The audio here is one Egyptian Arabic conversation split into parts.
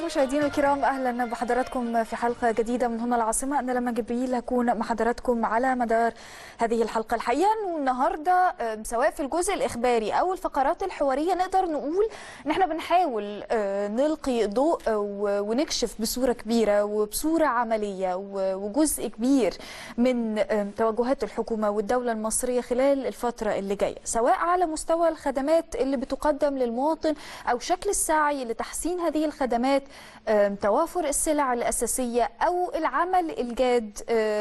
مشاهدينا الكرام اهلا بحضراتكم في حلقه جديده من هنا العاصمه انا لما جبريل هكون مع حضراتكم على مدار هذه الحلقه الحقيقه انه النهارده سواء في الجزء الاخباري او الفقرات الحواريه نقدر نقول ان احنا بنحاول نلقي ضوء ونكشف بصوره كبيره وبصوره عمليه وجزء كبير من توجهات الحكومه والدوله المصريه خلال الفتره اللي جايه سواء على مستوى الخدمات اللي بتقدم للمواطن او شكل السعي لتحسين هذه الخدمات توافر السلع الأساسية أو العمل الجاد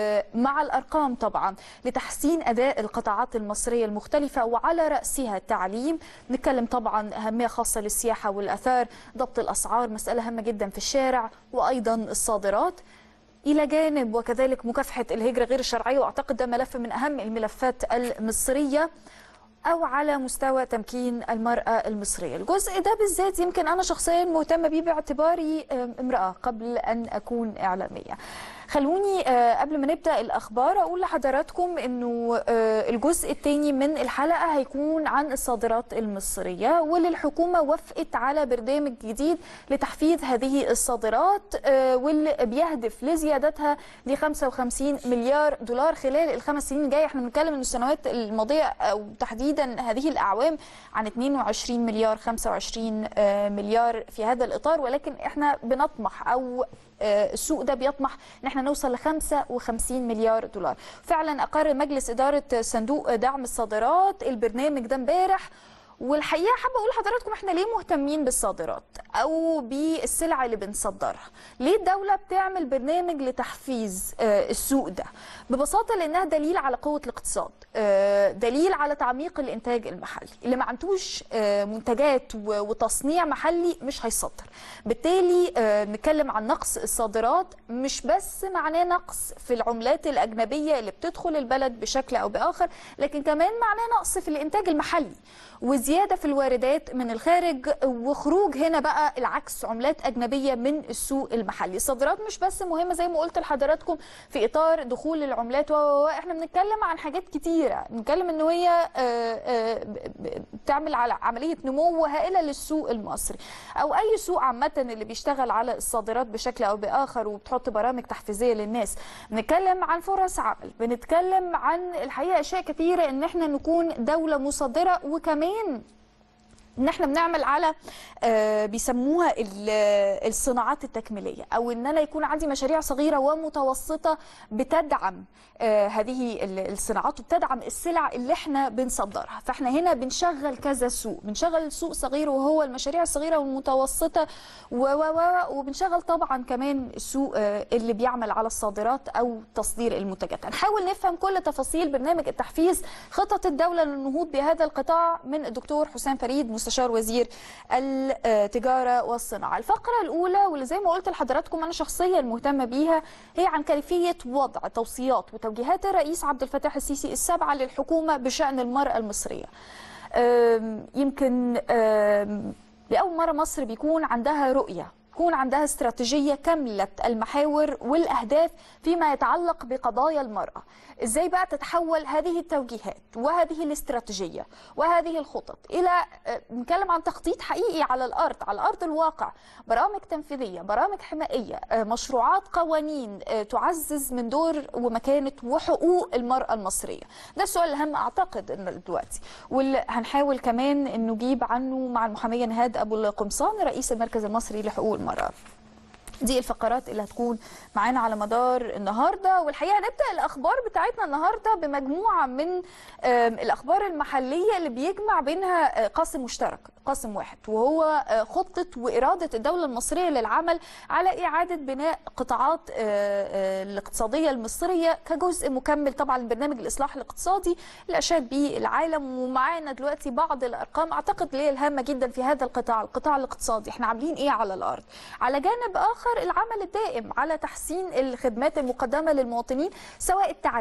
مع الأرقام طبعا لتحسين أداء القطاعات المصرية المختلفة وعلى رأسها التعليم نتكلم طبعا أهمية خاصة للسياحة والأثار ضبط الأسعار مسألة هامة جدا في الشارع وأيضا الصادرات إلى جانب وكذلك مكافحة الهجرة غير الشرعية وأعتقد ده ملف من أهم الملفات المصرية او على مستوى تمكين المراه المصريه الجزء ده بالذات يمكن انا شخصيا مهتمه بيه باعتباري امراه قبل ان اكون اعلاميه خلوني قبل ما نبدا الاخبار اقول لحضراتكم انه الجزء الثاني من الحلقه هيكون عن الصادرات المصريه واللي الحكومه وافقت على برنامج جديد لتحفيز هذه الصادرات واللي بيهدف لزيادتها ل 55 مليار دولار خلال الخمس سنين الجايه احنا بنتكلم ان السنوات الماضيه او تحديدا هذه الاعوام عن 22 مليار 25 مليار في هذا الاطار ولكن احنا بنطمح او السوق ده بيطمح ان احنا نوصل ل 55 مليار دولار فعلا اقر مجلس اداره صندوق دعم الصادرات البرنامج ده امبارح والحقيقه حابه اقول لحضراتكم احنا ليه مهتمين بالصادرات او بالسلع اللي بنصدرها ليه الدوله بتعمل برنامج لتحفيز السوق ده ببساطه لانها دليل على قوه الاقتصاد دليل على تعميق الانتاج المحلي اللي ما عندوش منتجات وتصنيع محلي مش هيصدر بالتالي نتكلم عن نقص الصادرات مش بس معناه نقص في العملات الاجنبيه اللي بتدخل البلد بشكل او باخر لكن كمان معناه نقص في الانتاج المحلي وزياده في الواردات من الخارج وخروج هنا بقى العكس عملات اجنبيه من السوق المحلي الصادرات مش بس مهمه زي ما قلت لحضراتكم في اطار دخول العملات واحنا بنتكلم عن حاجات كتيره بنتكلم ان هي بتعمل على عمليه نمو هائله للسوق المصري او اي سوق عامه اللي بيشتغل على الصادرات بشكل او باخر وبتحط برامج تحفيزيه للناس بنتكلم عن فرص عمل بنتكلم عن الحقيقه اشياء كتيره ان احنا نكون دوله مصدره وكمان ان احنا بنعمل على آه بيسموها الصناعات التكميليه او ان انا يكون عندي مشاريع صغيره ومتوسطه بتدعم آه هذه الصناعات وبتدعم السلع اللي احنا بنصدرها فاحنا هنا بنشغل كذا سوق بنشغل سوق صغير وهو المشاريع الصغيره والمتوسطه و وبنشغل طبعا كمان السوق آه اللي بيعمل على الصادرات او تصدير المنتجات هنحاول نفهم كل تفاصيل برنامج التحفيز خطط الدوله للنهوض بهذا القطاع من الدكتور حسام فريد مستشار وزير التجاره والصناعه. الفقره الاولى واللي زي ما قلت لحضراتكم انا شخصيا مهتمه بيها هي عن كيفيه وضع توصيات وتوجيهات الرئيس عبد الفتاح السيسي السبعه للحكومه بشان المراه المصريه. يمكن لاول مره مصر بيكون عندها رؤيه يكون عندها استراتيجيه كامله المحاور والاهداف فيما يتعلق بقضايا المراه ازاي بقى تتحول هذه التوجيهات وهذه الاستراتيجيه وهذه الخطط الى نتكلم عن تخطيط حقيقي على الارض على ارض الواقع برامج تنفيذيه برامج حمائيه مشروعات قوانين تعزز من دور ومكانه وحقوق المراه المصريه ده السؤال الاهم اعتقد ان دلوقتي واللي هنحاول كمان ان نجيب عنه مع المحاميه نهاد ابو القمصان رئيس المركز المصري لحقوق المراه دي الفقرات اللي هتكون معانا على مدار النهارده والحقيقه هنبدا الاخبار بتاعتنا النهارده بمجموعه من الاخبار المحليه اللي بيجمع بينها قاسم مشترك قاسم واحد وهو خطه واراده الدوله المصريه للعمل على اعاده بناء قطاعات الاقتصاديه المصريه كجزء مكمل طبعا لبرنامج الاصلاح الاقتصادي اللي اشاد به العالم ومعانا دلوقتي بعض الارقام اعتقد اللي هي الهامه جدا في هذا القطاع القطاع الاقتصادي احنا عاملين ايه على الارض على جانب اخر العمل الدائم على تحسين الخدمات المقدمه للمواطنين سواء التعليم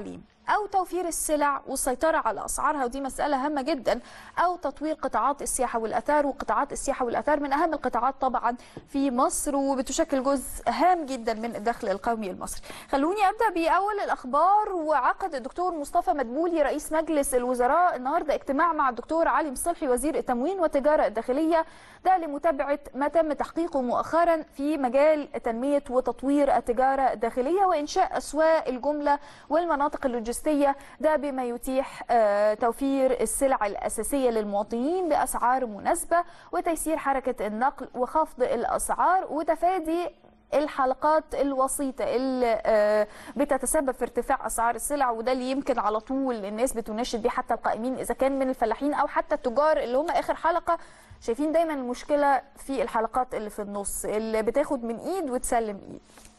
او توفير السلع والسيطره على اسعارها ودي مساله هامه جدا او تطوير قطاعات السياحه والاثار وقطاعات السياحه والاثار من اهم القطاعات طبعا في مصر وبتشكل جزء هام جدا من الدخل القومي المصري خلوني ابدا باول الاخبار وعقد الدكتور مصطفى مدبولي رئيس مجلس الوزراء النهارده اجتماع مع الدكتور علي مصلحي وزير التموين والتجاره الداخليه ده لمتابعه ما تم تحقيقه مؤخرا في مجال تنميه وتطوير التجاره الداخليه وانشاء اسواق الجمله والمناطق اللوجستيه ده بما يتيح آه، توفير السلع الاساسيه للمواطنين باسعار مناسبه وتيسير حركه النقل وخفض الاسعار وتفادي الحلقات الوسيطة اللي آه، بتتسبب في ارتفاع أسعار السلع وده اللي يمكن على طول الناس بتناشد بيه حتى القائمين إذا كان من الفلاحين أو حتى التجار اللي هم آخر حلقة شايفين دايما المشكلة في الحلقات اللي في النص اللي بتاخد من إيد وتسلم إيد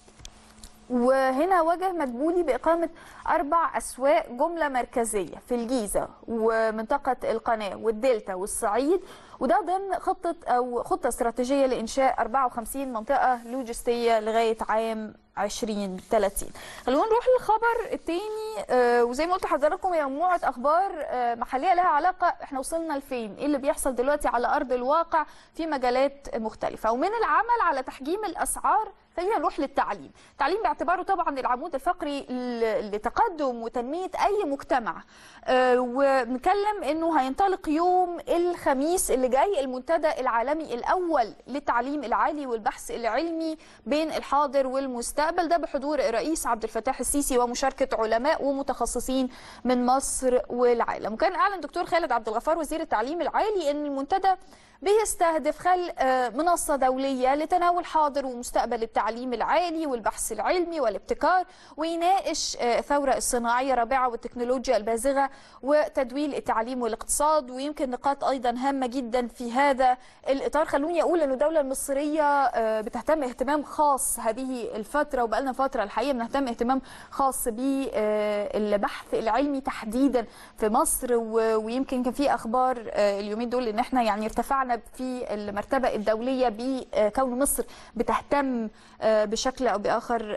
وهنا وجه مدبولي بإقامة أربع أسواق جملة مركزية في الجيزة ومنطقة القناة والدلتا والصعيد وده ضمن خطة أو خطة استراتيجية لإنشاء 54 منطقة لوجستية لغاية عام 2030 خلونا نروح للخبر التاني آه، وزي ما قلت لحضراتكم هي مجموعة أخبار آه، محلية لها علاقة احنا وصلنا لفين ايه اللي بيحصل دلوقتي على أرض الواقع في مجالات مختلفة ومن العمل على تحجيم الأسعار خلينا نروح للتعليم التعليم باعتباره طبعا العمود الفقري ل- لتقدم وتنمية أي مجتمع آه، وبنتكلم انه هينطلق يوم الخميس اللي جاي المنتدى العالمي الاول للتعليم العالي والبحث العلمي بين الحاضر والمستقبل ده بحضور الرئيس عبد الفتاح السيسي ومشاركه علماء ومتخصصين من مصر والعالم وكان اعلن دكتور خالد عبد الغفار وزير التعليم العالي ان المنتدى بيستهدف خلق آه، منصة دولية لتناول حاضر ومستقبل التعليم العالي والبحث العلمي والابتكار ويناقش آه، الثورة الصناعية الرابعة والتكنولوجيا البازغة وتدويل التعليم والاقتصاد ويمكن نقاط أيضا هامة جدا في هذا الإطار خلوني أقول أن الدولة المصرية آه، بتهتم اهتمام خاص هذه الفترة وبقالنا فترة الحقيقة بنهتم اهتمام خاص بالبحث العلمي تحديدا في مصر و- ويمكن كان في أخبار آه، اليومين دول ان احنا يعني ارتفعنا في المرتبة الدولية بكون مصر بتهتم آه، بشكل او باخر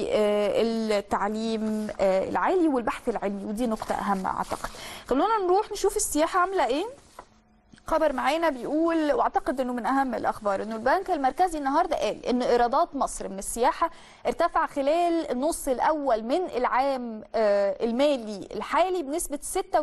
بالتعليم آه، العالي والبحث العلمي ودي نقطة اهم اعتقد خلونا نروح نشوف السياحة عاملة ايه خبر معانا بيقول واعتقد انه من اهم الاخبار انه البنك المركزي النهارده قال ان ايرادات مصر من السياحه ارتفع خلال النص الاول من العام آه، المالي الحالي بنسبه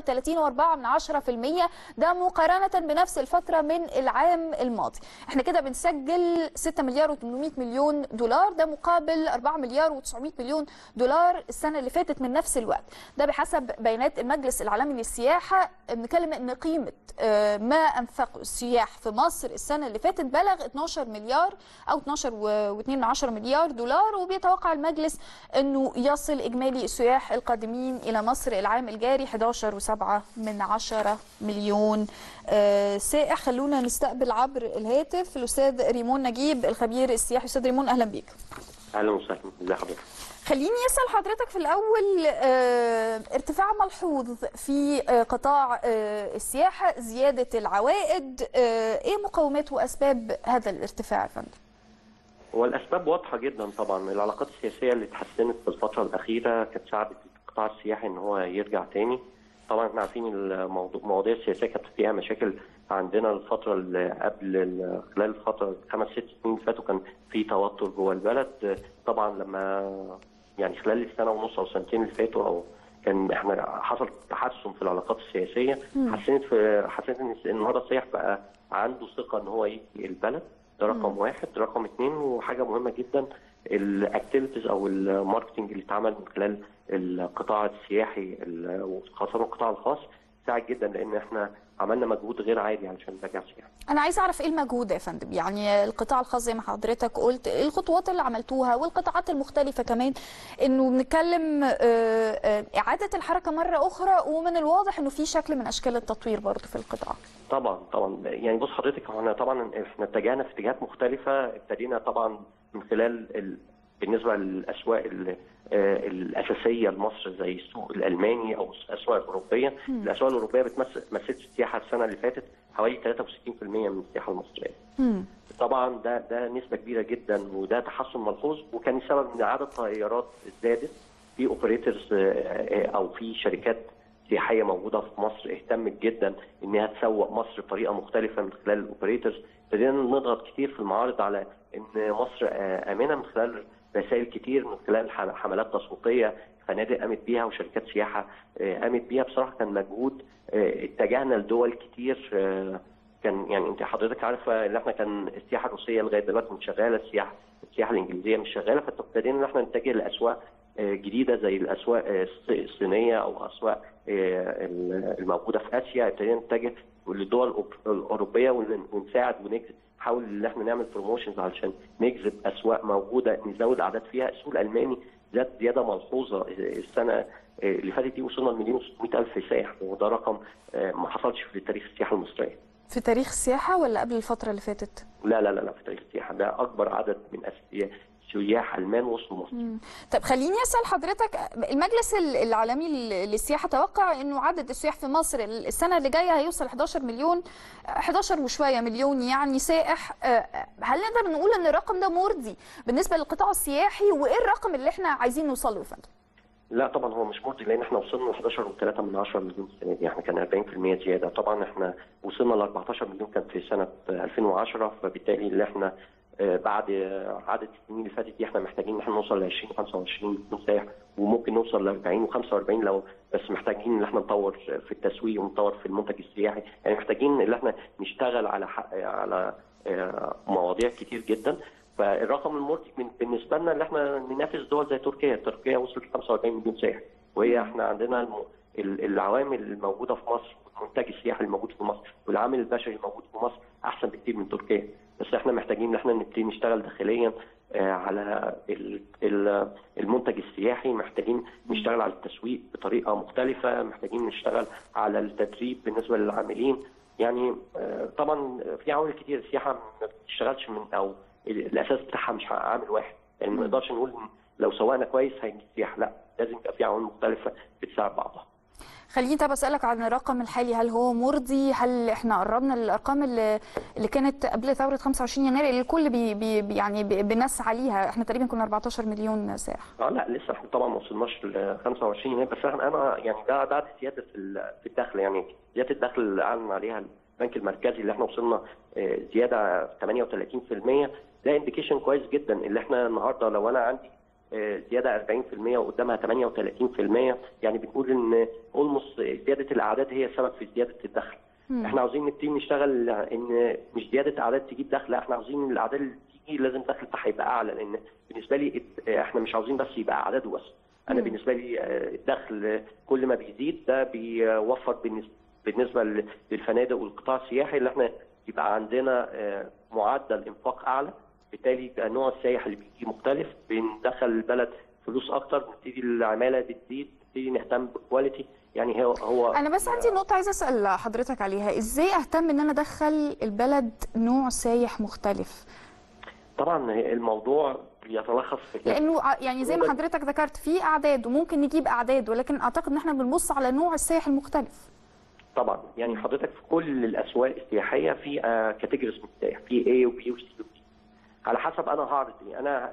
36.4% ده مقارنه بنفس الفتره من العام الماضي احنا كده بنسجل 6 مليار و800 مليون دولار ده مقابل 4 مليار و900 مليون دولار السنه اللي فاتت من نفس الوقت ده بحسب بيانات المجلس العالمي للسياحه بنتكلم ان قيمه آه، ما انفقوا السياح في مصر السنه اللي فاتت بلغ 12 مليار او 12 و2 مليار دولار وبيتوقع المجلس انه يصل اجمالي السياح القادمين الى مصر العام الجاري 11 و7 من 10 مليون آه، سائح خلونا نستقبل عبر الهاتف الاستاذ ريمون نجيب الخبير السياحي استاذ ريمون اهلا بيك اهلا وسهلا ازي حضرتك خليني اسال حضرتك في الاول آه، ارتفاع ملحوظ في آه، قطاع آه، السياحه زياده العوائد آه، ايه مقومات واسباب هذا الارتفاع يا فندم هو الاسباب واضحه جدا طبعا العلاقات السياسيه اللي اتحسنت في الفتره الاخيره كانت ساعدت القطاع السياحي ان هو يرجع تاني طبعا احنا عارفين الموضوع المواضيع السياسيه كانت فيها مشاكل عندنا الفتره اللي قبل ال- خلال الفتره خمس ست سنين فاتوا كان في توتر جوه البلد طبعا لما يعني خلال السنه ونص او سنتين اللي فاتوا او كان احنا حصل تحسن في العلاقات السياسيه حسنت في حسنت ان النهارده السياح بقى عنده ثقه ان هو يجي البلد ده رقم واحد رقم اثنين وحاجه مهمه جدا الاكتيفيتيز او الماركتنج اللي اتعمل من خلال القطاع السياحي ال- وخاصه القطاع الخاص ساعد جدا لان احنا عملنا مجهود غير عادي علشان نرجع السياحه انا عايزه اعرف ايه المجهود يا فندم يعني القطاع الخاص زي ما حضرتك قلت ايه الخطوات اللي عملتوها والقطاعات المختلفه كمان انه بنتكلم آه، آه، اعاده الحركه مره اخرى ومن الواضح انه في شكل من اشكال التطوير برضه في القطاع طبعا طبعا يعني بص حضرتك هو احنا طبعا احنا اتجهنا في اتجاهات مختلفه ابتدينا طبعا من خلال ال... بالنسبه للاسواق ال... آه، الاساسيه لمصر زي السوق الالماني او الاسواق الاوروبيه، الاسواق الاوروبيه بتمثل مثلت السياحه السنه اللي فاتت حوالي 63% من السياحه المصريه. مم. طبعا ده ده نسبه كبيره جدا وده تحسن ملحوظ وكان السبب ان عدد طائرات زادت في اوبريتورز او في شركات سياحيه موجوده في مصر اهتمت جدا انها تسوق مصر بطريقه مختلفه من خلال الاوبريتورز ابتدينا نضغط كتير في المعارض على ان مصر آه، امنه من خلال رسائل كتير من خلال ح- حملات تسويقيه فنادق قامت بيها وشركات سياحه آه، قامت بيها بصراحه كان مجهود آه، اتجهنا لدول كتير آه، كان يعني انت حضرتك عارفه ان احنا كان السياحه الروسيه لغايه دلوقتي مش شغاله السياحه السياحه الانجليزيه مش شغاله فابتدينا ان احنا نتجه لاسواق آه، جديده زي الاسواق آه، الص- الصينيه او اسواق آه، الموجوده في اسيا ابتدينا نتجه للدول الأوب- الاوروبيه ون- ونساعد ونجذب نحاول ان احنا نعمل بروموشنز علشان نجذب اسواق موجوده نزود اعداد فيها السوق الالماني زاد زياده ملحوظه السنه اللي فاتت دي وصلنا لمليون و600 الف سائح وده رقم آه، ما حصلش في تاريخ السياحه المصريه في تاريخ السياحة ولا قبل الفترة اللي فاتت؟ لا لا لا لا في تاريخ السياحه ده اكبر عدد من أس- سياح المان وصلوا مصر طب خليني اسال حضرتك المجلس ال- العالمي لل- للسياحه توقع انه عدد السياح في مصر السنه اللي جايه هيوصل 11 مليون 11 وشويه مليون يعني سائح آه، هل نقدر نقول ان الرقم ده مرضي بالنسبه للقطاع السياحي وايه الرقم اللي احنا عايزين نوصل له يا فندم؟ لا طبعا هو مش مرضي لان احنا وصلنا ل 11.3 من 10 مليون السنه دي احنا كان 40% زياده طبعا احنا وصلنا ل 14 مليون كان في سنه 2010 فبالتالي اللي احنا آه، بعد آه، عدد السنين اللي فاتت دي احنا محتاجين ان احنا نوصل ل 20 25 مليون سائح وممكن نوصل ل 40 و45 لو بس محتاجين ان احنا نطور في التسويق ونطور في المنتج السياحي يعني محتاجين ان احنا نشتغل على حق على آه، مواضيع كتير جدا فالرقم المرضي من- بالنسبه لنا ان احنا ننافس دول زي تركيا، تركيا وصلت ل 45 مليون سائح وهي احنا عندنا الم... ال- العوامل الموجوده في مصر والمنتج السياحي الموجود في مصر والعامل البشري الموجود في مصر احسن بكتير من تركيا بس احنا محتاجين ان احنا نبتدي نشتغل داخليا آه، على ال- ال- المنتج السياحي محتاجين نشتغل على التسويق بطريقه مختلفه محتاجين نشتغل على التدريب بالنسبه للعاملين يعني آه، طبعا في عوامل كتير السياحه ما بتشتغلش من او الاساس بتاعها مش عامل واحد يعني ما نقدرش نقول إن لو سوقنا كويس هيجي سياحه لا لازم يبقى في عوامل مختلفه بتساعد بعضها خليني طب اسالك عن الرقم الحالي هل هو مرضي هل احنا قربنا للارقام اللي, اللي كانت قبل ثوره 25 يناير اللي الكل بي بي بي- يعني بي- بنسعى ليها احنا تقريبا كنا 14 مليون سائح اه لا لسه احنا طبعا ما وصلناش ل 25 هناك بس انا أنا يعني ده ده زياده في ال- في الدخل يعني زياده الدخل اللي اعلن عليها البنك المركزي اللي احنا وصلنا آه، زياده 38% ده انديكيشن كويس جدا اللي احنا النهارده لو انا عندي آه، زياده 40% وقدامها 38% يعني بنقول ان اولموست زياده الاعداد هي السبب في زياده الدخل احنا عاوزين نبتدي نشتغل ان مش زياده اعداد تجيب دخل لا احنا عاوزين الاعداد اللي تيجي لازم الدخل بتاعها يبقى اعلى لان بالنسبه لي الت- احنا مش عاوزين بس يبقى اعداد وبس انا بالنسبه لي آه، الدخل كل ما بيزيد ده بيوفر بالنسبه بالنسبه ل- للفنادق والقطاع السياحي اللي احنا يبقى عندنا آه، معدل انفاق اعلى بالتالي يبقى نوع السائح اللي بيجي مختلف بندخل البلد فلوس اكتر نبتدي العماله بتزيد نبتدي نهتم بالكواليتي يعني هو هو انا بس عندي نقطه عايزه اسال حضرتك عليها ازاي اهتم ان انا ادخل البلد نوع سايح مختلف طبعا الموضوع بيتلخص في كده. لانه ع- يعني زي ما حضرتك ذكرت في اعداد وممكن نجيب اعداد ولكن اعتقد ان احنا بنبص على نوع السائح المختلف طبعا يعني حضرتك في كل الاسواق السياحيه في كاتيجوريز من السياح في A وبي وسي وبي على حسب انا هعرض ايه انا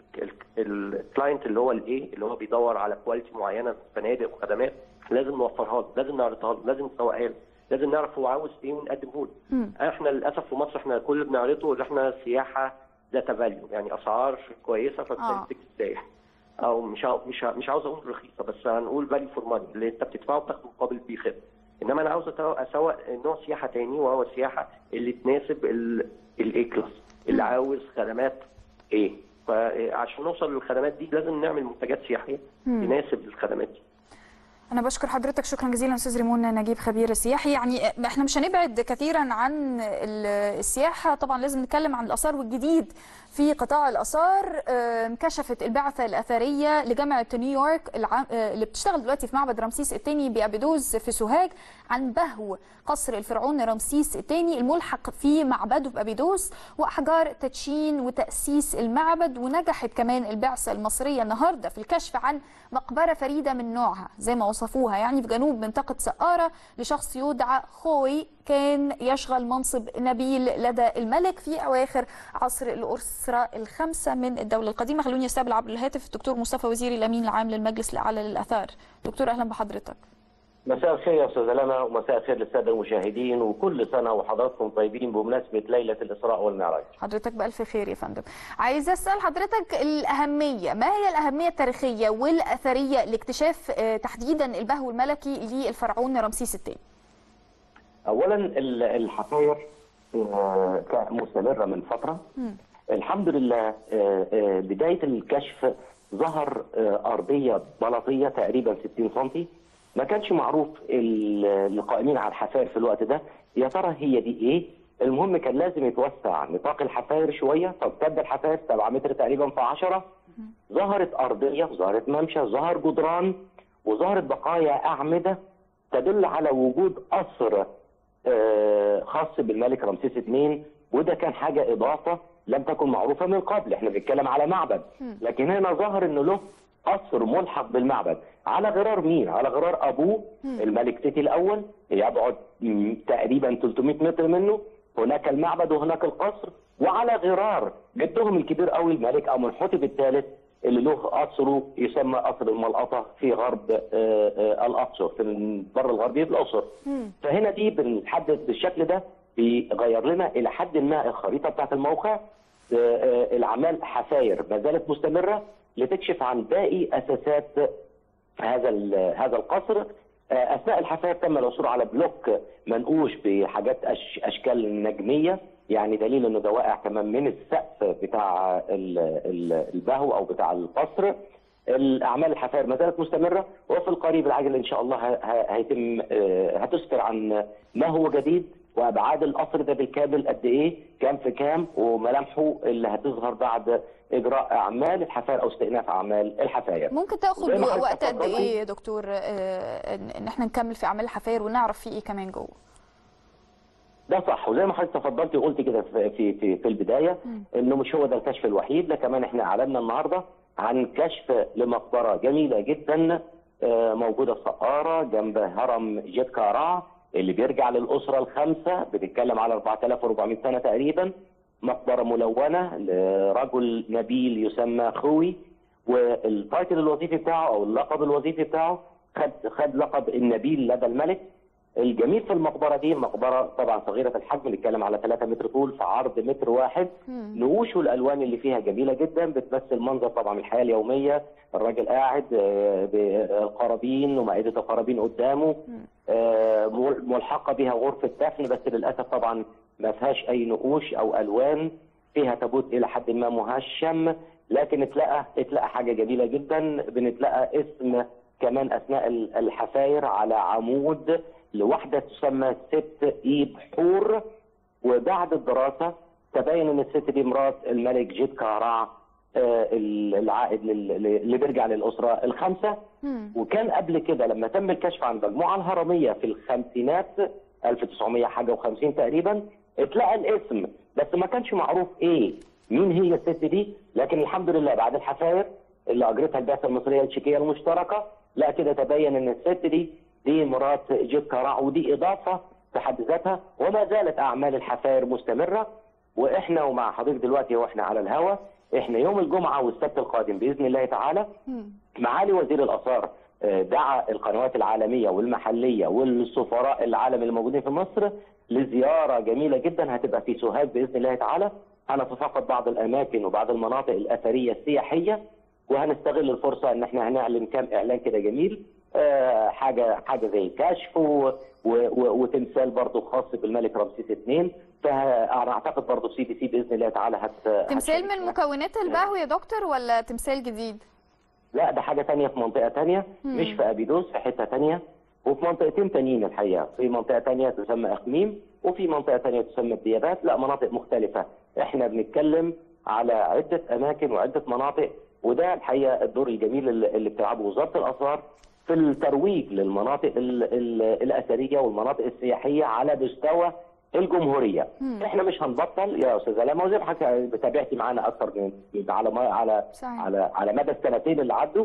الكلاينت اللي هو الايه اللي هو بيدور على كواليتي معينه في فنادق وخدمات لازم نوفرها له لازم نعرضها له لازم نسوقها له لازم نعرف هو عاوز ايه ونقدمه له احنا للاسف في مصر احنا كل اللي بنعرضه اللي احنا سياحه ذات فاليو يعني اسعار كويسه فبتمسك السائح او مش عاو- مش ع- مش عاوز اقول رخيصه بس هنقول فاليو فور ماني اللي انت بتدفعه بتاخد مقابل بيه خدمه انما انا عاوز أتو- اسوق نوع سياحه تاني وهو السياحه اللي تناسب الاي كلاس اللي عاوز خدمات ايه فعشان نوصل للخدمات دي لازم نعمل منتجات سياحيه تناسب الخدمات دي انا بشكر حضرتك شكرا جزيلا استاذ ريمون نجيب خبير سياحي يعني احنا مش هنبعد كثيرا عن ال- السياحه طبعا لازم نتكلم عن الاثار والجديد في قطاع الاثار آم، كشفت البعثه الاثريه لجامعه نيويورك الع- آه، اللي بتشتغل دلوقتي في معبد رمسيس الثاني بابيدوز في سوهاج عن بهو قصر الفرعون رمسيس الثاني الملحق في معبده بابيدوس واحجار تدشين وتاسيس المعبد ونجحت كمان البعثه المصريه النهارده في الكشف عن مقبره فريده من نوعها زي ما وصفوها يعني في جنوب منطقه سقاره لشخص يدعى خوي كان يشغل منصب نبيل لدى الملك في أواخر عصر الأسرة الخمسة من الدولة القديمة خلوني استقبل عبر الهاتف الدكتور مصطفى وزيري الأمين العام للمجلس الأعلى للآثار دكتور أهلا بحضرتك مساء الخير يا استاذ لما ومساء الخير للساده المشاهدين وكل سنه وحضراتكم طيبين بمناسبه ليله الاسراء والمعراج. حضرتك بألف خير يا فندم. عايزه اسال حضرتك الاهميه، ما هي الاهميه التاريخيه والاثريه لاكتشاف تحديدا البهو الملكي للفرعون رمسيس الثاني؟ اولا الحفاير مستمره من فتره. م. الحمد لله بدايه الكشف ظهر ارضيه بلاطيه تقريبا 60 سم ما كانش معروف القائمين على الحفاير في الوقت ده يا ترى هي دي ايه؟ المهم كان لازم يتوسع نطاق الحفاير شويه فامتد الحفاير 7 متر تقريبا في 10 ظهرت ارضيه ظهرت ممشى ظهر جدران وظهرت بقايا اعمده تدل على وجود قصر خاص بالملك رمسيس اثنين وده كان حاجه اضافه لم تكن معروفه من قبل احنا بنتكلم على معبد لكن هنا ظهر انه له قصر ملحق بالمعبد على غرار مين؟ على غرار ابوه الملك تيتي الاول يبعد تقريبا 300 متر منه هناك المعبد وهناك القصر وعلى غرار جدهم الكبير قوي الملك امنحتب الثالث اللي له قصره يسمى قصر الملقطه في غرب الاقصر في البر الغربي في الاقصر فهنا دي بنحدد بالشكل ده بيغير لنا الى حد ما الخريطه بتاعت الموقع الاعمال حفاير ما زالت مستمره لتكشف عن باقي اساسات هذا هذا القصر اثناء الحفاير تم العثور على بلوك منقوش بحاجات أش اشكال نجميه يعني دليل انه ده واقع كمان من السقف بتاع البهو او بتاع القصر الاعمال الحفاير ما زالت مستمره وفي القريب العاجل ان شاء الله هيتم هتسفر عن ما هو جديد وابعاد القصر ده بالكامل قد ايه كام في كام وملامحه اللي هتظهر بعد اجراء اعمال الحفاير او استئناف اعمال الحفاير ممكن تاخد وقت قد ايه يا دكتور ان احنا نكمل في اعمال الحفاير ونعرف في ايه كمان جوه ده صح وزي ما حضرتك تفضلتي وقلت كده في في في البدايه انه مش هو ده الكشف الوحيد لا كمان احنا اعلنا النهارده عن كشف لمقبره جميله جدا موجوده في سقاره جنب هرم جيت كارع اللي بيرجع للاسره الخامسه بنتكلم على 4400 سنه تقريبا مقبره ملونه لرجل نبيل يسمى خوي والتايتل الوظيفي بتاعه او اللقب الوظيفي بتاعه خد خد لقب النبيل لدى الملك الجميل في المقبره دي مقبره طبعا صغيره الحجم بنتكلم على 3 متر طول في عرض متر واحد نقوش والالوان اللي فيها جميله جدا بتمثل منظر طبعا الحياه اليوميه الراجل قاعد بالقرابين ومائده القرابين قدامه ملحقه بها غرفه دفن بس للاسف طبعا ما فيهاش اي نقوش او الوان فيها تابوت الى حد ما مهشم لكن اتلقى اتلقى حاجه جميله جدا بنتلقى اسم كمان اثناء الحفاير على عمود لوحده تسمى ست ايب حور وبعد الدراسه تبين ان الست دي مرات الملك جيت كارع العائد اللي بيرجع للاسره الخامسه وكان قبل كده لما تم الكشف عن المجموعه الهرميه في الخمسينات 1900 حاجه و50 تقريبا اتلقى الاسم بس ما كانش معروف ايه مين هي الست دي لكن الحمد لله بعد الحفاير اللي اجرتها البعثه المصريه التشيكيه المشتركه لا كده تبين ان الست دي دي مرات جيب كراع ودي اضافه في حد ذاتها وما زالت اعمال الحفاير مستمره واحنا ومع حضرتك دلوقتي واحنا على الهوا احنا يوم الجمعه والسبت القادم باذن الله تعالى معالي وزير الاثار دعا القنوات العالميه والمحليه والسفراء العالم الموجودين في مصر لزياره جميله جدا هتبقى في سوهاج باذن الله تعالى هنتفقد بعض الاماكن وبعض المناطق الاثريه السياحيه وهنستغل الفرصه ان احنا هنعلن كام اعلان كده جميل آه حاجه حاجه زي كشف و و و وتمثال برضه خاص بالملك رمسيس اثنين فانا اعتقد برضه سي بي سي باذن الله تعالى هت تمثال من مكونات البهو يا دكتور ولا تمثال جديد؟ لا ده حاجه ثانيه في منطقه ثانيه مش في ابيدوس في حته ثانيه وفي منطقتين تانيين الحقيقه في منطقه ثانيه تسمى اقميم وفي منطقه ثانيه تسمى الديابات لا مناطق مختلفه احنا بنتكلم على عده اماكن وعده مناطق وده الحقيقه الدور الجميل اللي بتلعبه وزاره الاثار في الترويج للمناطق ال ال الاثريه والمناطق السياحيه على مستوى الجمهوريه. مم. احنا مش هنبطل يا استاذه لما وزي ما حضرتك تابعتي معانا اكثر من على ما على صحيح. على على مدى السنتين اللي عدوا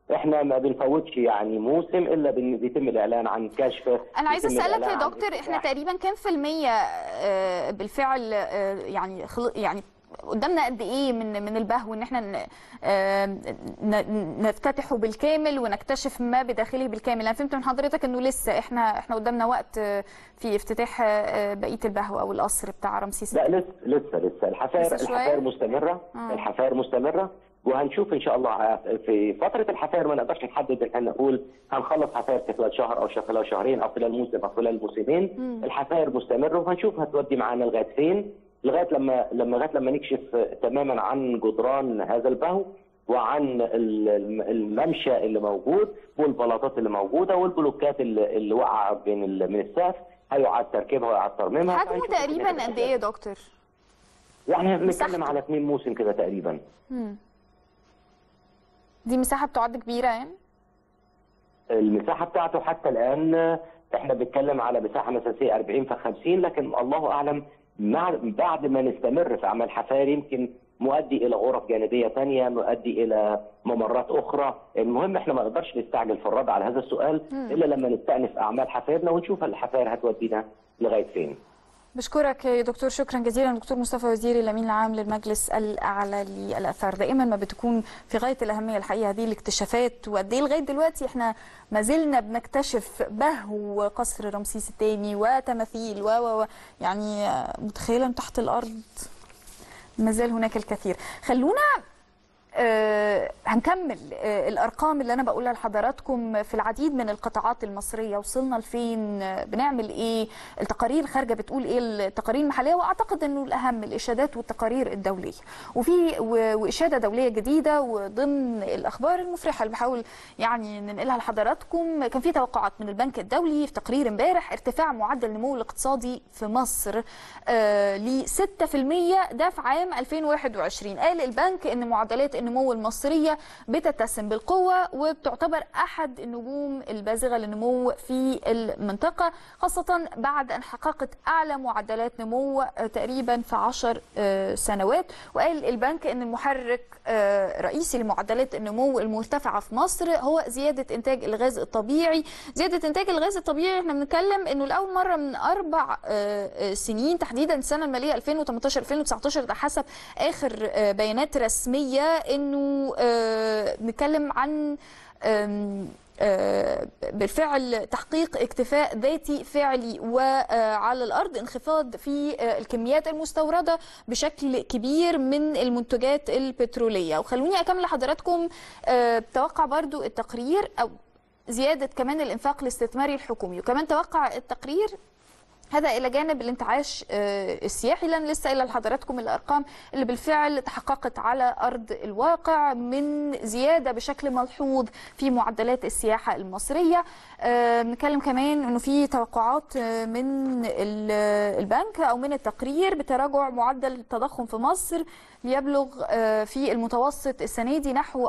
احنا ما بنفوتش يعني موسم الا بن- بيتم الاعلان عن كشف انا عايزه بيتم اسالك يا الإعلان عن دكتور احنا افتتاح. تقريبا كام في المية آه، بالفعل آه، يعني خل- يعني قدامنا قد ايه من من البهو ان احنا ن- آه، ن- نفتتحه بالكامل ونكتشف ما بداخله بالكامل انا فهمت من حضرتك انه لسه احنا احنا قدامنا وقت آه، في افتتاح آه، بقيه البهو او القصر بتاع رمسيس لا لسه لسه لسه الحفاير لسه شوية؟ الحفاير مستمره آه. الحفاير مستمره وهنشوف ان شاء الله في فتره الحفاير ما نقدرش نحدد ان احنا نقول هنخلص حفاير في خلال شهر او خلال شهرين او خلال موسم او خلال موسمين مم. الحفاير مستمره وهنشوف هتودي معانا لغايه فين لغايه لما لما لغايه لما نكشف تماما عن جدران هذا البهو وعن ال- الم- الممشى اللي موجود والبلاطات اللي موجوده والبلوكات اللي, اللي وقع بين ال- من السقف هيعاد تركيبها ويعاد ترميمها حجمه فهنشوف تقريبا الدنيا قد ايه يا دكتور؟ يعني مساحته. بنتكلم على اثنين موسم كده تقريبا مم. دي مساحه بتعد كبيره يعني؟ المساحه بتاعته حتى الان احنا بنتكلم على مساحه مساسيه 40 في 50 لكن الله اعلم مع بعد ما نستمر في اعمال حفاير يمكن مؤدي الى غرف جانبيه ثانيه مؤدي الى ممرات اخرى المهم احنا ما نقدرش نستعجل في الرد على هذا السؤال الا لما نستأنف اعمال حفايرنا ونشوف الحفاير هتودينا لغايه فين بشكرك يا دكتور شكرا جزيلا دكتور مصطفى وزيري الامين العام للمجلس الاعلى للاثار دائما ما بتكون في غايه الاهميه الحقيقه هذه الاكتشافات وقد ايه لغايه دلوقتي احنا ما زلنا بنكتشف بهو قصر رمسيس الثاني وتماثيل و و و يعني متخيله إن تحت الارض ما زال هناك الكثير خلونا آه، هنكمل آه، الارقام اللي انا بقولها لحضراتكم في العديد من القطاعات المصريه وصلنا لفين آه، بنعمل ايه التقارير خارجه بتقول ايه التقارير المحليه واعتقد انه الاهم الاشادات والتقارير الدوليه وفي و- واشاده دوليه جديده وضمن الاخبار المفرحه اللي بحاول يعني ننقلها لحضراتكم كان في توقعات من البنك الدولي في تقرير امبارح ارتفاع معدل النمو الاقتصادي في مصر آه، ل 6% ده في عام 2021 قال البنك ان معدلات النمو المصريه بتتسم بالقوه وبتعتبر احد النجوم البازغه للنمو في المنطقه خاصه بعد ان حققت اعلى معدلات نمو آه، تقريبا في 10 آه، سنوات وقال البنك ان المحرك آه، الرئيسي لمعدلات النمو المرتفعه في مصر هو زياده انتاج الغاز الطبيعي زياده انتاج الغاز الطبيعي احنا بنتكلم انه لاول مره من اربع آه، آه، سنين تحديدا السنه الماليه 2018 2019 ده حسب اخر آه، بيانات رسميه انه آه، بنتكلم عن آم، آه، بالفعل تحقيق اكتفاء ذاتي فعلي وعلى الارض انخفاض في آه، الكميات المستورده بشكل كبير من المنتجات البتروليه وخلوني اكمل لحضراتكم آه، توقع برضو التقرير او زياده كمان الانفاق الاستثماري الحكومي وكمان توقع التقرير هذا الى جانب الانتعاش آه، السياحي لان لسه قايله لحضراتكم الارقام اللي بالفعل تحققت على ارض الواقع من زياده بشكل ملحوظ في معدلات السياحه المصريه آه، بنتكلم كمان انه في توقعات آه، من ال- البنك او من التقرير بتراجع معدل التضخم في مصر ليبلغ آه، في المتوسط السنه دي نحو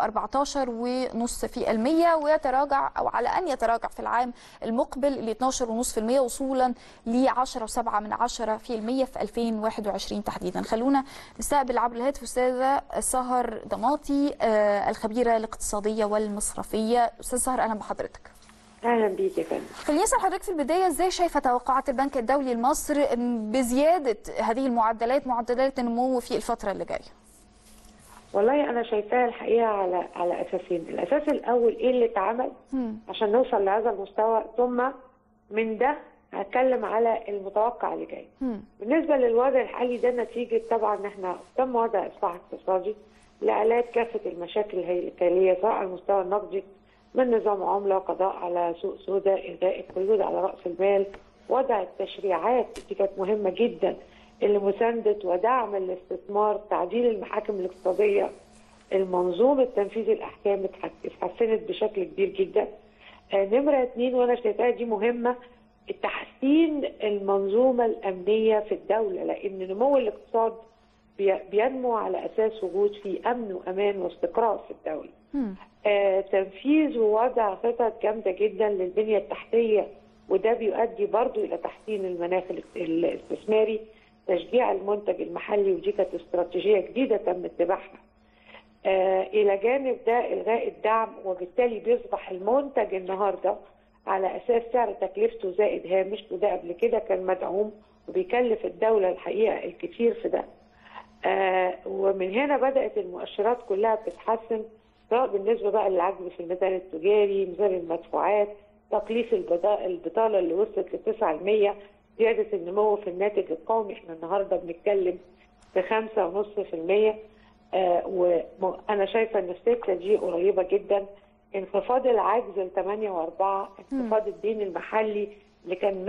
14.5% ويتراجع او على ان يتراجع في العام المقبل ل 12.5% وصولا ل 10.7 من 10% في 2021 تحديدا خلونا نستقبل عبر الهاتف استاذه سهر ضماطي آه، الخبيره الاقتصاديه والمصرفيه استاذ سهر اهلا بحضرتك اهلا بيك يا فندم خليني اسال حضرتك في البدايه ازاي شايفه توقعات البنك الدولي لمصر بزياده هذه المعدلات معدلات النمو في الفتره اللي جايه والله انا شايفاها الحقيقه على على اساسين الاساس الاول ايه اللي اتعمل مم. عشان نوصل لهذا المستوى ثم من ده هتكلم على المتوقع اللي جاي مم. بالنسبه للوضع الحالي ده نتيجه طبعا احنا قدام وضع اصلاح اقتصادي لعلاج كافه المشاكل الهيكليه سواء على المستوى النقدي من نظام عمله قضاء على سوق سوداء الغاء القيود على راس المال وضع التشريعات دي كانت مهمه جدا اللي مسانده ودعم الاستثمار تعديل المحاكم الاقتصاديه المنظومه تنفيذ الاحكام اتح- اتحسنت بشكل كبير جدا آه، نمره اتنين وانا شايفاها دي مهمه تحسين المنظومه الامنيه في الدوله لان نمو الاقتصاد بي- بينمو على اساس وجود في امن وامان واستقرار في الدوله. مم. آه، تنفيذ ووضع خطط جامده جدا للبنيه التحتيه وده بيؤدي برضو الى تحسين المناخ الاست- الاستثماري تشجيع المنتج المحلي ودي كانت استراتيجيه جديده تم اتباعها. آه الى جانب ده الغاء الدعم وبالتالي بيصبح المنتج النهارده على اساس سعر تكلفته زائد هامش وده قبل كده كان مدعوم وبيكلف الدوله الحقيقه الكثير في ده. آه ومن هنا بدات المؤشرات كلها بتتحسن سواء بالنسبه بقى للعجز في الميزان التجاري، ميزان المدفوعات، تقليص البضا- البطاله اللي وصلت ل 9% زياده النمو في الناتج القومي احنا النهارده بنتكلم في 5.5% آه وانا شايفه ان السكه دي قريبه جدا انخفاض العجز ل 8 و4 انخفاض الدين المحلي اللي كان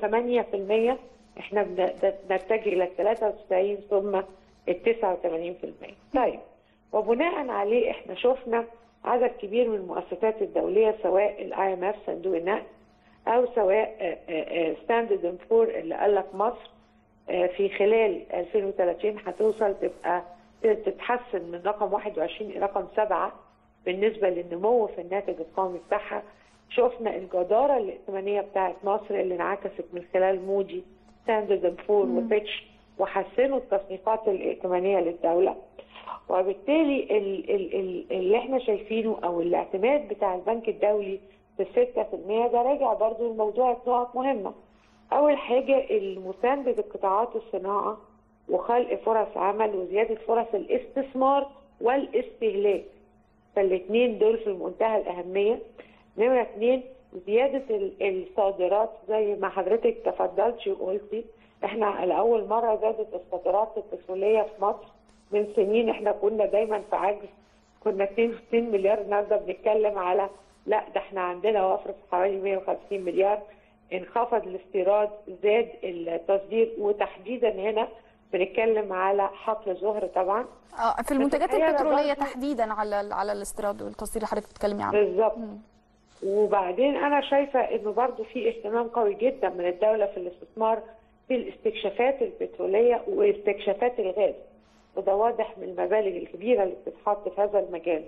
108% احنا بن- نتجه الى 93 ثم ال 89% طيب وبناء عليه احنا شفنا عدد كبير من المؤسسات الدوليه سواء الاي ام اف صندوق النقد او سواء ستاندرد اند فور اللي قال لك مصر آه، في خلال 2030 هتوصل تبقى تتحسن من رقم 21 الى رقم 7 بالنسبه للنمو في الناتج القومي بتاعها شفنا الجداره الائتمانيه بتاعت مصر اللي انعكست من خلال مودي ستاندرد اند فور وفيتش وحسنوا التصنيفات الائتمانيه للدوله وبالتالي ال- ال- ال- اللي احنا شايفينه او الاعتماد بتاع البنك الدولي في 6% ده راجع برضو لموضوع نقط مهمه. اول حاجه المسانده القطاعات الصناعه وخلق فرص عمل وزياده فرص الاستثمار والاستهلاك. فالاثنين دول في منتهى الاهميه. نمره اثنين زياده ال- الصادرات زي ما حضرتك تفضلتي وقلتي احنا لاول مره زادت الصادرات البتروليه في مصر من سنين احنا كنا دايما في عجز كنا 62 مليار النهارده بنتكلم على لا ده احنا عندنا وفر في حوالي 150 مليار انخفض الاستيراد زاد التصدير وتحديدا هنا بنتكلم على حقل زهر طبعا اه في المنتجات الحقيقة أنا البتروليه برضو- تحديدا على ال- على الاستيراد والتصدير اللي حضرتك بتتكلمي عنه بالظبط وبعدين انا شايفه انه برضو في اهتمام قوي جدا من الدوله في الاستثمار في الاستكشافات البتروليه واستكشافات الغاز وده واضح من المبالغ الكبيره اللي بتتحط في هذا المجال.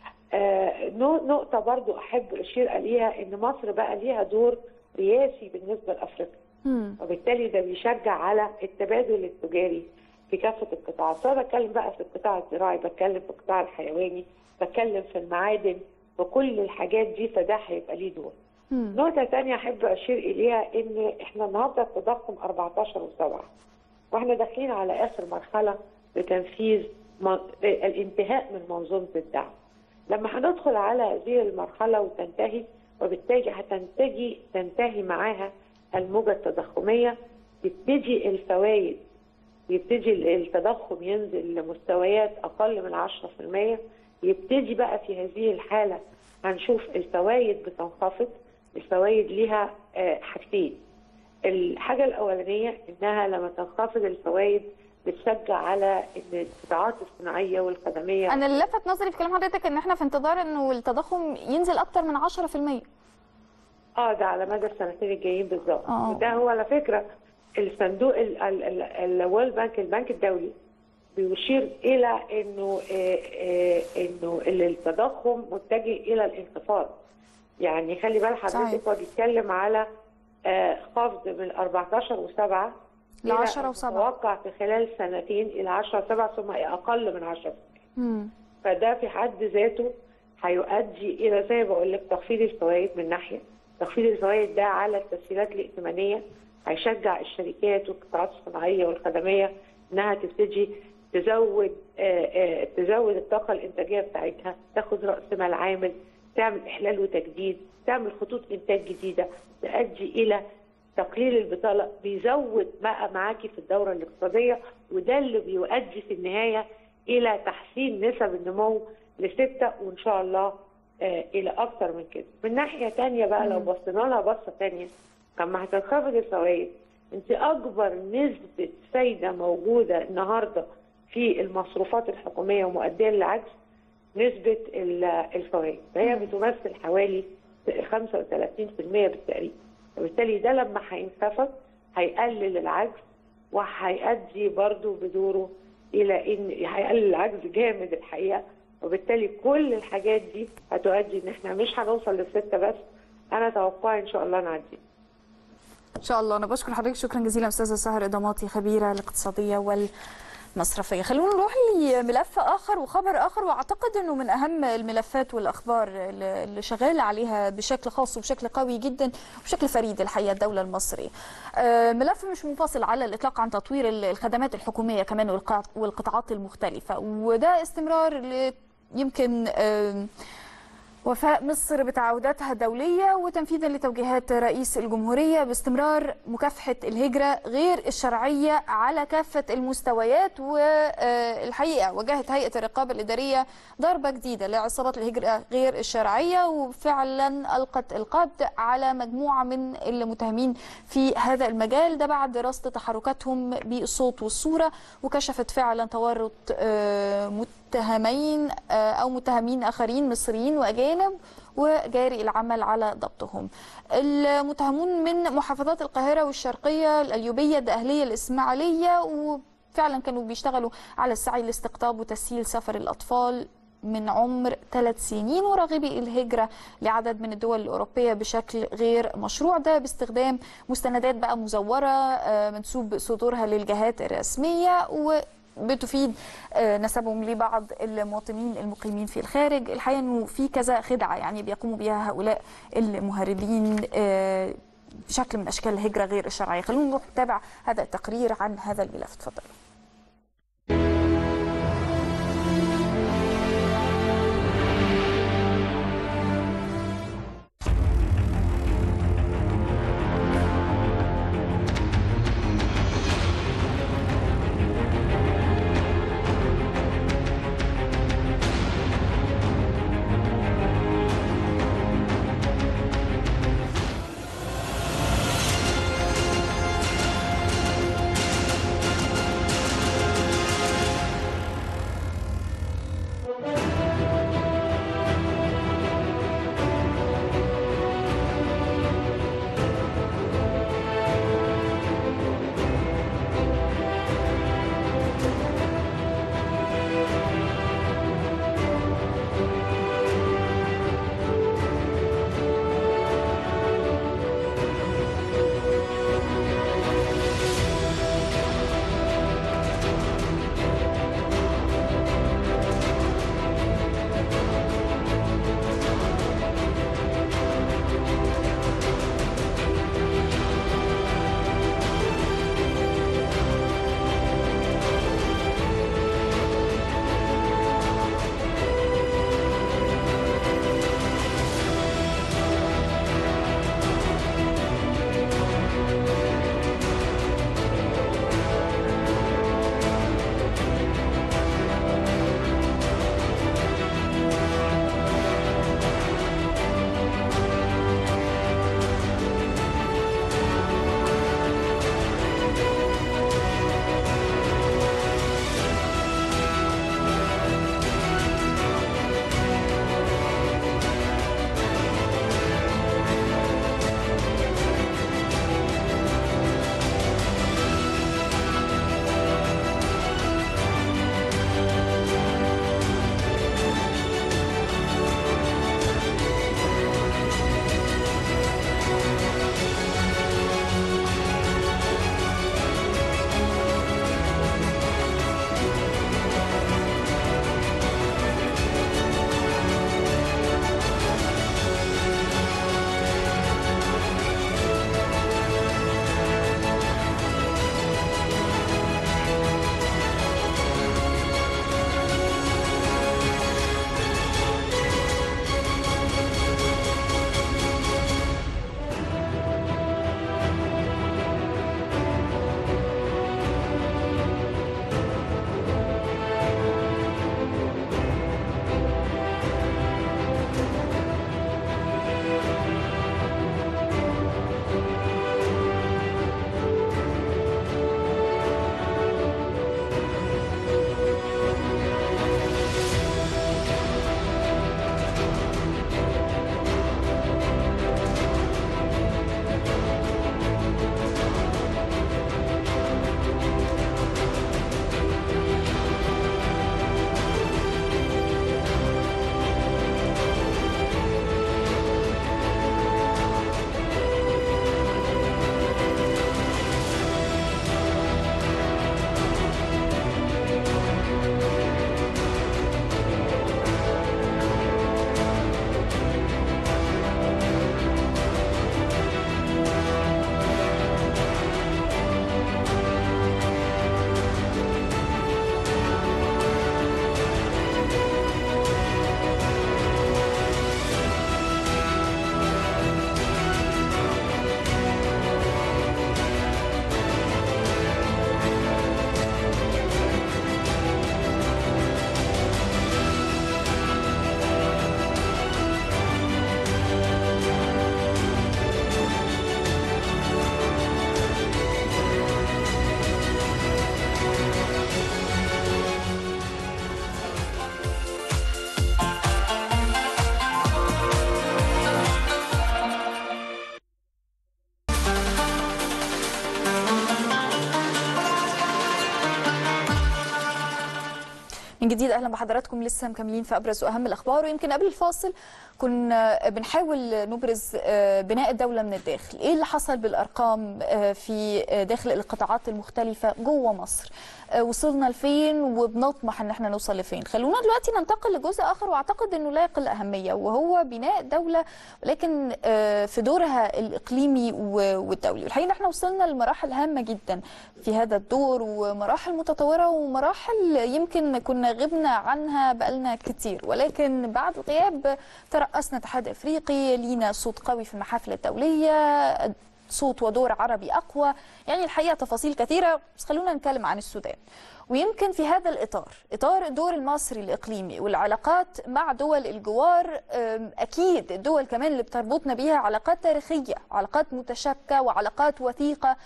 آه نو- نقطه برضو احب اشير اليها ان مصر بقى ليها دور رئاسي بالنسبه لافريقيا. مم. وبالتالي ده بيشجع على التبادل التجاري في كافه القطاعات سواء بتكلم بقى في القطاع الزراعي بتكلم في القطاع الحيواني بتكلم في المعادن وكل الحاجات دي فده هيبقى ليه دور مم. نقطه ثانيه احب اشير اليها ان احنا النهارده التضخم 14 و7 واحنا داخلين على اخر مرحله لتنفيذ من- الانتهاء من منظومه الدعم لما هندخل على هذه المرحله وتنتهي وبالتالي هتنتهي تنتهي معاها الموجه التضخميه تبتدي الفوائد يبتدي التضخم ينزل لمستويات اقل من 10% يبتدي بقى في هذه الحاله هنشوف الفوائد بتنخفض الفوائد ليها آه، حاجتين الحاجه الاولانيه انها لما تنخفض الفوائد بتشجع على ان القطاعات الصناعيه والخدميه انا اللي لفت نظري في كلام حضرتك ان احنا في انتظار انه التضخم ينزل اكتر من 10% اه ده على مدى السنتين الجايين بالظبط آه. وده هو على فكره الصندوق الورلد بانك البنك الدولي بيشير الى انه آه، آه، انه التضخم متجه الى الانخفاض يعني خلي بال صحيح. حضرتك هو بيتكلم على آه، خفض من 14 و7 ل 10 و7. متوقع في خلال سنتين الى 10 و7 ثم اقل من 10 مم. فده في حد ذاته هيؤدي الى زي ما بقول لك تخفيض الفوائد من ناحيه تخفيض الفوائد ده على التسهيلات الائتمانيه هيشجع الشركات والقطاعات الصناعيه والخدميه انها تبتدي تزود آه، آه، تزود الطاقه الانتاجيه بتاعتها تاخد راس مال عامل تعمل احلال وتجديد تعمل خطوط انتاج جديده تؤدي الى تقليل البطاله بيزود بقى معاكي في الدوره الاقتصاديه وده اللي بيؤدي في النهايه الى تحسين نسب النمو لستة وان شاء الله آه الى اكثر من كده. من ناحيه تانية بقى لو بصينا لها بصه تانية لما هتنخفض الفوائد انت اكبر نسبه فايده موجوده النهارده في المصروفات الحكوميه ومؤديه للعجز نسبه ال- الفوائد فهي بتمثل حوالي 35% بالتقريب وبالتالي ده لما هينخفض هيقلل العجز وهيؤدي برضو بدوره الى ان هيقلل العجز جامد الحقيقه وبالتالي كل الحاجات دي هتؤدي ان احنا مش هنوصل للسته بس انا توقعي ان شاء الله نعدي ان شاء الله انا بشكر حضرتك شكرا جزيلا استاذه سهر ادماطي خبيره الاقتصاديه وال مصرفيه خلونا نروح لملف اخر وخبر اخر واعتقد انه من اهم الملفات والاخبار اللي اللي شغاله عليها بشكل خاص وبشكل قوي جدا وبشكل فريد الحقيقه الدوله المصريه آه، ملف مش منفصل على الاطلاق عن تطوير ال- الخدمات الحكوميه كمان والقطاع- والقطاعات المختلفه وده استمرار ل- يمكن آم، وفاء مصر بتعهداتها الدولية وتنفيذا لتوجيهات رئيس الجمهورية باستمرار مكافحة الهجرة غير الشرعية على كافة المستويات والحقيقة واجهت هيئة الرقابة الإدارية ضربة جديدة لعصابات الهجرة غير الشرعية وفعلا ألقت القبض على مجموعة من المتهمين في هذا المجال ده بعد رصد تحركاتهم بالصوت والصورة وكشفت فعلا تورط آه، متهمين آه، او متهمين اخرين مصريين واجانب وجاري العمل على ضبطهم. المتهمون من محافظات القاهره والشرقيه القليوبيه الدقهليه الاسماعيليه وفعلا كانوا بيشتغلوا على السعي لاستقطاب وتسهيل سفر الاطفال من عمر ثلاث سنين وراغبي الهجرة لعدد من الدول الأوروبية بشكل غير مشروع ده باستخدام مستندات بقى مزورة آه، منسوب صدورها للجهات الرسمية و بتفيد آه، نسبهم لبعض المواطنين المقيمين في الخارج الحقيقه انه في كذا خدعه يعني بيقوموا بها هؤلاء المهربين آه، بشكل من اشكال الهجره غير الشرعيه خلونا نروح نتابع هذا التقرير عن هذا الملف اتفضل من جديد اهلا بحضراتكم لسه مكملين في ابرز واهم الاخبار ويمكن قبل الفاصل كنا بنحاول نبرز بناء الدوله من الداخل ايه اللي حصل بالارقام في داخل القطاعات المختلفه جوه مصر وصلنا لفين وبنطمح ان احنا نوصل لفين خلونا دلوقتي ننتقل لجزء اخر واعتقد انه لا يقل اهميه وهو بناء دوله ولكن في دورها الاقليمي والدولي والحقيقه احنا وصلنا لمراحل هامه جدا في هذا الدور ومراحل متطوره ومراحل يمكن كنا غبنا عنها بقالنا كتير ولكن بعد الغياب ترأسنا اتحاد افريقي لينا صوت قوي في المحافل الدوليه صوت ودور عربي اقوى يعني الحقيقه تفاصيل كثيره بس خلونا نتكلم عن السودان ويمكن في هذا الاطار اطار الدور المصري الاقليمي والعلاقات مع دول الجوار اكيد الدول كمان اللي بتربطنا بيها علاقات تاريخيه علاقات متشابكه وعلاقات وثيقه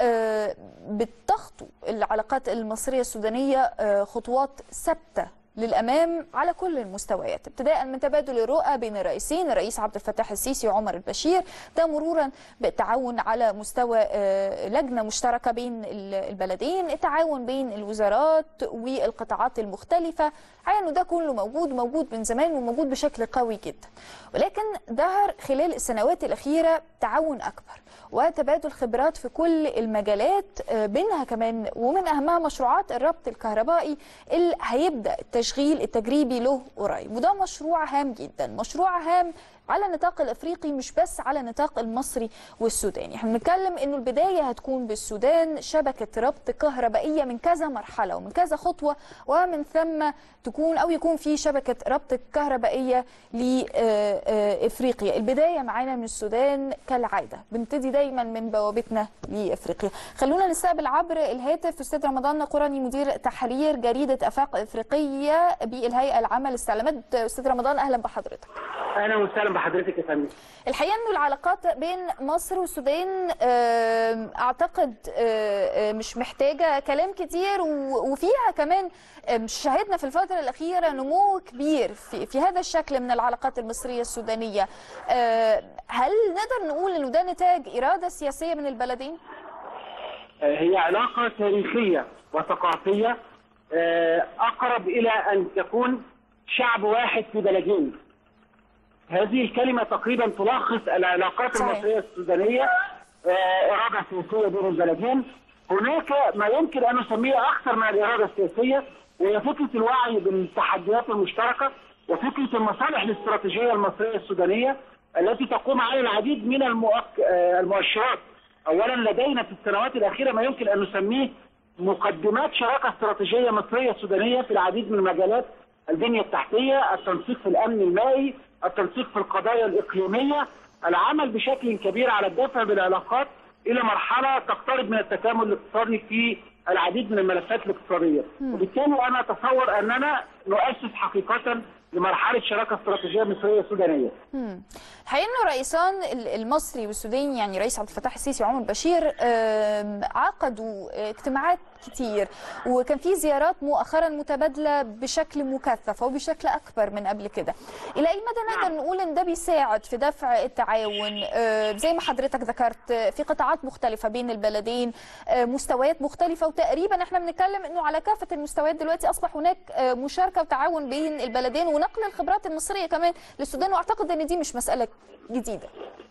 بتخطو العلاقات المصريه السودانيه خطوات ثابته للامام على كل المستويات ابتداء من تبادل الرؤى بين الرئيسين الرئيس عبد الفتاح السيسي وعمر البشير ده مرورا بالتعاون على مستوى لجنه مشتركه بين البلدين التعاون بين الوزارات والقطاعات المختلفه انه ده كله موجود موجود من زمان وموجود بشكل قوي جدا ولكن ظهر خلال السنوات الاخيره تعاون اكبر وتبادل خبرات في كل المجالات بينها كمان ومن اهمها مشروعات الربط الكهربائي اللي هيبدا التشغيل التجريبي له قريب وده مشروع هام جدا مشروع هام على النطاق الافريقي مش بس على النطاق المصري والسوداني احنا بنتكلم انه البدايه هتكون بالسودان شبكه ربط كهربائيه من كذا مرحله ومن كذا خطوه ومن ثم تكون او يكون في شبكه ربط كهربائيه لافريقيا البدايه معانا من السودان كالعاده بنبتدي دايما من بوابتنا لافريقيا خلونا نستقبل عبر الهاتف استاذ رمضان قرني مدير تحرير جريده افاق افريقيه بالهيئه العامه للاستعلامات استاذ رمضان اهلا بحضرتك اهلا وسهلا بحضرتك يا فندم الحقيقه انه العلاقات بين مصر والسودان اعتقد مش محتاجه كلام كتير وفيها كمان شهدنا في الفتره الاخيره نمو كبير في, في هذا الشكل من العلاقات المصريه السودانيه هل نقدر نقول انه ده نتاج اراده سياسيه من البلدين هي علاقه تاريخيه وثقافيه اقرب الى ان تكون شعب واحد في بلدين هذه الكلمة تقريبا تلخص العلاقات صحيح. المصرية السودانية آه، إرادة سياسية بين البلدين هناك ما يمكن أن نسميه أكثر من الإرادة السياسية وهي فكرة الوعي بالتحديات المشتركة وفكرة المصالح الاستراتيجية المصرية السودانية التي تقوم على العديد من المؤك... آه، المؤشرات أولا لدينا في السنوات الأخيرة ما يمكن أن نسميه مقدمات شراكة استراتيجية مصرية سودانية في العديد من المجالات البنية التحتية التنسيق في الأمن المائي التنسيق في القضايا الإقليمية العمل بشكل كبير على الدفع بالعلاقات إلى مرحلة تقترب من التكامل الاقتصادي في العديد من الملفات الاقتصادية وبالتالي أنا أتصور أننا نؤسس حقيقة لمرحلة شراكة استراتيجية مصرية سودانية الحقيقه انه رئيسان المصري والسوداني يعني رئيس عبد الفتاح السيسي وعمر بشير عقدوا اجتماعات كتير وكان في زيارات مؤخرا متبادله بشكل مكثف وبشكل اكبر من قبل كده الى اي مدى نقدر نقول ان ده بيساعد في دفع التعاون زي ما حضرتك ذكرت في قطاعات مختلفه بين البلدين مستويات مختلفه وتقريبا احنا بنتكلم انه على كافه المستويات دلوقتي اصبح هناك مشاركه وتعاون بين البلدين ونقل الخبرات المصريه كمان للسودان واعتقد ان دي مش مساله جديده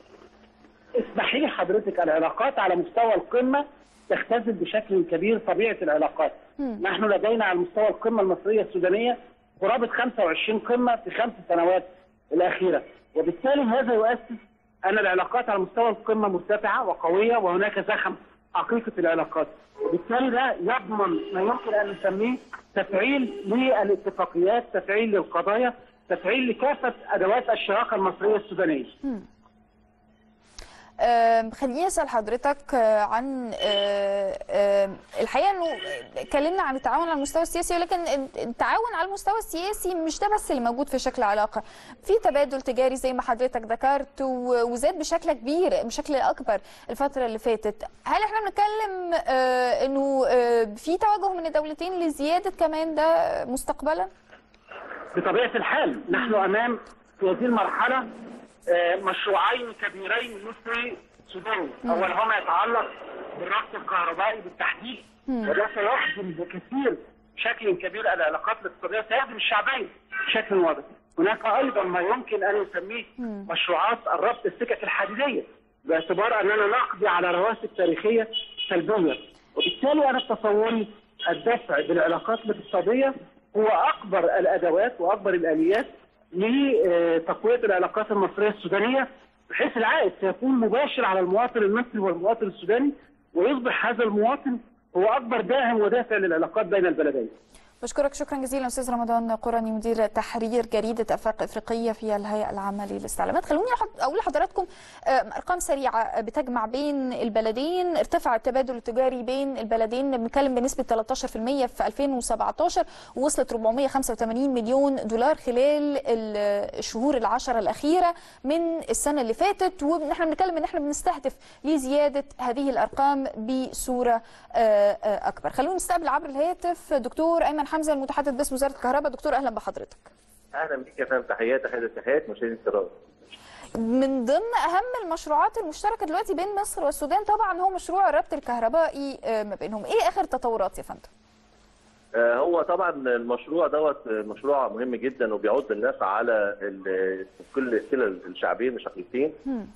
اسمحي لي حضرتك العلاقات على مستوى القمة تختزل بشكل كبير طبيعة العلاقات نحن لدينا على مستوى القمة المصرية السودانية قرابة 25 قمة في خمس سنوات الأخيرة وبالتالي هذا يؤسس أن العلاقات على مستوى القمة مرتفعة وقوية وهناك زخم حقيقة العلاقات وبالتالي ده يضمن ما يمكن أن نسميه تفعيل للاتفاقيات تفعيل للقضايا تفعيل لكافة أدوات الشراكة المصرية السودانية أم، خليني اسال حضرتك آه، عن آه، آه، الحقيقه انه اتكلمنا عن التعاون على المستوى السياسي ولكن التعاون على المستوى السياسي مش ده بس اللي موجود في شكل علاقه في تبادل تجاري زي ما حضرتك ذكرت و- وزاد بشكل كبير بشكل اكبر الفتره اللي فاتت هل احنا بنتكلم آه، انه آه، في توجه من الدولتين لزياده كمان ده مستقبلا بطبيعة الحال نحن أمام في هذه المرحلة آه، مشروعين كبيرين مصري سوداني أولهما يتعلق بالربط الكهربائي بالتحديد وده سيخدم بكثير بشكل كبير العلاقات الاقتصاديه سيخدم الشعبين بشكل واضح. هناك ايضا ما يمكن ان نسميه مشروعات الربط السكك الحديديه باعتبار اننا نقضي على رواسب تاريخيه سلبيه وبالتالي انا تصوري الدفع بالعلاقات الاقتصاديه هو اكبر الادوات واكبر الاليات لتقويه العلاقات المصريه السودانيه بحيث العائد سيكون مباشر على المواطن المصري والمواطن السوداني ويصبح هذا المواطن هو اكبر داعم ودافع للعلاقات بين البلدين. بشكرك شكرا جزيلا استاذ رمضان قرني مدير تحرير جريده افاق افريقيه في الهيئه العامه للاستعلامات خلوني اقول لحضراتكم ارقام سريعه بتجمع بين البلدين ارتفع التبادل التجاري بين البلدين بنتكلم بنسبه 13% في 2017 ووصلت 485 مليون دولار خلال الشهور العشره الاخيره من السنه اللي فاتت ونحن بنتكلم ان احنا بنستهدف لزياده هذه الارقام بصوره اكبر خلونا نستقبل عبر الهاتف دكتور ايمن حمزه المتحدث باسم وزاره الكهرباء دكتور اهلا بحضرتك اهلا بك يا فندم تحيات تحيات التحيات مشاهدينا الكرام من ضمن اهم المشروعات المشتركه دلوقتي بين مصر والسودان طبعا هو مشروع الربط الكهربائي ما بينهم ايه اخر التطورات يا فندم هو طبعا المشروع دوت مشروع مهم جدا وبيعود بالنفع على كل كلا الشعبين الشقيقين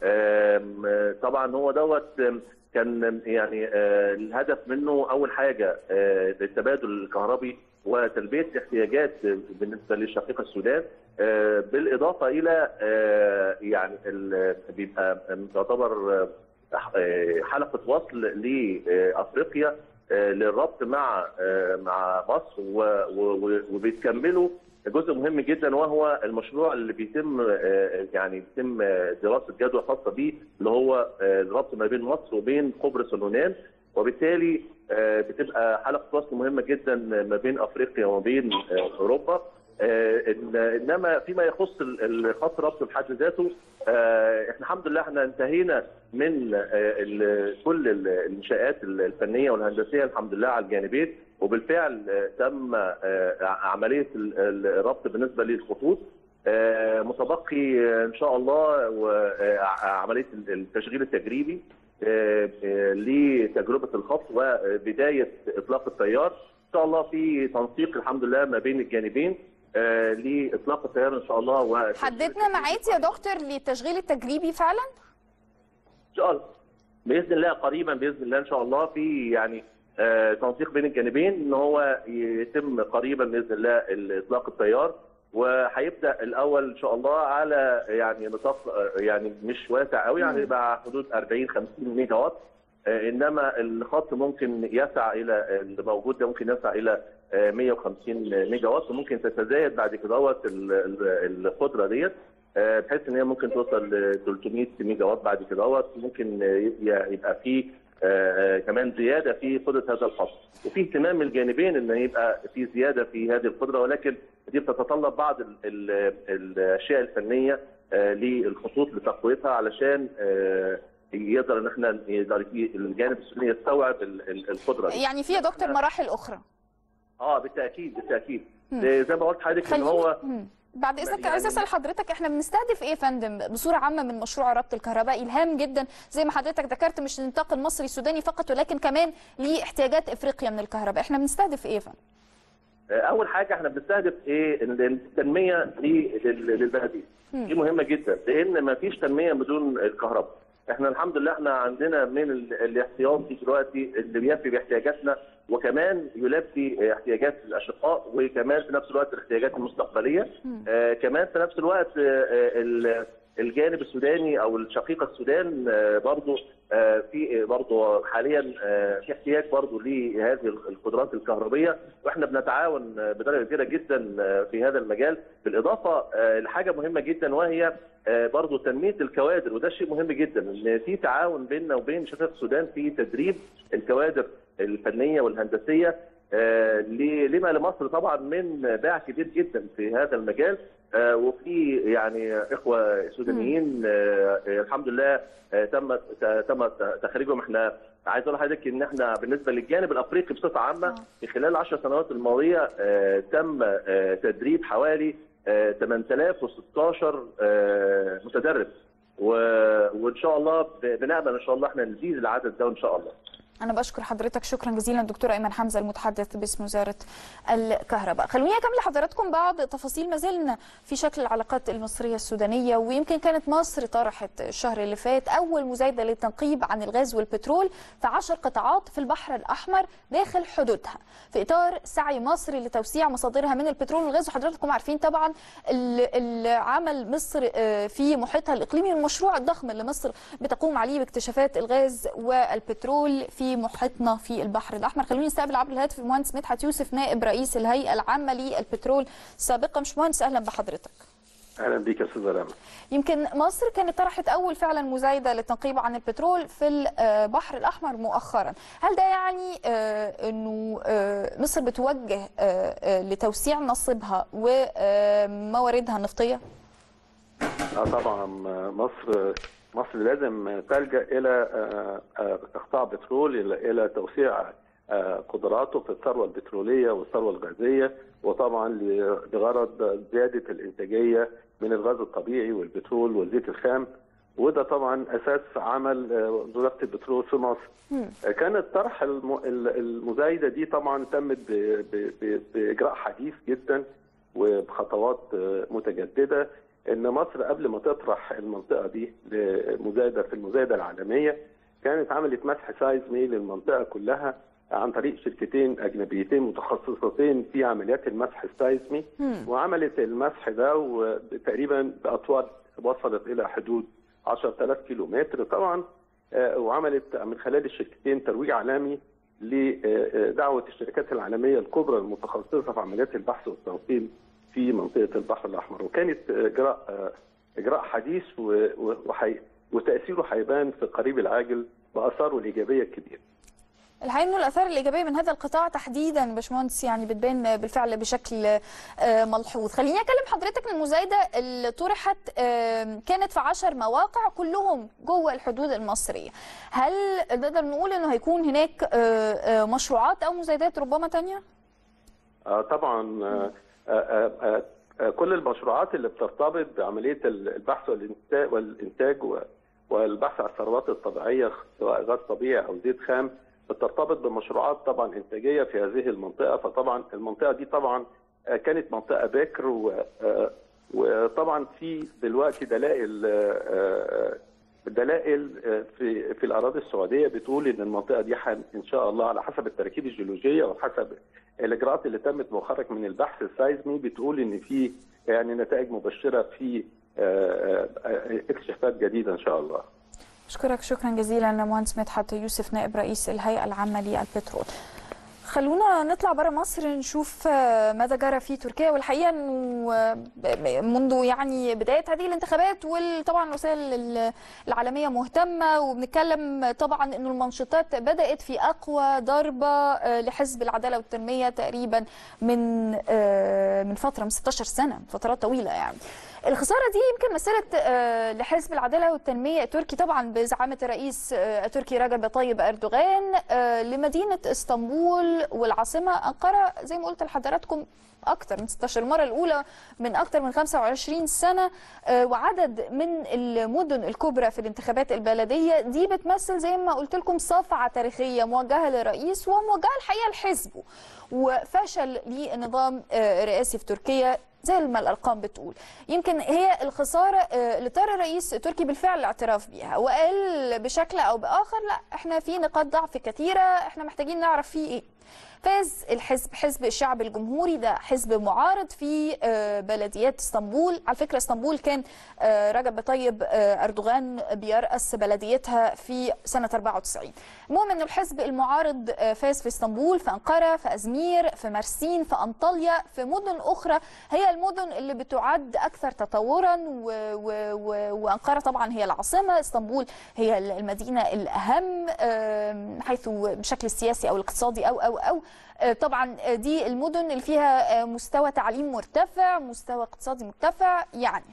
طبعا هو دوت كان يعني الهدف منه اول حاجه التبادل الكهربي وتلبيه احتياجات بالنسبه للشقيق السودان بالاضافه الى يعني بيبقى تعتبر حلقه وصل لافريقيا للربط مع مع مصر وبيتكملوا جزء مهم جدا وهو المشروع اللي بيتم يعني بيتم دراسه جدوى خاصه به اللي هو الربط ما بين مصر وبين قبرص واليونان وبالتالي بتبقى حلقه وصل مهمه جدا ما بين افريقيا وما بين اوروبا انما فيما يخص خط الربط بحد ذاته احنا الحمد لله احنا انتهينا من كل الانشاءات الفنيه والهندسيه الحمد لله على الجانبين وبالفعل تم عمليه الربط بالنسبه للخطوط متبقي ان شاء الله عمليه التشغيل التجريبي لتجربه الخط وبدايه اطلاق التيار ان شاء الله في تنسيق الحمد لله ما بين الجانبين لاطلاق التيار ان شاء الله و حددنا ميعاد يا دكتور للتشغيل التجريبي فعلا؟ ان شاء الله باذن الله قريبا باذن الله ان شاء الله في يعني آه تنسيق بين الجانبين ان هو يتم قريبا باذن الله اطلاق التيار وهيبدا الاول ان شاء الله على يعني نطاق يعني مش واسع قوي يعني يبقى حدود 40 50 ميجا وات آه انما الخط ممكن يسع الى اللي موجود ده ممكن يسع الى 150 ميجا وات وممكن تتزايد بعد كده القدره ديت بحيث ان هي ممكن توصل ل 300 ميجا وات بعد كده ممكن يبقى في كمان زياده في قدره هذا الخط وفي اهتمام من الجانبين ان يبقى في زياده في هذه القدره ولكن دي بتتطلب بعض ال ال الاشياء الفنيه للخطوط لتقويتها علشان يقدر ان احنا يقدر الجانب السوداني يستوعب القدره دي. يعني في يا دكتور مراحل اخرى اه بالتاكيد بالتاكيد زي ما قلت لحضرتك ان هو بعد اذنك عايز اسال حضرتك احنا بنستهدف ايه يا فندم بصوره عامه من مشروع ربط الكهرباء الهام جدا زي ما حضرتك ذكرت مش النطاق المصري السوداني فقط ولكن كمان لاحتياجات افريقيا من الكهرباء احنا بنستهدف ايه يا فندم اول حاجه احنا بنستهدف ايه التنميه للبلدين دي مهمه جدا لان ما فيش تنميه بدون الكهرباء احنا الحمد لله احنا عندنا من الاحتياطي دلوقتي اللي بيفي باحتياجاتنا وكمان يلبي احتياجات الاشقاء وكمان في نفس الوقت الاحتياجات المستقبليه آه كمان في نفس الوقت آه الجانب السوداني او الشقيقه السودان آه برضه آه في برضه حاليا آه في احتياج برضه لهذه القدرات الكهربيه واحنا بنتعاون بدرجه كبيره جدا في هذا المجال بالاضافه لحاجه مهمه جدا وهي برضه تنميه الكوادر وده شيء مهم جدا ان في تعاون بيننا وبين شقيقه السودان في تدريب الكوادر الفنيه والهندسيه لما لمصر طبعا من باع كبير جدا في هذا المجال وفي يعني اخوه سودانيين الحمد لله تم تم تخريجهم احنا عايز اقول لحضرتك ان احنا بالنسبه للجانب الافريقي بصفه عامه في خلال العشر سنوات الماضيه تم تدريب حوالي 8016 متدرب وان شاء الله بنامل ان شاء الله احنا نزيد العدد ده ان شاء الله أنا بشكر حضرتك شكرا جزيلا دكتور أيمن حمزة المتحدث باسم وزارة الكهرباء خلوني أكمل لحضراتكم بعض تفاصيل ما زلنا في شكل العلاقات المصرية السودانية ويمكن كانت مصر طرحت الشهر اللي فات أول مزايدة للتنقيب عن الغاز والبترول في عشر قطاعات في البحر الأحمر داخل حدودها في إطار سعي مصر لتوسيع مصادرها من البترول والغاز وحضراتكم عارفين طبعا العمل مصر في محيطها الإقليمي والمشروع الضخم اللي مصر بتقوم عليه باكتشافات الغاز والبترول في محيطنا في البحر الاحمر خلوني نستقبل عبر الهاتف المهندس مدحت يوسف نائب رئيس الهيئه العامه للبترول سابقا مش مهندس اهلا بحضرتك اهلا بيك يا استاذ رامي يمكن مصر كانت طرحت اول فعلا مزايده للتنقيب عن البترول في البحر الاحمر مؤخرا هل ده يعني انه مصر بتوجه لتوسيع نصيبها ومواردها النفطيه اه طبعا مصر مصر لازم تلجا الى اقطاع بترول الى توسيع قدراته في الثروه البتروليه والثروه الغازيه وطبعا لغرض زياده الانتاجيه من الغاز الطبيعي والبترول والزيت الخام وده طبعا اساس عمل وزاره البترول في مصر. كانت طرح المزايده دي طبعا تمت باجراء حديث جدا وبخطوات متجدده ان مصر قبل ما تطرح المنطقه دي لمزايده في المزايده العالميه كانت عملت مسح سايزمي للمنطقه كلها عن طريق شركتين اجنبيتين متخصصتين في عمليات المسح السايزمي وعملت المسح ده تقريبا باطوال وصلت الى حدود 10000 كيلو متر طبعا وعملت من خلال الشركتين ترويج عالمي لدعوه الشركات العالميه الكبرى المتخصصه في عمليات البحث والتنقيب في منطقه البحر الاحمر وكانت اجراء اجراء حديث وحي وتاثيره هيبان في القريب العاجل باثاره الايجابيه الكبيره. الحقيقه انه الاثار الايجابيه من هذا القطاع تحديدا باشمهندس يعني بتبان بالفعل بشكل ملحوظ خليني اكلم حضرتك المزايده اللي طرحت كانت في 10 مواقع كلهم جوه الحدود المصريه هل نقدر نقول انه هيكون هناك مشروعات او مزايدات ربما ثانيه آه طبعا آه آه كل المشروعات اللي بترتبط بعمليه البحث والانتاج والبحث عن الثروات الطبيعيه سواء غاز طبيعي او زيت خام بترتبط بمشروعات طبعا انتاجيه في هذه المنطقه فطبعا المنطقه دي طبعا كانت منطقه بكر وطبعا في دلوقتي دلائل دلائل في في الاراضي السعوديه بتقول ان المنطقه دي ان شاء الله على حسب التراكيب الجيولوجيه وحسب الاجراءات اللي تمت مؤخرا من البحث السايزمي بتقول ان في يعني نتائج مبشره في اكتشافات جديده ان شاء الله. أشكرك شكرا جزيلا مهندس مدحت يوسف نائب رئيس الهيئة العامة للبترول خلونا نطلع بره مصر نشوف ماذا جرى في تركيا والحقيقه انه منذ يعني بدايه هذه الانتخابات وطبعا الوسائل العالميه مهتمه وبنتكلم طبعا انه المنشطات بدات في اقوى ضربه لحزب العداله والتنميه تقريبا من من فتره من 16 سنه فترات طويله يعني الخساره دي يمكن مسيره لحزب العداله والتنميه التركي طبعا بزعامه الرئيس التركي رجب طيب اردوغان لمدينه اسطنبول والعاصمه انقره زي ما قلت لحضراتكم اكثر من 16 المره الاولى من اكثر من 25 سنه وعدد من المدن الكبرى في الانتخابات البلديه دي بتمثل زي ما قلت لكم صفعه تاريخيه موجهه للرئيس وموجهه الحقيقه لحزبه وفشل للنظام الرئاسي في تركيا زي ما الارقام بتقول يمكن هي الخساره اللي اضطر الرئيس التركي بالفعل الاعتراف بيها وقال بشكل او باخر لا احنا في نقاط ضعف كثيره احنا محتاجين نعرف فيه ايه فاز الحزب حزب الشعب الجمهوري ده حزب معارض في بلديات اسطنبول على فكره اسطنبول كان رجب طيب اردوغان بيرأس بلديتها في سنه 94 المهم انه الحزب المعارض فاز في اسطنبول في انقره في ازمير في مرسين في انطاليا في مدن اخرى هي المدن اللي بتعد اكثر تطورا و و و وانقره طبعا هي العاصمه اسطنبول هي المدينه الاهم حيث بشكل السياسي او الاقتصادي او او او طبعا دي المدن اللي فيها مستوى تعليم مرتفع مستوى اقتصادي مرتفع يعني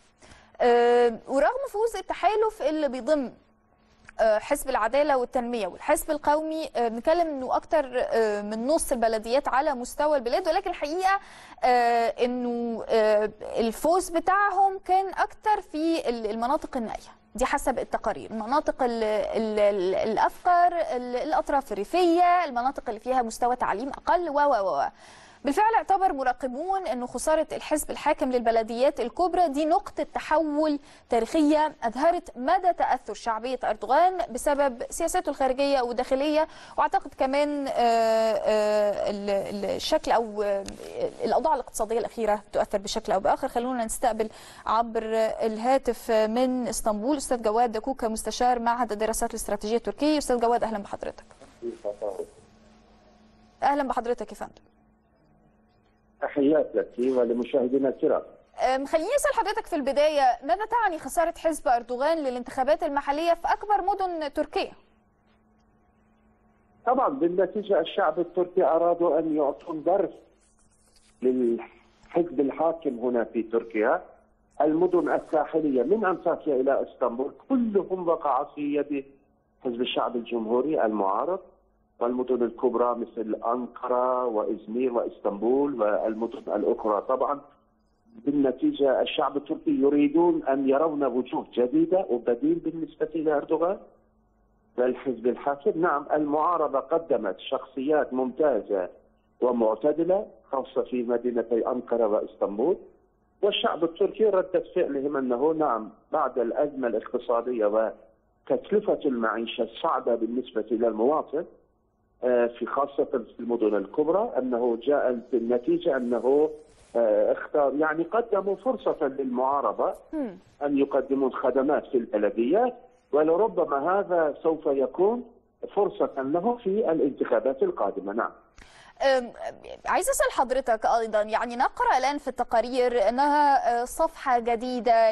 ورغم فوز التحالف اللي بيضم حزب العداله والتنميه والحزب القومي بنتكلم انه اكتر من نص البلديات على مستوى البلاد ولكن الحقيقه انه الفوز بتاعهم كان اكتر في المناطق النائيه دي حسب التقارير المناطق ال ال ال الافقر ال- الاطراف الريفيه المناطق اللي فيها مستوى تعليم اقل و و و بالفعل اعتبر مراقبون انه خساره الحزب الحاكم للبلديات الكبرى دي نقطه تحول تاريخيه اظهرت مدى تاثر شعبيه اردوغان بسبب سياساته الخارجيه والداخليه واعتقد كمان آه، آه، ال- ال- الشكل او آه، الاوضاع الاقتصاديه الاخيره تؤثر بشكل او باخر خلونا نستقبل عبر الهاتف من اسطنبول استاذ جواد دكوكا مستشار معهد الدراسات الاستراتيجيه التركي استاذ جواد اهلا بحضرتك اهلا بحضرتك يا فندم تحيات لك ولمشاهدينا الكرام أم، خليني اسال حضرتك في البدايه ماذا تعني خساره حزب اردوغان للانتخابات المحليه في اكبر مدن تركيا؟ طبعا بالنتيجه الشعب التركي ارادوا ان يعطون درس للحزب الحاكم هنا في تركيا المدن الساحليه من انطاكيا الى اسطنبول كلهم وقع في يد حزب الشعب الجمهوري المعارض والمدن الكبرى مثل انقره وازمير واسطنبول والمدن الاخرى طبعا بالنتيجه الشعب التركي يريدون ان يرون وجوه جديده وبديل بالنسبه الى اردوغان والحزب الحاكم نعم المعارضة قدمت شخصيات ممتازة ومعتدلة خاصة في مدينتي أنقرة وإسطنبول والشعب التركي ردة فعلهم أنه نعم بعد الأزمة الاقتصادية وتكلفة المعيشة الصعبة بالنسبة إلى المواطن آه، في خاصة في المدن الكبرى أنه جاء النتيجة أنه آه، اختار يعني قدموا فرصة للمعارضة أن يقدمون خدمات في البلديات ولربما هذا سوف يكون فرصة له في الانتخابات القادمة نعم أم، عايز اسال حضرتك ايضا يعني نقرا الان في التقارير انها آه، صفحه جديده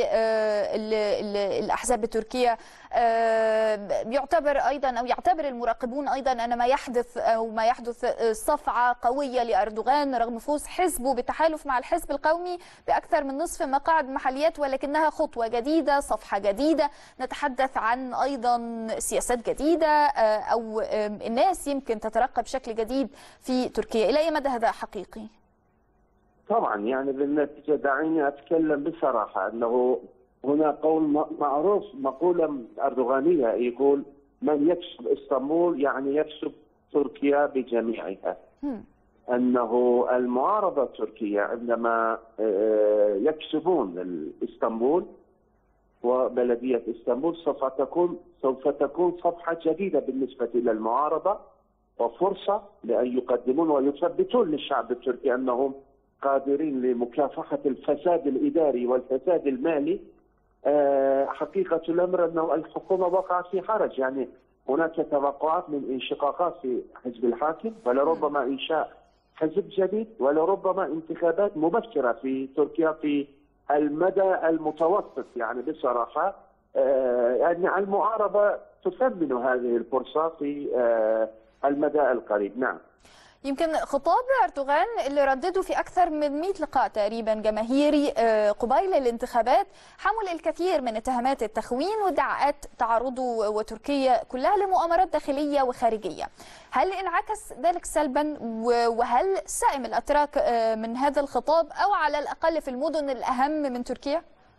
للاحزاب التركيه آه، يعتبر ايضا او يعتبر المراقبون ايضا ان ما يحدث او ما يحدث آه، صفعه قويه لاردوغان رغم فوز حزبه بالتحالف مع الحزب القومي باكثر من نصف مقاعد محليات ولكنها خطوه جديده صفحه جديده نتحدث عن ايضا سياسات جديده آه، او آم، الناس يمكن تترقى بشكل جديد في تركيا الى اي مدى هذا حقيقي طبعا يعني بالنتيجة دعيني أتكلم بصراحة أنه هنا قول م- معروف مقولة أردوغانية يقول من يكسب اسطنبول يعني يكسب تركيا بجميعها هم. أنه المعارضة التركية عندما آه، يكسبون اسطنبول وبلدية اسطنبول سوف تكون سوف تكون صفحة جديدة بالنسبة إلى المعارضة وفرصة لأن يقدمون ويثبتون للشعب التركي أنهم قادرين لمكافحة الفساد الإداري والفساد المالي آه، حقيقة الأمر أنه الحكومة وقعت في حرج يعني هناك توقعات من انشقاقات في حزب الحاكم ولربما إنشاء حزب جديد ولربما انتخابات مبكرة في تركيا في المدى المتوسط يعني بصراحة آه، يعني المعارضة تثمن هذه الفرصة في آه، المدى القريب نعم يمكن خطاب اردوغان اللي ردده في اكثر من 100 لقاء تقريبا جماهيري آه، قبيل الانتخابات حمل الكثير من اتهامات التخوين وادعاءات تعرضه وتركيا كلها لمؤامرات داخليه وخارجيه. هل انعكس ذلك سلبا و- وهل سئم الاتراك آه، من هذا الخطاب او على الاقل في المدن الاهم من تركيا؟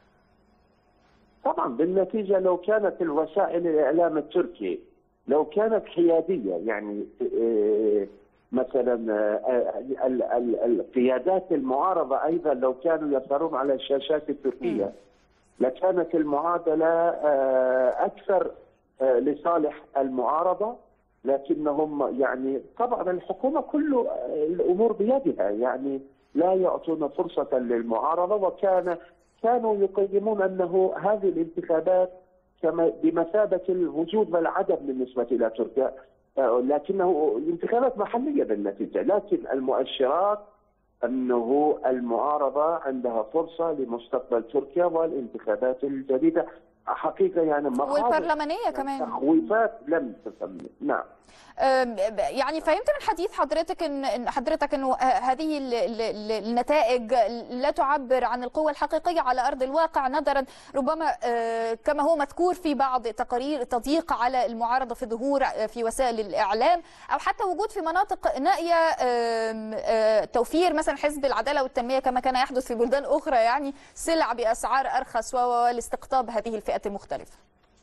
طبعا بالنتيجة لو كانت الوسائل الإعلام التركي لو كانت حيادية يعني آه، مثلا آه، ال- ال- القيادات المعارضة أيضا لو كانوا يظهرون على الشاشات التركية لكانت المعادلة آه، أكثر آه، لصالح المعارضة لكنهم يعني طبعا الحكومة كل آه، الأمور بيدها يعني لا يعطون فرصة للمعارضة وكان كانوا يقيمون أنه هذه الانتخابات كما بمثابة الوجود والعدم بالنسبة إلى تركيا آه، لكنه انتخابات محلية بالنتيجة لكن المؤشرات أنه المعارضة عندها فرصة لمستقبل تركيا والانتخابات الجديدة حقيقة يعني مخاوف والبرلمانيه كمان تخويفات لم تتم نعم أم، يعني فهمت من حديث حضرتك ان إن حضرتك انه آه، هذه ال- ال- ال- النتائج لا تعبر عن القوه الحقيقيه على ارض الواقع نظرا ربما آه، كما هو مذكور في بعض تقارير تضييق على المعارضه في ظهور آه، في وسائل الاعلام او حتى وجود في مناطق نائيه آم، آه، توفير مثلا حزب العداله والتنميه كما كان يحدث في بلدان اخرى يعني سلع باسعار ارخص و- و- لاستقطاب هذه الفئات الفئات المختلفه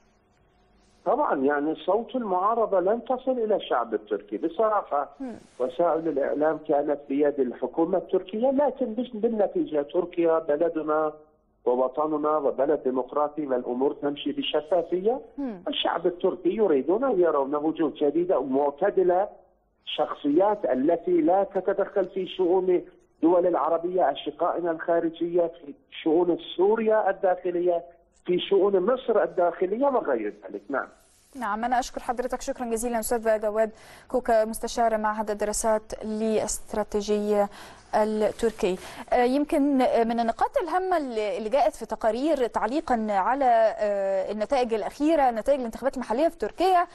طبعا يعني صوت المعارضه لن تصل الى الشعب التركي بصراحه وسائل الاعلام كانت بيد الحكومه التركيه لكن بش- بالنتيجه تركيا بلدنا ووطننا وبلد ديمقراطي والامور تمشي بشفافيه الشعب التركي يريدون ان يرون وجود جديده ومعتدله شخصيات التي لا تتدخل في شؤون الدول العربيه اشقائنا الخارجيه في شؤون سوريا الداخليه في شؤون مصر الداخليه وغير ذلك نعم نعم أنا أشكر حضرتك شكرا جزيلا أستاذ جواد كوكا مستشار معهد الدراسات الاستراتيجية التركي آه، يمكن آه، من النقاط الهامة اللي اللي جاءت في تقارير تعليقا على آه، النتائج الأخيرة نتائج الانتخابات المحلية في تركيا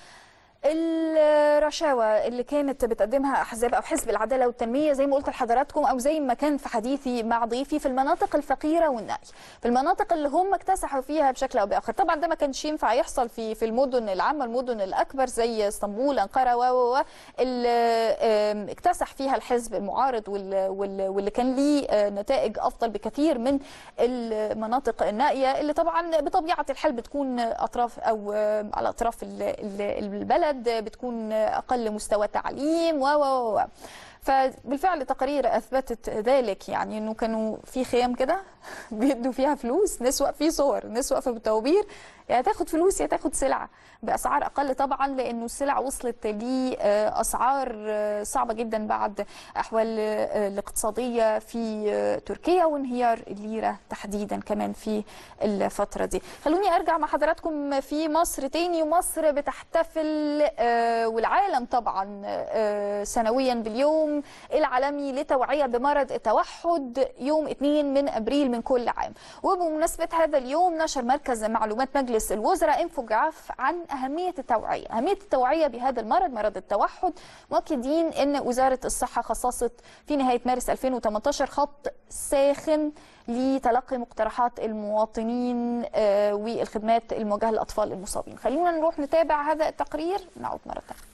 الرشاوى اللي كانت بتقدمها احزاب او حزب العداله والتنميه زي ما قلت لحضراتكم او زي ما كان في حديثي مع ضيفي في المناطق الفقيره والنائيه في المناطق اللي هم اكتسحوا فيها بشكل او باخر طبعا ده ما كانش ينفع يحصل في في المدن العامه المدن الاكبر زي اسطنبول انقره و و و اللي آم، اكتسح فيها الحزب المعارض وال- وال- واللي كان ليه آه، نتائج افضل بكثير من المناطق النائيه اللي طبعا بطبيعه الحال بتكون اطراف او آه، على اطراف ال- ال- البلد بتكون اقل مستوى تعليم و و و فبالفعل تقارير اثبتت ذلك يعني انه كانوا في خيام كده بيدوا فيها فلوس نسوق في صور نسوق في الطوابير يا تاخد فلوس يا تاخد سلعه باسعار اقل طبعا لانه السلع وصلت لاسعار صعبه جدا بعد احوال آه، الاقتصاديه في آه، تركيا وانهيار الليره تحديدا كمان في الفتره دي خلوني ارجع مع حضراتكم في مصر تاني ومصر بتحتفل آه، والعالم طبعا آه، سنويا باليوم العالمي لتوعيه بمرض التوحد يوم 2 من ابريل من كل عام وبمناسبه هذا اليوم نشر مركز معلومات مجلس الوزراء انفوجراف عن اهميه التوعيه اهميه التوعيه بهذا المرض مرض التوحد مؤكدين ان وزاره الصحه خصصت في نهايه مارس 2018 خط ساخن لتلقي مقترحات المواطنين آه، والخدمات الموجهه للاطفال المصابين خلينا نروح نتابع هذا التقرير نعود مره ثانيه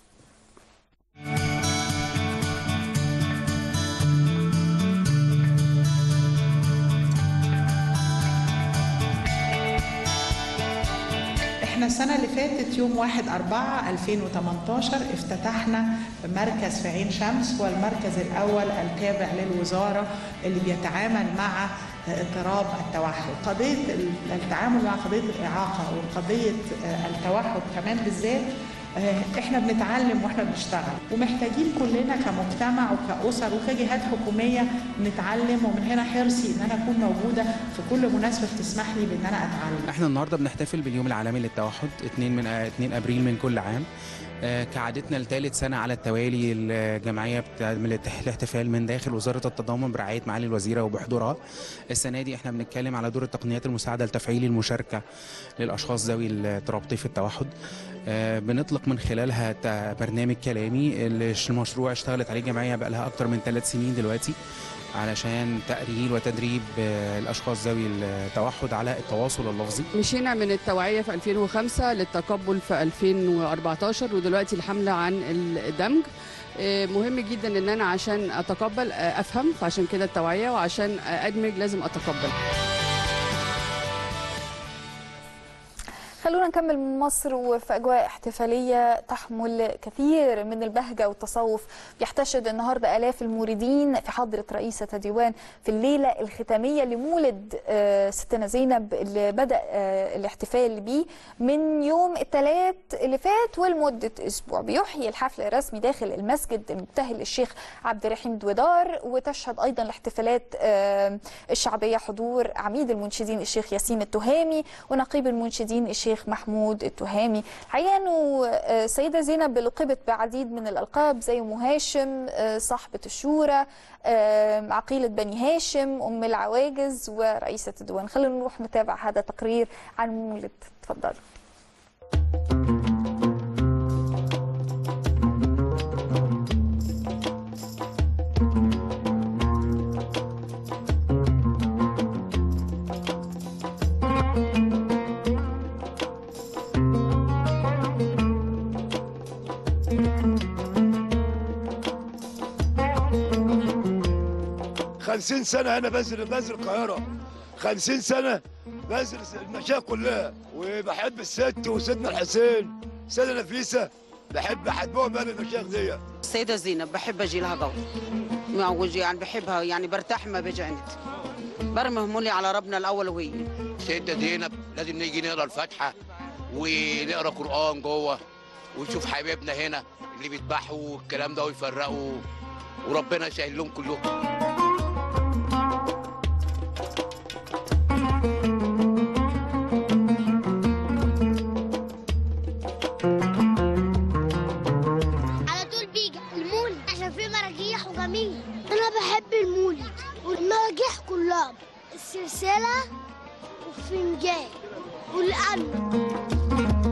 احنا السنة اللي فاتت يوم 1 4 2018 افتتحنا مركز في عين شمس والمركز الأول التابع للوزارة اللي بيتعامل مع اضطراب التوحد قضية التعامل مع قضية الإعاقة وقضية التوحد كمان بالذات احنا بنتعلم واحنا بنشتغل ومحتاجين كلنا كمجتمع وكأسر وكجهات حكومية نتعلم ومن هنا حرصي ان انا اكون موجودة في كل مناسبة بتسمح لي بان انا اتعلم احنا النهارده بنحتفل باليوم العالمي للتوحد 2 من 2 ابريل من كل عام آه، كعادتنا لثالث سنه على التوالي الجمعيه بتعمل التح- الاحتفال من داخل وزاره التضامن برعايه معالي الوزيره وبحضورها السنه دي احنا بنتكلم على دور التقنيات المساعده لتفعيل المشاركه للاشخاص ذوي الاضطراب طيف التوحد آه، بنطلق من خلالها ت- برنامج كلامي اللي ش- المشروع اشتغلت عليه الجمعيه بقى لها اكتر من ثلاث سنين دلوقتي علشان تأهيل وتدريب آه، الأشخاص ذوي التوحد على التواصل اللفظي مشينا من التوعية في 2005 للتقبل في 2014 ودلوقتي الحملة عن الدمج آه، مهم جدا ان انا عشان اتقبل آه، افهم فعشان كده التوعية وعشان آه، ادمج لازم اتقبل خلونا نكمل من مصر وفي اجواء احتفاليه تحمل كثير من البهجه والتصوف بيحتشد النهارده الاف الموردين في حضره رئيسه الديوان في الليله الختاميه لمولد آه، ستنا زينب اللي بدا آه، الاحتفال بيه من يوم الثلاث اللي فات ولمده اسبوع بيحيي الحفل الرسمي داخل المسجد المبتهل الشيخ عبد الرحيم دويدار وتشهد ايضا الاحتفالات آه، الشعبيه حضور عميد المنشدين الشيخ ياسين التهامي ونقيب المنشدين الشيخ محمود التهامي الحقيقه انه آه، السيده زينب لقبت بعديد من الالقاب زي ام هاشم آه، صاحبه الشورى آه، عقيله بني هاشم ام العواجز ورئيسه الديوان خلينا نروح نتابع هذا التقرير عن مولد اتفضلوا خمسين سنة أنا بنزل بنزل القاهرة خمسين سنة بنزل المشايخ كلها وبحب الست وسيدنا الحسين سيدة نفيسة بحب احبهم انا المشايخ دي السيدة زينب بحب اجي لها قوي معوج يعني بحبها يعني برتاح ما بيجي عندي برمي همولي على ربنا الاول وهي سيدة زينب لازم نيجي نقرا الفاتحة ونقرا قرآن جوه ونشوف حبايبنا هنا اللي بيذبحوا والكلام ده ويفرقوا وربنا يسهل لهم كلهم على طول بيجي المولد عشان فيه مراجيح وجميل انا بحب المولد والمراجيح كلها السلسله والفنجان والقلب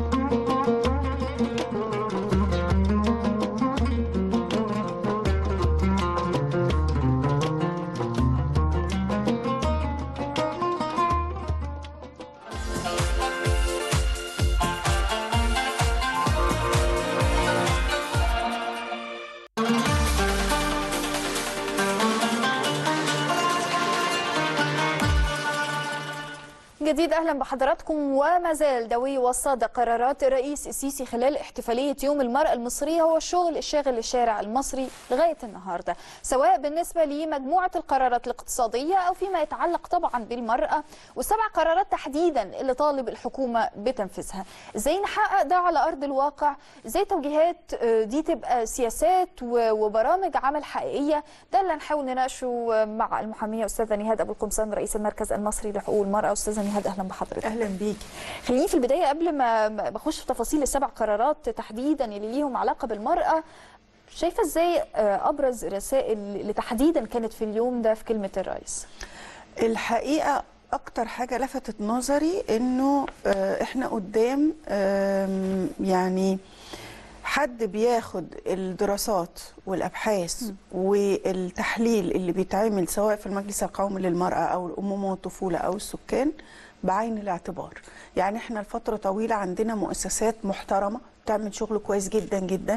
جديد اهلا بحضراتكم وما زال دوي وصاد قرارات الرئيس السيسي خلال احتفاليه يوم المراه المصريه هو الشغل الشاغل الشارع المصري لغايه النهارده سواء بالنسبه لمجموعه القرارات الاقتصاديه او فيما يتعلق طبعا بالمراه والسبع قرارات تحديدا اللي طالب الحكومه بتنفيذها ازاي نحقق ده على ارض الواقع ازاي توجيهات آه، دي تبقى سياسات و- وبرامج عمل حقيقيه ده اللي هنحاول نناقشه مع المحاميه استاذه نهاد ابو القمصان رئيس المركز المصري لحقوق المراه استاذه نهاد اهلا بحضرتك اهلا بيكي خليني في البدايه قبل ما ما بخش في تفاصيل السبع قرارات تحديدا اللي ليهم علاقه بالمراه شايفه ازاي آه، ابرز الرسائل اللي تحديدا كانت في اليوم ده في كلمه الرئيس الحقيقه اكتر حاجه لفتت نظري انه آه، احنا قدام آم، يعني حد بياخد الدراسات والابحاث والتحليل اللي بيتعمل سواء في المجلس القومي للمراه او الامومه والطفوله او السكان بعين الاعتبار يعني احنا لفتره طويله عندنا مؤسسات محترمه بتعمل شغل كويس جدا جدا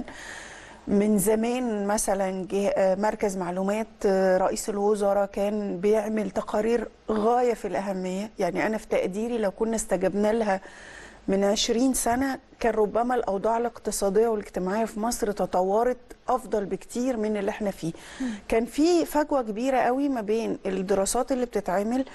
من زمان مثلا جه آه، مركز معلومات آه، رئيس الوزراء كان بيعمل تقارير غاية في الأهمية يعني أنا في تقديري لو كنا استجبنا لها من 20 سنة كان ربما الأوضاع الاقتصادية والاجتماعية في مصر تطورت أفضل بكتير من اللي احنا فيه كان في فجوة كبيرة قوي ما بين الدراسات اللي بتتعمل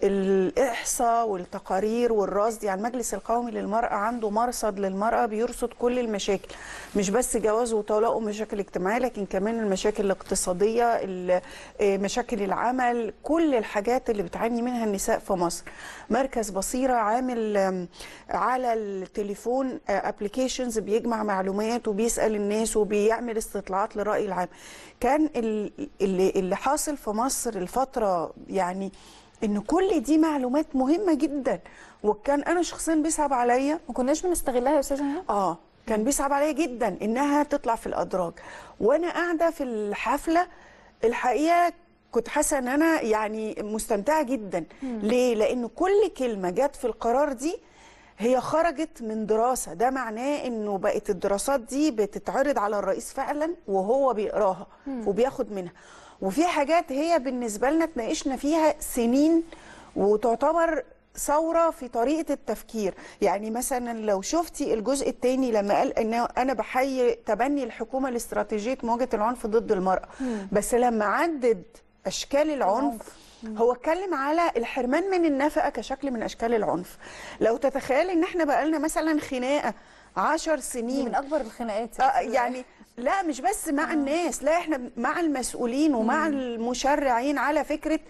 الإحصاء والتقارير والرصد يعني المجلس القومي للمرأة عنده مرصد للمرأة بيرصد كل المشاكل مش بس جواز وطلاق ومشاكل اجتماعية لكن كمان المشاكل الاقتصادية ال- آه، مشاكل العمل كل الحاجات اللي بتعاني منها النساء في مصر مركز بصيرة عامل آم، على التليفون ابلكيشنز بيجمع معلومات وبيسأل الناس وبيعمل استطلاعات للرأي العام كان ال- اللي, اللي حاصل في مصر الفترة يعني ان كل دي معلومات مهمة جدا وكان انا شخصيا بيصعب عليا ما كناش بنستغلها يا استاذه نهاد اه كان بيصعب عليا جدا انها تطلع في الادراج وانا قاعده في الحفله الحقيقه كنت حاسه ان انا يعني مستمتعه جدا ليه لان كل كلمه جت في القرار دي هي خرجت من دراسه ده معناه انه بقت الدراسات دي بتتعرض على الرئيس فعلا وهو بيقراها مم. وبياخد منها وفي حاجات هي بالنسبه لنا اتناقشنا فيها سنين وتعتبر ثوره في طريقه التفكير يعني مثلا لو شفتي الجزء الثاني لما قال ان انا بحيي تبني الحكومه لاستراتيجيه مواجهه العنف ضد المراه مم. بس لما عدد اشكال العنف هو اتكلم على الحرمان من النفقه كشكل من اشكال العنف لو تتخيل ان احنا بقالنا مثلا خناقه عشر سنين من اكبر الخناقات آه يعني لا مش بس مع الناس لا احنا مع المسؤولين ومع المشرعين على فكره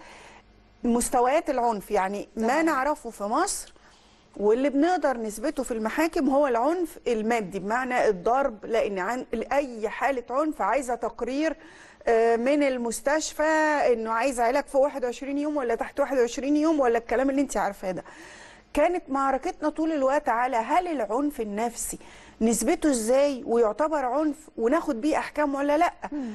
مستويات العنف يعني ما نعرفه في مصر واللي بنقدر نثبته في المحاكم هو العنف المادي بمعنى الضرب لان عن اي حاله عنف عايزه تقرير آه، من المستشفى انه عايز علاج في 21 يوم ولا تحت 21 يوم ولا الكلام اللي انت عارفاه ده كانت معركتنا طول الوقت على هل العنف النفسي نسبته ازاي ويعتبر عنف وناخد بيه احكام ولا لا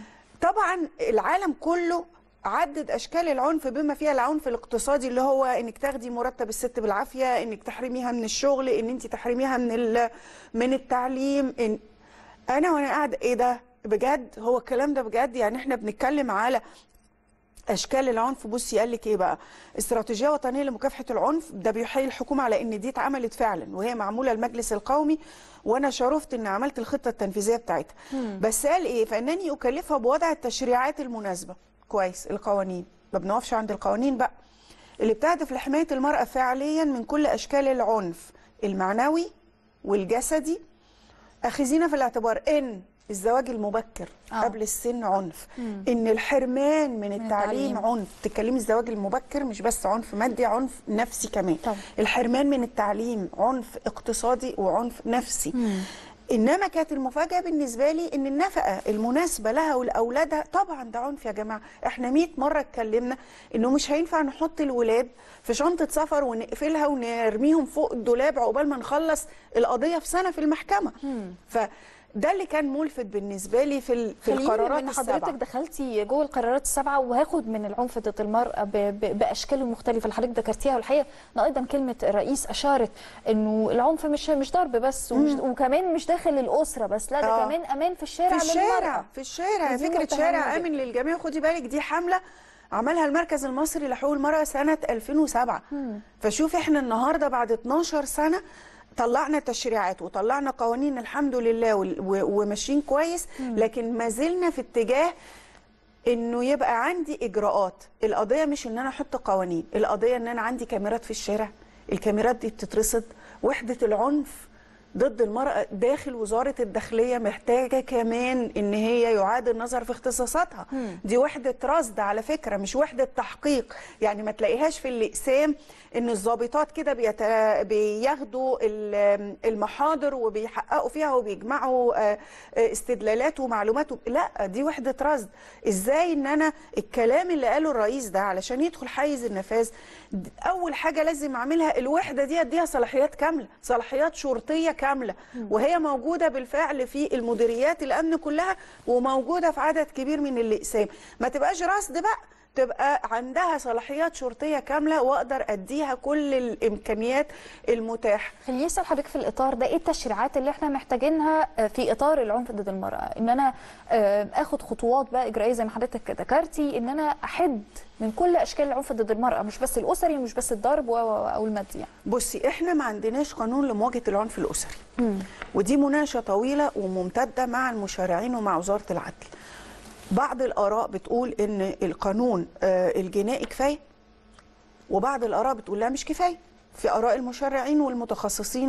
طبعا العالم كله عدد اشكال العنف بما فيها العنف الاقتصادي اللي هو انك تاخدي مرتب الست بالعافيه انك تحرميها من الشغل ان انت تحرميها من ال- من التعليم إن انا وانا قاعده ايه ده بجد هو الكلام ده بجد يعني احنا بنتكلم على اشكال العنف بصي قال لك ايه بقى استراتيجيه وطنيه لمكافحه العنف ده بيحيي الحكومه على ان دي اتعملت فعلا وهي معموله المجلس القومي وانا شرفت ان عملت الخطه التنفيذيه بتاعتها مم. بس قال ايه فانني اكلفها بوضع التشريعات المناسبه كويس القوانين ما بنقفش عند القوانين بقى اللي بتهدف لحمايه المراه فعليا من كل اشكال العنف المعنوي والجسدي اخذين في الاعتبار ان الزواج المبكر آه. قبل السن عنف مم. ان الحرمان من التعليم التعليم. عنف تتكلمي الزواج المبكر مش بس عنف مادي عنف نفسي كمان طبعا. الحرمان من التعليم عنف اقتصادي وعنف نفسي مم. انما كانت المفاجاه بالنسبه لي ان النفقه المناسبه لها ولاولادها طبعا ده عنف يا جماعه احنا 100 مره اتكلمنا انه مش هينفع نحط الولاد في شنطه سفر ونقفلها ونرميهم فوق الدولاب عقبال ما نخلص القضيه في سنه في المحكمه فده اللي كان ملفت بالنسبه لي في ال- في خليني القرارات من السبعه حضرتك دخلتي جوه القرارات السبعه وهاخد من العنف ضد المراه ب- ب- باشكاله المختلفه اللي حضرتك ذكرتيها والحقيقه ان ايضا كلمه الرئيس اشارت انه العنف مش مش ضرب بس ومش مم. وكمان مش داخل الاسره بس لا ده آه. كمان امان في الشارع في الشارع للمرأة. في الشارع ودي فكره نقطة شارع هامة امن للجميع خدي بالك دي حمله عملها المركز المصري لحقوق المرأة سنة 2007 مم. فشوف احنا النهاردة بعد 12 سنة طلعنا تشريعات وطلعنا قوانين الحمد لله وال- و- وماشيين كويس لكن ما زلنا في اتجاه انه يبقى عندي اجراءات القضيه مش ان انا احط قوانين القضيه ان انا عندي كاميرات في الشارع الكاميرات دي بتترصد وحده العنف ضد المرأة داخل وزارة الداخلية محتاجة كمان إن هي يعاد النظر في اختصاصاتها مم. دي وحدة رصد على فكرة مش وحدة تحقيق يعني ما تلاقيهاش في الإقسام إن الضابطات كده بيت... بياخدوا ال- المحاضر وبيحققوا فيها وبيجمعوا آه، آه، استدلالات ومعلومات وب- لا دي وحدة رصد إزاي إن أنا الكلام اللي قاله الرئيس ده علشان يدخل حيز النفاذ د- أول حاجة لازم أعملها الوحدة دي أديها صلاحيات كاملة صلاحيات شرطية كاملة وهي موجودة بالفعل في المديريات الأمن كلها وموجودة في عدد كبير من الأقسام ما تبقاش رصد بقى تبقى عندها صلاحيات شرطية كاملة وأقدر أديها كل الإمكانيات المتاحة خليني اسال حضرتك في الاطار ده ايه التشريعات اللي احنا محتاجينها آه، في اطار العنف ضد المراه ان انا آه، اخد خطوات بقى اجرائيه زي ما حضرتك ذكرتي ان انا احد من كل اشكال العنف ضد المراه مش بس الاسري ومش بس الضرب و- و- او المادي يعني. بصي احنا ما عندناش قانون لمواجهة العنف الأسري ودي مناقشة طويلة وممتدة مع المشارعين ومع وزارة العدل بعض الآراء بتقول إن القانون آه، الجنائي كفاية وبعض الآراء بتقول لا مش كفاية في آراء المشرعين والمتخصصين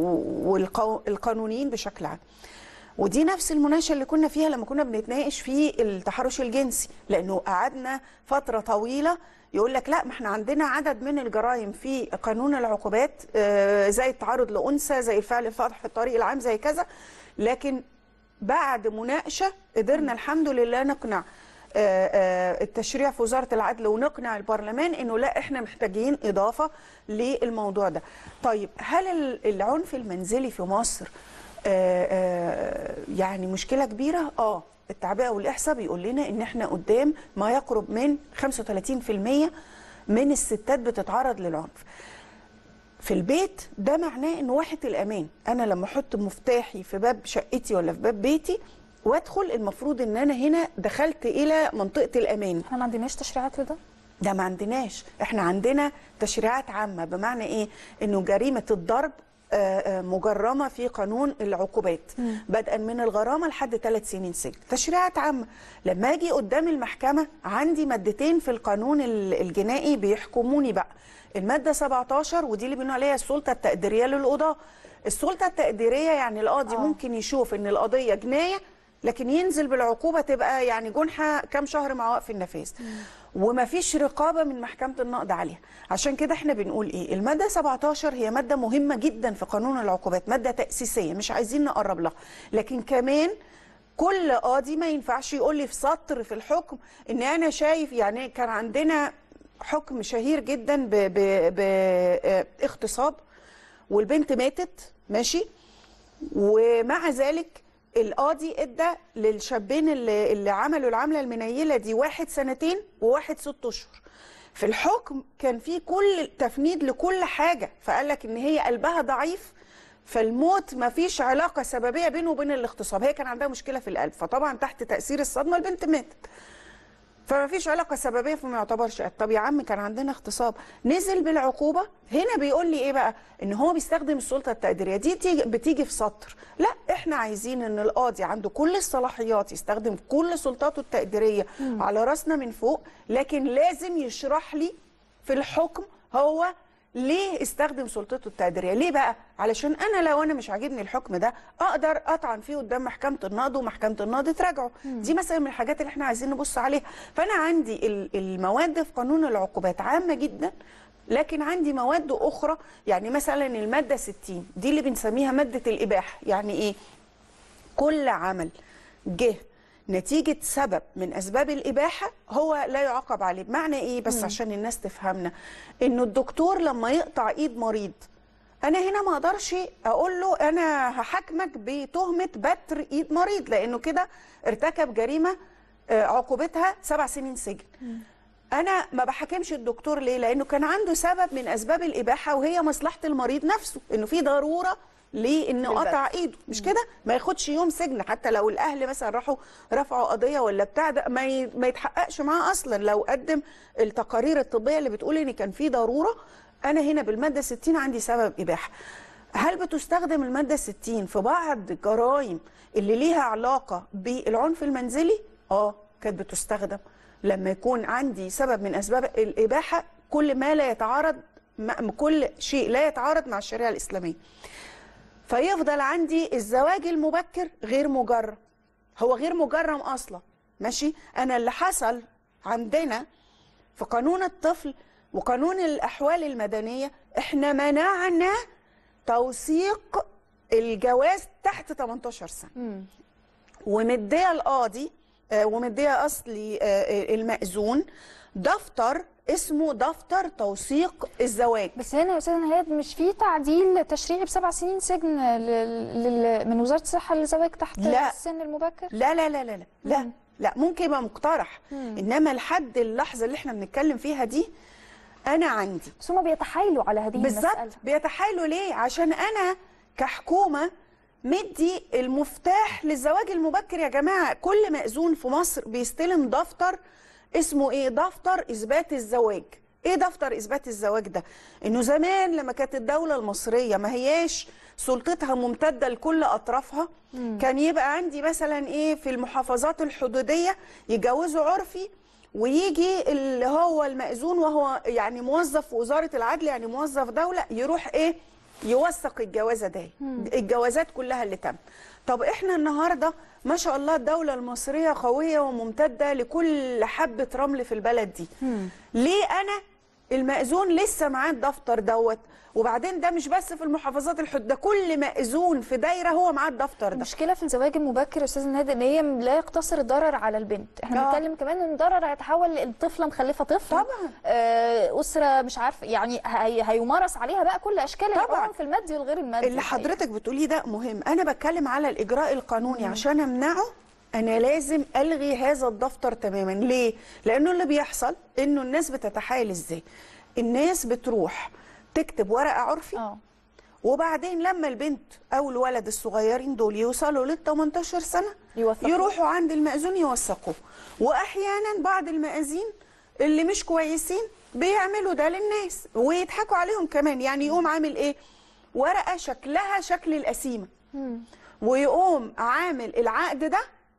والقانونيين بشكل عام ودي نفس المناقشه اللي كنا فيها لما كنا بنتناقش في التحرش الجنسي لانه قعدنا فتره طويله يقول لك لا ما احنا عندنا عدد من الجرائم في قانون العقوبات آه، زي التعرض لانثى زي الفعل الفاضح في الطريق العام زي كذا لكن بعد مناقشه قدرنا الحمد لله نقنع آه، آه، التشريع في وزاره العدل ونقنع البرلمان انه لا احنا محتاجين اضافه للموضوع ده. طيب هل ال- العنف المنزلي في مصر آه، آه، يعني مشكله كبيره؟ اه التعبئه والاحصاء بيقول لنا ان احنا قدام ما يقرب من 35% من الستات بتتعرض للعنف. في البيت ده معناه ان واحة الامان انا لما احط مفتاحي في باب شقتي ولا في باب بيتي وادخل المفروض ان انا هنا دخلت الى منطقه الامان احنا ما عندناش تشريعات لده ده ما عندناش احنا عندنا تشريعات عامه بمعنى ايه انه جريمه الضرب آه، آه، مجرمه في قانون العقوبات مم. بدءا من الغرامه لحد ثلاث سنين سجن تشريعات عامه لما اجي قدام المحكمه عندي مادتين في القانون ال- الجنائي بيحكموني بقى الماده 17 ودي اللي بنقول عليها السلطه التقديريه للقضاه السلطه التقديريه يعني القاضي ممكن يشوف ان القضيه جنايه لكن ينزل بالعقوبه تبقى يعني جنحه كام شهر مع وقف النفاذ ومفيش رقابه من محكمه النقض عليها عشان كده احنا بنقول ايه الماده 17 هي ماده مهمه جدا في قانون العقوبات ماده تاسيسيه مش عايزين نقرب لها لكن كمان كل قاضي ما ينفعش يقول لي في سطر في الحكم ان انا شايف يعني كان عندنا حكم شهير جدا باغتصاب والبنت ماتت ماشي ومع ذلك القاضي ادى للشابين اللي, اللي عملوا العمله المنيله دي واحد سنتين وواحد ست اشهر في الحكم كان في كل تفنيد لكل حاجه فقال لك ان هي قلبها ضعيف فالموت ما فيش علاقه سببيه بينه وبين الاغتصاب هي كان عندها مشكله في القلب فطبعا تحت تاثير الصدمه البنت ماتت فما فيش علاقه سببيه فما يعتبرش قتل. طب يا عم كان عندنا اغتصاب نزل بالعقوبه هنا بيقول لي ايه بقى ان هو بيستخدم السلطه التقديريه دي تيجي بتيجي في سطر لا احنا عايزين ان القاضي عنده كل الصلاحيات يستخدم كل سلطاته التقديريه مم. على راسنا من فوق لكن لازم يشرح لي في الحكم هو ليه استخدم سلطته التقديريه ليه بقى علشان انا لو انا مش عاجبني الحكم ده اقدر اطعن فيه قدام محكمه النقض ومحكمه النقض تراجعه دي مثلا من الحاجات اللي احنا عايزين نبص عليها فانا عندي ال- المواد في قانون العقوبات عامه جدا لكن عندي مواد اخرى يعني مثلا الماده 60 دي اللي بنسميها ماده الاباحه يعني ايه كل عمل جه نتيجة سبب من أسباب الإباحة هو لا يعاقب عليه بمعنى إيه بس مم. عشان الناس تفهمنا إنه الدكتور لما يقطع إيد مريض أنا هنا ما أقدرش أقول له أنا هحاكمك بتهمة بتر إيد مريض لأنه كده ارتكب جريمة آه، عقوبتها سبع سنين سجن انا ما بحاكمش الدكتور ليه لانه كان عنده سبب من اسباب الاباحه وهي مصلحه المريض نفسه انه في ضروره لانه للبت. قطع ايده مش كده ما ياخدش يوم سجن حتى لو الاهل مثلا راحوا رفعوا قضيه ولا بتاع ده ما ي- ما يتحققش معاه اصلا لو قدم التقارير الطبيه اللي بتقول ان كان في ضروره انا هنا بالماده 60 عندي سبب اباحه هل بتستخدم الماده 60 في بعض الجرائم اللي ليها علاقه بالعنف المنزلي اه كانت بتستخدم لما يكون عندي سبب من اسباب الاباحه كل ما لا يتعارض مع- كل شيء لا يتعارض مع الشريعه الاسلاميه فيفضل عندي الزواج المبكر غير مجرم هو غير مجرم اصلا ماشي انا اللي حصل عندنا في قانون الطفل وقانون الاحوال المدنيه احنا منعنا توثيق الجواز تحت 18 سنه ومديه القاضي آه، ومديه اصلي آه، آه، المأذون دفتر اسمه دفتر توثيق الزواج بس هنا يا استاذ نهاد مش في تعديل تشريعي بسبع سنين سجن لل... لل... من وزاره الصحه للزواج تحت لا. السن المبكر لا لا لا لا لا لا, لا ممكن يبقى مقترح مم. انما لحد اللحظه اللي احنا بنتكلم فيها دي انا عندي بس هم بيتحايلوا على هذه بالظبط المساله بيتحايلوا ليه عشان انا كحكومه مدي المفتاح للزواج المبكر يا جماعه كل مأذون في مصر بيستلم دفتر اسمه ايه دفتر اثبات الزواج ايه دفتر اثبات الزواج ده انه زمان لما كانت الدوله المصريه ما هياش سلطتها ممتده لكل اطرافها مم. كان يبقى عندي مثلا ايه في المحافظات الحدوديه يجوزوا عرفي ويجي اللي هو المأذون وهو يعني موظف في وزاره العدل يعني موظف دوله يروح ايه يوثق الجوازه دي مم. الجوازات كلها اللي تم طب احنا النهارده ما شاء الله الدوله المصريه قويه وممتده لكل حبه رمل في البلد دي ليه انا المأذون لسه معاه الدفتر دوت وبعدين ده مش بس في المحافظات الحد ده كل مأذون في دايره هو معاه الدفتر ده المشكله في الزواج المبكر يا استاذ نهاد ان هي لا يقتصر الضرر على البنت احنا آه. بنتكلم كمان ان الضرر هيتحول لطفله مخلفه طفل طبعا آه اسره مش عارفه يعني هي هيمارس عليها بقى كل اشكال العنف المادي والغير المادي اللي حضرتك بتقوليه ده مهم انا بتكلم على الاجراء القانوني عشان امنعه انا لازم الغي هذا الدفتر تماما ليه لانه اللي بيحصل انه الناس بتتحايل ازاي الناس بتروح تكتب ورقه عرفي اه وبعدين لما البنت او الولد الصغيرين دول يوصلوا لل 18 سنه يوثقوا. يروحوا عند المأذون يوثقوه واحيانا بعض المأذين اللي مش كويسين بيعملوا ده للناس ويضحكوا عليهم كمان يعني يقوم عامل ايه ورقه شكلها شكل القسيمه ويقوم عامل العقد ده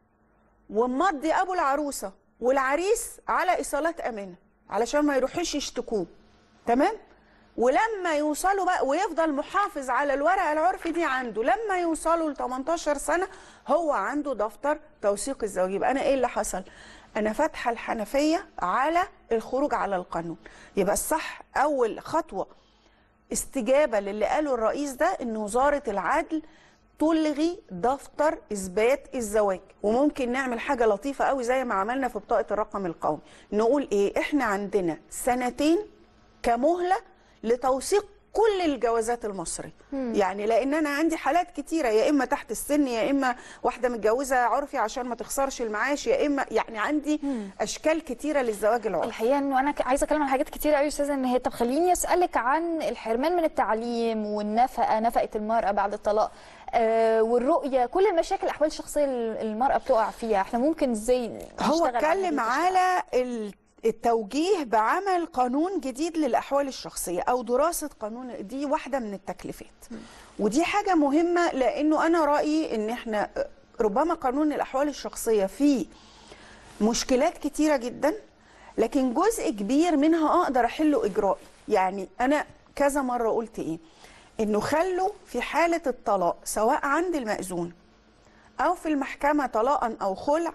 ومضي ابو العروسه والعريس على ايصالات امانه علشان ما يروحوش يشتكوه تمام ولما يوصلوا بقى ويفضل محافظ على الورقه العرفي دي عنده لما يوصلوا ل 18 سنه هو عنده دفتر توثيق الزواج يبقى انا ايه اللي حصل انا فاتحه الحنفيه على الخروج على القانون يبقى الصح اول خطوه استجابه للي قاله الرئيس ده ان وزاره العدل تلغي دفتر اثبات الزواج وممكن نعمل حاجه لطيفه قوي زي ما عملنا في بطاقه الرقم القومي نقول ايه احنا عندنا سنتين كمهله لتوثيق كل الجوازات المصريه مم. يعني لان انا عندي حالات كتيره يا اما تحت السن يا اما واحده متجوزه عرفي عشان ما تخسرش المعاش يا اما يعني عندي اشكال كتيره للزواج العرفي الحقيقه انه انا ك- عايزه اتكلم عن حاجات كتيره قوي يا استاذه ان هي طب خليني اسالك عن الحرمان من التعليم والنفقه نفقه المراه بعد الطلاق آه، والرؤيه كل المشاكل الاحوال الشخصيه اللي المراه بتقع فيها احنا ممكن ازاي هو نشتغل على اتكلم هذه على ال- التوجيه بعمل قانون جديد للأحوال الشخصية أو دراسة قانون دي واحدة من التكليفات ودي حاجة مهمة لأنه أنا رأيي إن إحنا ربما قانون الأحوال الشخصية فيه مشكلات كتيرة جدا لكن جزء كبير منها أقدر أحله إجرائي يعني أنا كذا مرة قلت إيه إنه خلوا في حالة الطلاق سواء عند المأذون أو في المحكمة طلاقا أو خلع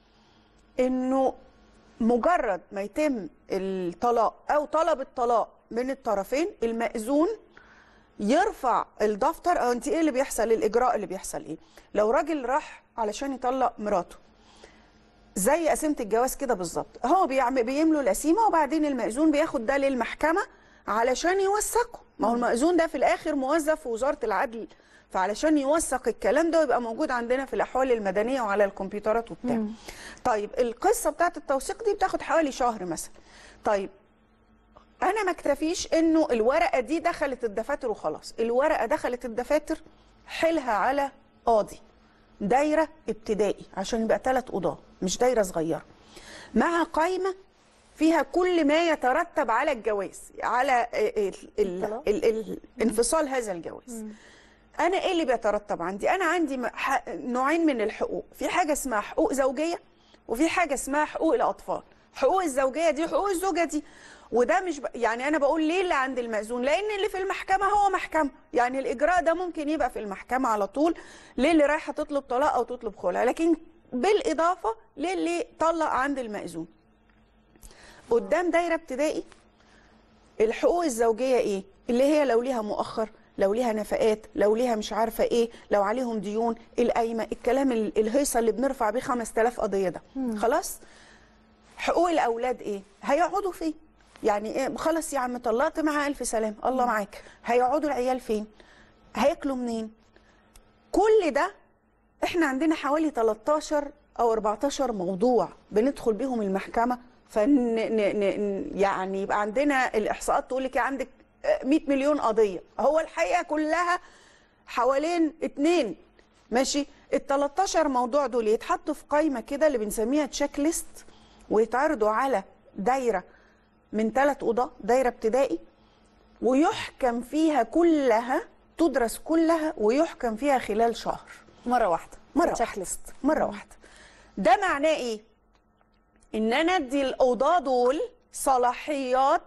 إنه مجرد ما يتم الطلاق او طلب الطلاق من الطرفين المأذون يرفع الدفتر او انت ايه اللي بيحصل الاجراء اللي بيحصل ايه لو راجل راح علشان يطلق مراته زي قسيمه الجواز كده بالظبط هو بيعمل بيملوا القسيمه وبعدين المأذون بياخد ده للمحكمه علشان يوثقه ما هو المأذون ده في الاخر موظف في وزاره العدل فعلشان يوثق الكلام ده ويبقى موجود عندنا في الاحوال المدنيه وعلى الكمبيوترات وبتاع طيب القصه بتاعت التوثيق دي بتاخد حوالي شهر مثلا طيب انا ما اكتفيش انه الورقه دي دخلت الدفاتر وخلاص الورقه دخلت الدفاتر حيلها على قاضي دايره ابتدائي عشان يبقى ثلاث قضاه مش دايره صغيره مع قائمه فيها كل ما يترتب على الجواز على ال ال ال ال انفصال هذا الجواز انا ايه اللي بيترتب عندي انا عندي م- ح- نوعين من الحقوق في حاجه اسمها حقوق زوجيه وفي حاجه اسمها حقوق الاطفال حقوق الزوجيه دي حقوق الزوجه دي وده مش ب... يعني انا بقول ليه اللي عند المأذون لان اللي في المحكمه هو محكمه يعني الاجراء ده ممكن يبقى في المحكمه على طول للي رايحه تطلب طلاق او تطلب خلع لكن بالاضافه للي طلق عند المأذون قدام دايره ابتدائي الحقوق الزوجيه ايه اللي هي لو ليها مؤخر لو ليها نفقات لو ليها مش عارفه ايه لو عليهم ديون القايمه الكلام ال- الهيصه اللي بنرفع بيه 5000 قضيه ده خلاص حقوق الاولاد ايه هيقعدوا فين يعني ايه خلاص يا عم طلقت معاه الف سلام الله معاك هيقعدوا العيال فين هياكلوا منين كل ده احنا عندنا حوالي 13 او 14 موضوع بندخل بيهم المحكمه فن ن ن يعني يبقى عندنا الاحصاءات تقول لك عندك 100 مليون قضيه هو الحقيقه كلها حوالين اتنين ماشي ال 13 موضوع دول يتحطوا في قائمه كده اللي بنسميها تشيك ليست ويتعرضوا على دايره من ثلاث قضاه دايره ابتدائي ويحكم فيها كلها تدرس كلها ويحكم فيها خلال شهر مره واحده مره تشيك واحده ليست. مره واحده ده معناه ايه ان انا ادي القضاه دول صلاحيات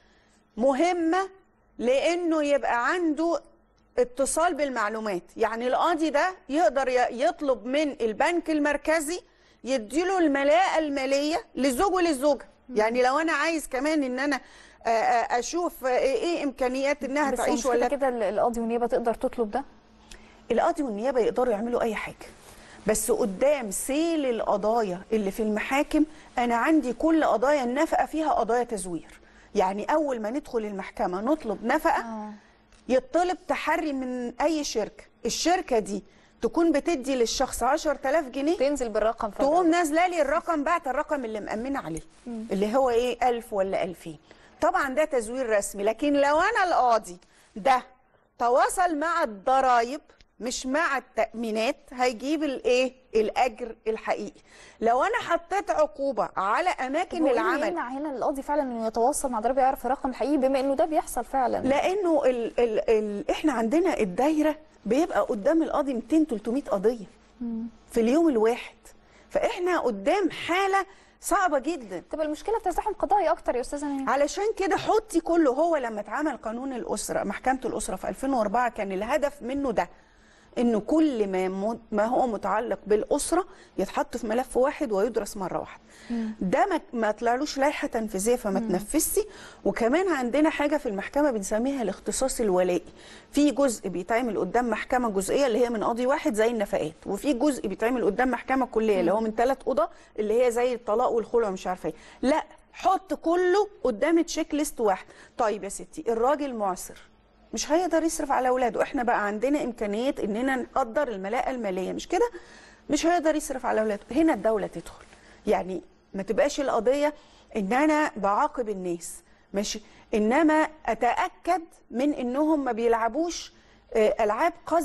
مهمه لانه يبقى عنده اتصال بالمعلومات يعني القاضي ده يقدر ي- يطلب من البنك المركزي يديله الملاءه الماليه للزوج وللزوجه يعني لو انا عايز كمان ان انا آه، آه، اشوف آه، ايه امكانيات انها بس تعيش هو مش ولا كده كده ال- القاضي والنيابه تقدر تطلب ده القاضي والنيابه يقدروا يعملوا اي حاجه بس قدام سيل القضايا اللي في المحاكم انا عندي كل قضايا النفقه فيها قضايا تزوير يعني اول ما ندخل المحكمه نطلب نفقه يطلب تحري من اي شركه الشركه دي تكون بتدي للشخص 10000 جنيه تنزل بالرقم فجأة. تقوم نازله لي الرقم بعت الرقم اللي مأمنه عليه اللي هو ايه 1000 ولا 2000 طبعا ده تزوير رسمي لكن لو انا القاضي ده تواصل مع الضرايب مش مع التأمينات هيجيب الايه الاجر الحقيقي لو انا حطيت عقوبه على اماكن هو إيه اللي العمل يمنع هنا القاضي فعلا انه يتواصل مع ضريبه يعرف الرقم الحقيقي بما انه ده بيحصل فعلا لانه ال ال ال احنا عندنا الدايره بيبقى قدام القاضي 200 300 قضيه في اليوم الواحد فاحنا قدام حاله صعبه جدا تبقى المشكله في تزاحم قضائي اكتر يا استاذه نيمه علشان كده حطي كله هو لما اتعمل قانون الاسره محكمه الاسره في 2004 كان الهدف منه ده انه كل ما مو- ما هو متعلق بالاسره يتحط في ملف واحد ويدرس مره واحده ده ما ما طلعلوش لائحه تنفيذيه فما تنفذش وكمان عندنا حاجه في المحكمه بنسميها الاختصاص الولائي في جزء بيتعمل قدام محكمه جزئيه اللي هي من قاضي واحد زي النفقات وفي جزء بيتعمل قدام محكمه كليه اللي هو من ثلاث قضاه اللي هي زي الطلاق والخلع ومش عارفه ايه لا حط كله قدام تشيك ليست واحد طيب يا ستي الراجل معسر مش هيقدر يصرف على اولاده احنا بقى عندنا امكانيه اننا نقدر الملاءه الماليه مش كده مش هيقدر يصرف على اولاده هنا الدوله تدخل يعني ما تبقاش القضيه ان انا بعاقب الناس ماشي انما اتاكد من انهم ما بيلعبوش آه، العاب قذره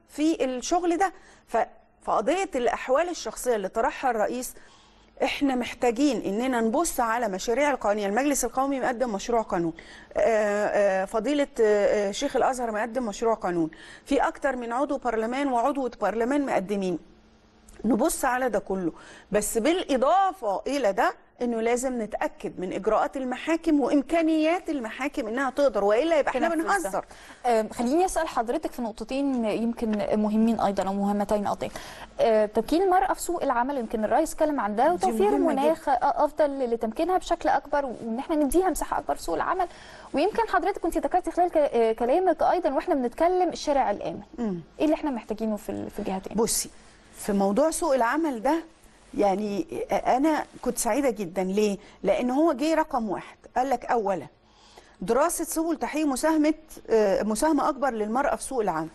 في الشغل ده ف فقضيه الاحوال الشخصيه اللي طرحها الرئيس احنا محتاجين اننا نبص على مشاريع القانونيه المجلس القومي مقدم مشروع قانون آه، آه، فضيله آه، آه، شيخ الازهر مقدم مشروع قانون في اكتر من عضو برلمان وعضو برلمان مقدمين نبص على ده كله بس بالاضافه الى ده انه لازم نتاكد من اجراءات المحاكم وامكانيات المحاكم انها تقدر والا يبقى احنا تنفذ ده. بنهزر آم، خليني اسال حضرتك في نقطتين يمكن مهمين ايضا او مهمتين ايضا آه، تمكين المراه في سوق العمل يمكن الرئيس اتكلم عن ده وتوفير مهمة مناخ افضل لتمكينها بشكل اكبر وان احنا نديها مساحه اكبر في سوق العمل ويمكن حضرتك كنت ذكرتي خلال ك- آه، كلامك ايضا واحنا بنتكلم الشارع الامن مم. ايه اللي احنا محتاجينه في ال- في الجهتين بصي في موضوع سوق العمل ده يعني انا كنت سعيده جدا ليه لان هو جه رقم واحد قال لك اولا دراسه سبل تحقيق مساهمه آه، مساهمه اكبر للمراه في سوق العمل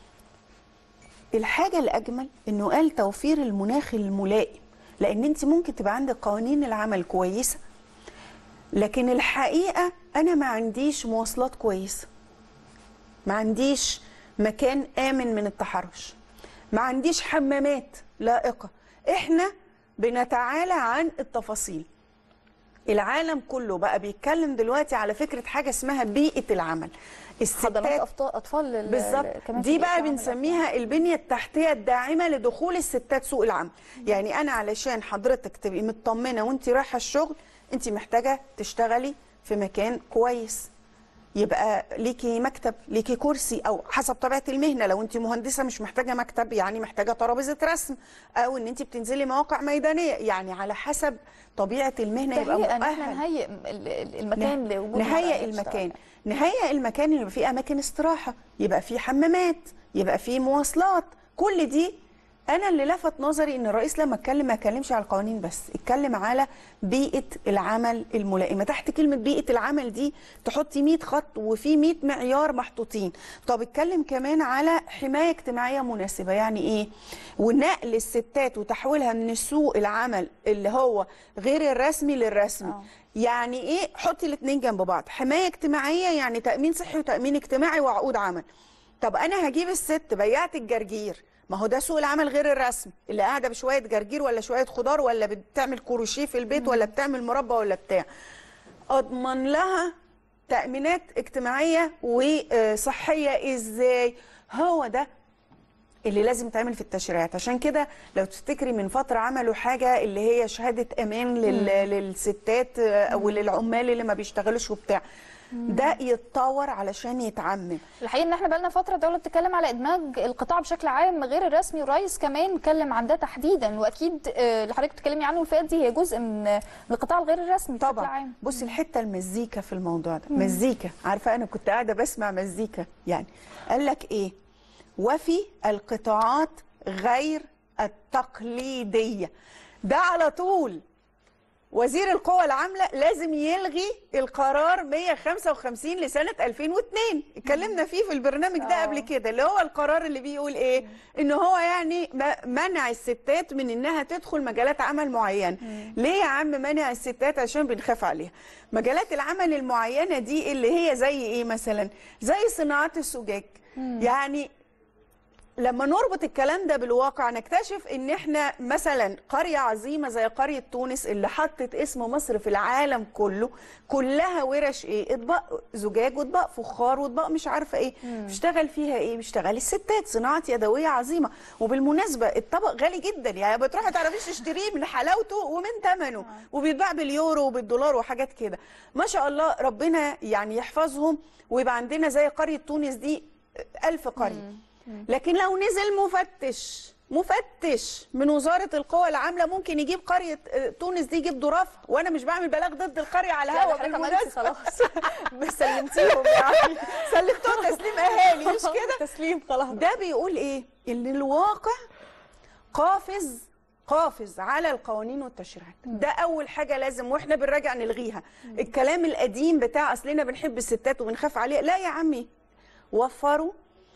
الحاجه الاجمل انه قال توفير المناخ الملائم لان انت ممكن تبقى عندك قوانين العمل كويسه لكن الحقيقه انا ما عنديش مواصلات كويسه ما عنديش مكان آمن من التحرش ما عنديش حمامات لائقة احنا بنتعالى عن التفاصيل العالم كله بقى بيتكلم دلوقتي على فكرة حاجة اسمها بيئة العمل حضانات أفط- اطفال لل- بالظبط كمان دي في بقى العمل. بنسميها البنية التحتية الداعمة لدخول الستات سوق العمل يعني أنا علشان حضرتك تبقي مطمنة وانت رايحة الشغل انت محتاجة تشتغلي في مكان كويس يبقى ليكي مكتب ليكي كرسي او حسب طبيعه المهنه لو انت مهندسه مش محتاجه مكتب يعني محتاجه ترابيزه رسم او ان انت بتنزلي مواقع ميدانيه يعني على حسب طبيعه المهنه يبقى تهيئة إن احنا مؤهل نهيئ ال- ال- المكان نه- لوجود نهيئ المرأة المكان نهيئ المكان اللي يبقى فيه اماكن استراحه يبقى فيه حمامات يبقى فيه مواصلات كل دي انا اللي لفت نظري ان الرئيس لما اتكلم ما اتكلمش على القوانين بس اتكلم على بيئه العمل الملائمه تحت كلمه بيئه العمل دي تحطي 100 خط وفي 100 معيار محطوطين طب اتكلم كمان على حمايه اجتماعيه مناسبه يعني ايه ونقل الستات وتحويلها من سوق العمل اللي هو غير الرسمي للرسمي يعني ايه حطي الاثنين جنب بعض حمايه اجتماعيه يعني تامين صحي وتامين اجتماعي وعقود عمل طب انا هجيب الست بياعه الجرجير ما هو ده سوق العمل غير الرسمي اللي قاعده بشويه جرجير ولا شويه خضار ولا بتعمل كروشيه في البيت ولا بتعمل مربى ولا بتاع اضمن لها تامينات اجتماعيه وصحيه ازاي هو ده اللي لازم تعمل في التشريعات عشان كده لو تفتكري من فترة عملوا حاجة اللي هي شهادة أمان لل... للستات آه، وللعمال اللي ما بيشتغلوش وبتاع ده يتطور علشان يتعمم الحقيقه ان احنا بقالنا فتره الدوله بتتكلم على ادماج القطاع بشكل عام غير الرسمي والرئيس كمان اتكلم عن ده تحديدا واكيد آه، اللي حضرتك بتتكلمي عنه الفئات دي هي جزء من من القطاع الغير الرسمي بشكل طبعا عام بصي الحته المزيكا في الموضوع ده مم. مزيكا عارفه انا كنت قاعده بسمع مزيكا يعني قال لك ايه وفي القطاعات غير التقليديه ده على طول وزير القوى العامله لازم يلغي القرار 155 لسنه 2002 اتكلمنا فيه في البرنامج ده قبل كده اللي هو القرار اللي بيقول ايه ان هو يعني م- منع الستات من انها تدخل مجالات عمل معينه ليه يا عم منع الستات عشان بنخاف عليها مجالات العمل المعينه دي اللي هي زي ايه مثلا زي صناعات الزجاج يعني لما نربط الكلام ده بالواقع نكتشف ان احنا مثلا قرية عظيمة زي قرية تونس اللي حطت اسم مصر في العالم كله كلها ورش ايه اطباق زجاج واطباق فخار واطباق مش عارفة ايه بيشتغل فيها ايه بيشتغل الستات صناعة يدوية عظيمة وبالمناسبة الطبق غالي جدا يعني بتروحي تعرفيش تشتريه من حلاوته ومن ثمنه وبيتباع باليورو وبالدولار وحاجات كده ما شاء الله ربنا يعني يحفظهم ويبقى عندنا زي قرية تونس دي ألف قرية لكن لو نزل مفتش مفتش من وزارة القوى العاملة ممكن يجيب قرية آه، تونس دي يجيب ظرافها وأنا مش بعمل بلاغ ضد القرية على لا، الهوا ده حضرتك عملتي بالمناسبة خلاص. بس سلمتيهم يعني سلمتهم تسليم أهالي مش كده تسليم خلاص ده بيقول إيه إن الواقع قافز قافز على القوانين والتشريعات ده اول حاجه لازم واحنا بنراجع نلغيها الكلام القديم بتاع اصلنا بنحب الستات وبنخاف عليها لا يا عمي وفروا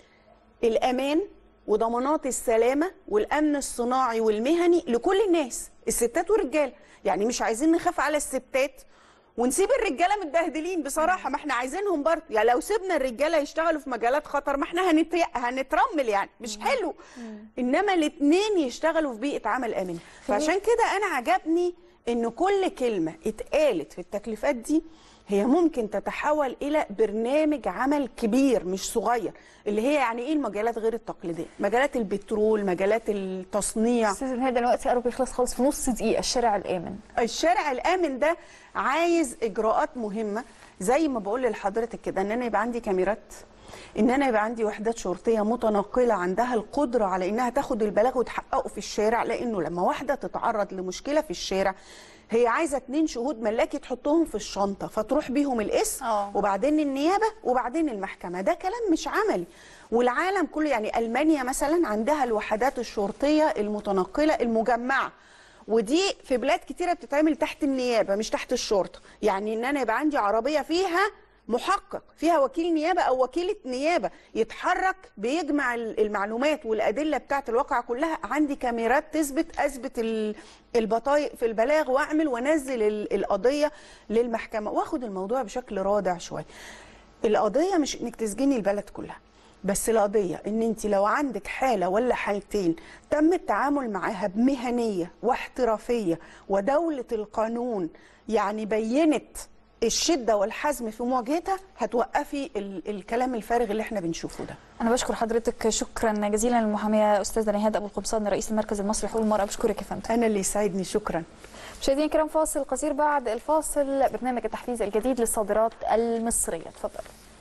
الامان وضمانات السلامه والامن الصناعي والمهني لكل الناس الستات والرجال يعني مش عايزين نخاف على الستات ونسيب الرجاله متبهدلين بصراحه ما احنا عايزينهم برضه يعني لو سيبنا الرجاله يشتغلوا في مجالات خطر ما احنا هنت... هنترمل يعني مش حلو انما الاثنين يشتغلوا في بيئه عمل امنه فعشان كده انا عجبني ان كل كلمه اتقالت في التكليفات دي هي ممكن تتحول الى برنامج عمل كبير مش صغير اللي هي يعني ايه المجالات غير التقليديه مجالات البترول مجالات التصنيع استاذ نهاد دلوقتي قرب يخلص خالص في نص دقيقه الشارع الامن الشارع الامن ده عايز اجراءات مهمه زي ما بقول لحضرتك كده ان انا يبقى عندي كاميرات ان انا يبقى عندي وحدات شرطيه متنقله عندها القدره على انها تاخد البلاغ وتحققه في الشارع لانه لما واحده تتعرض لمشكله في الشارع هي عايزه اتنين شهود ملاكي تحطهم في الشنطه فتروح بيهم القسم وبعدين النيابه وبعدين المحكمه ده كلام مش عملي والعالم كله يعني المانيا مثلا عندها الوحدات الشرطيه المتنقله المجمعه ودي في بلاد كتيره بتتعمل تحت النيابه مش تحت الشرطه يعني ان انا يبقى عندي عربيه فيها محقق فيها وكيل نيابه او وكيله نيابه يتحرك بيجمع المعلومات والادله بتاعه الواقعه كلها عندي كاميرات تثبت اثبت البطايق في البلاغ واعمل وانزل القضيه للمحكمه واخد الموضوع بشكل رادع شويه القضيه مش انك تسجني البلد كلها بس القضيه ان انت لو عندك حاله ولا حالتين تم التعامل معاها بمهنيه واحترافيه ودوله القانون يعني بينت الشده والحزم في مواجهتها هتوقفي ال الكلام الفارغ اللي احنا بنشوفه ده انا بشكر حضرتك شكرا جزيلا للمحاميه استاذه نهاد ابو القمصان رئيس المركز المصري لحقوق المراه بشكرك يا فندم انا اللي يسعدني شكرا مشاهدينا الكرام فاصل قصير بعد الفاصل برنامج التحفيز الجديد للصادرات المصريه اتفضل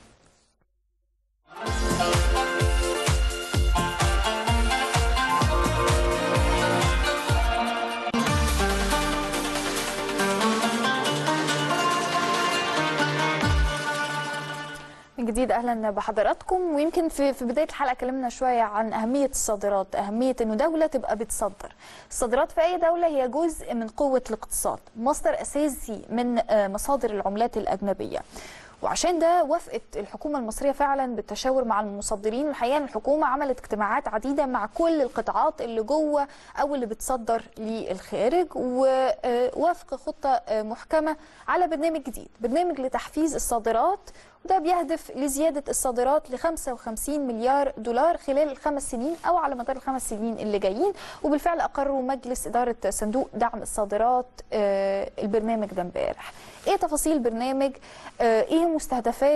من جديد اهلا بحضراتكم ويمكن في في بدايه الحلقه اتكلمنا شويه عن اهميه الصادرات اهميه انه دوله تبقى بتصدر الصادرات في اي دوله هي جزء من قوه الاقتصاد مصدر اساسي من مصادر العملات الاجنبيه وعشان ده وافقت الحكومه المصريه فعلا بالتشاور مع المصدرين والحقيقه ان الحكومه عملت اجتماعات عديده مع كل القطاعات اللي جوه او اللي بتصدر للخارج ووافق خطه محكمه على برنامج جديد برنامج لتحفيز الصادرات وده بيهدف لزيادة الصادرات ل 55 مليار دولار خلال الخمس سنين أو على مدار الخمس سنين اللي جايين وبالفعل أقروا مجلس إدارة صندوق دعم الصادرات البرنامج ده امبارح ايه تفاصيل البرنامج ايه مستهدفات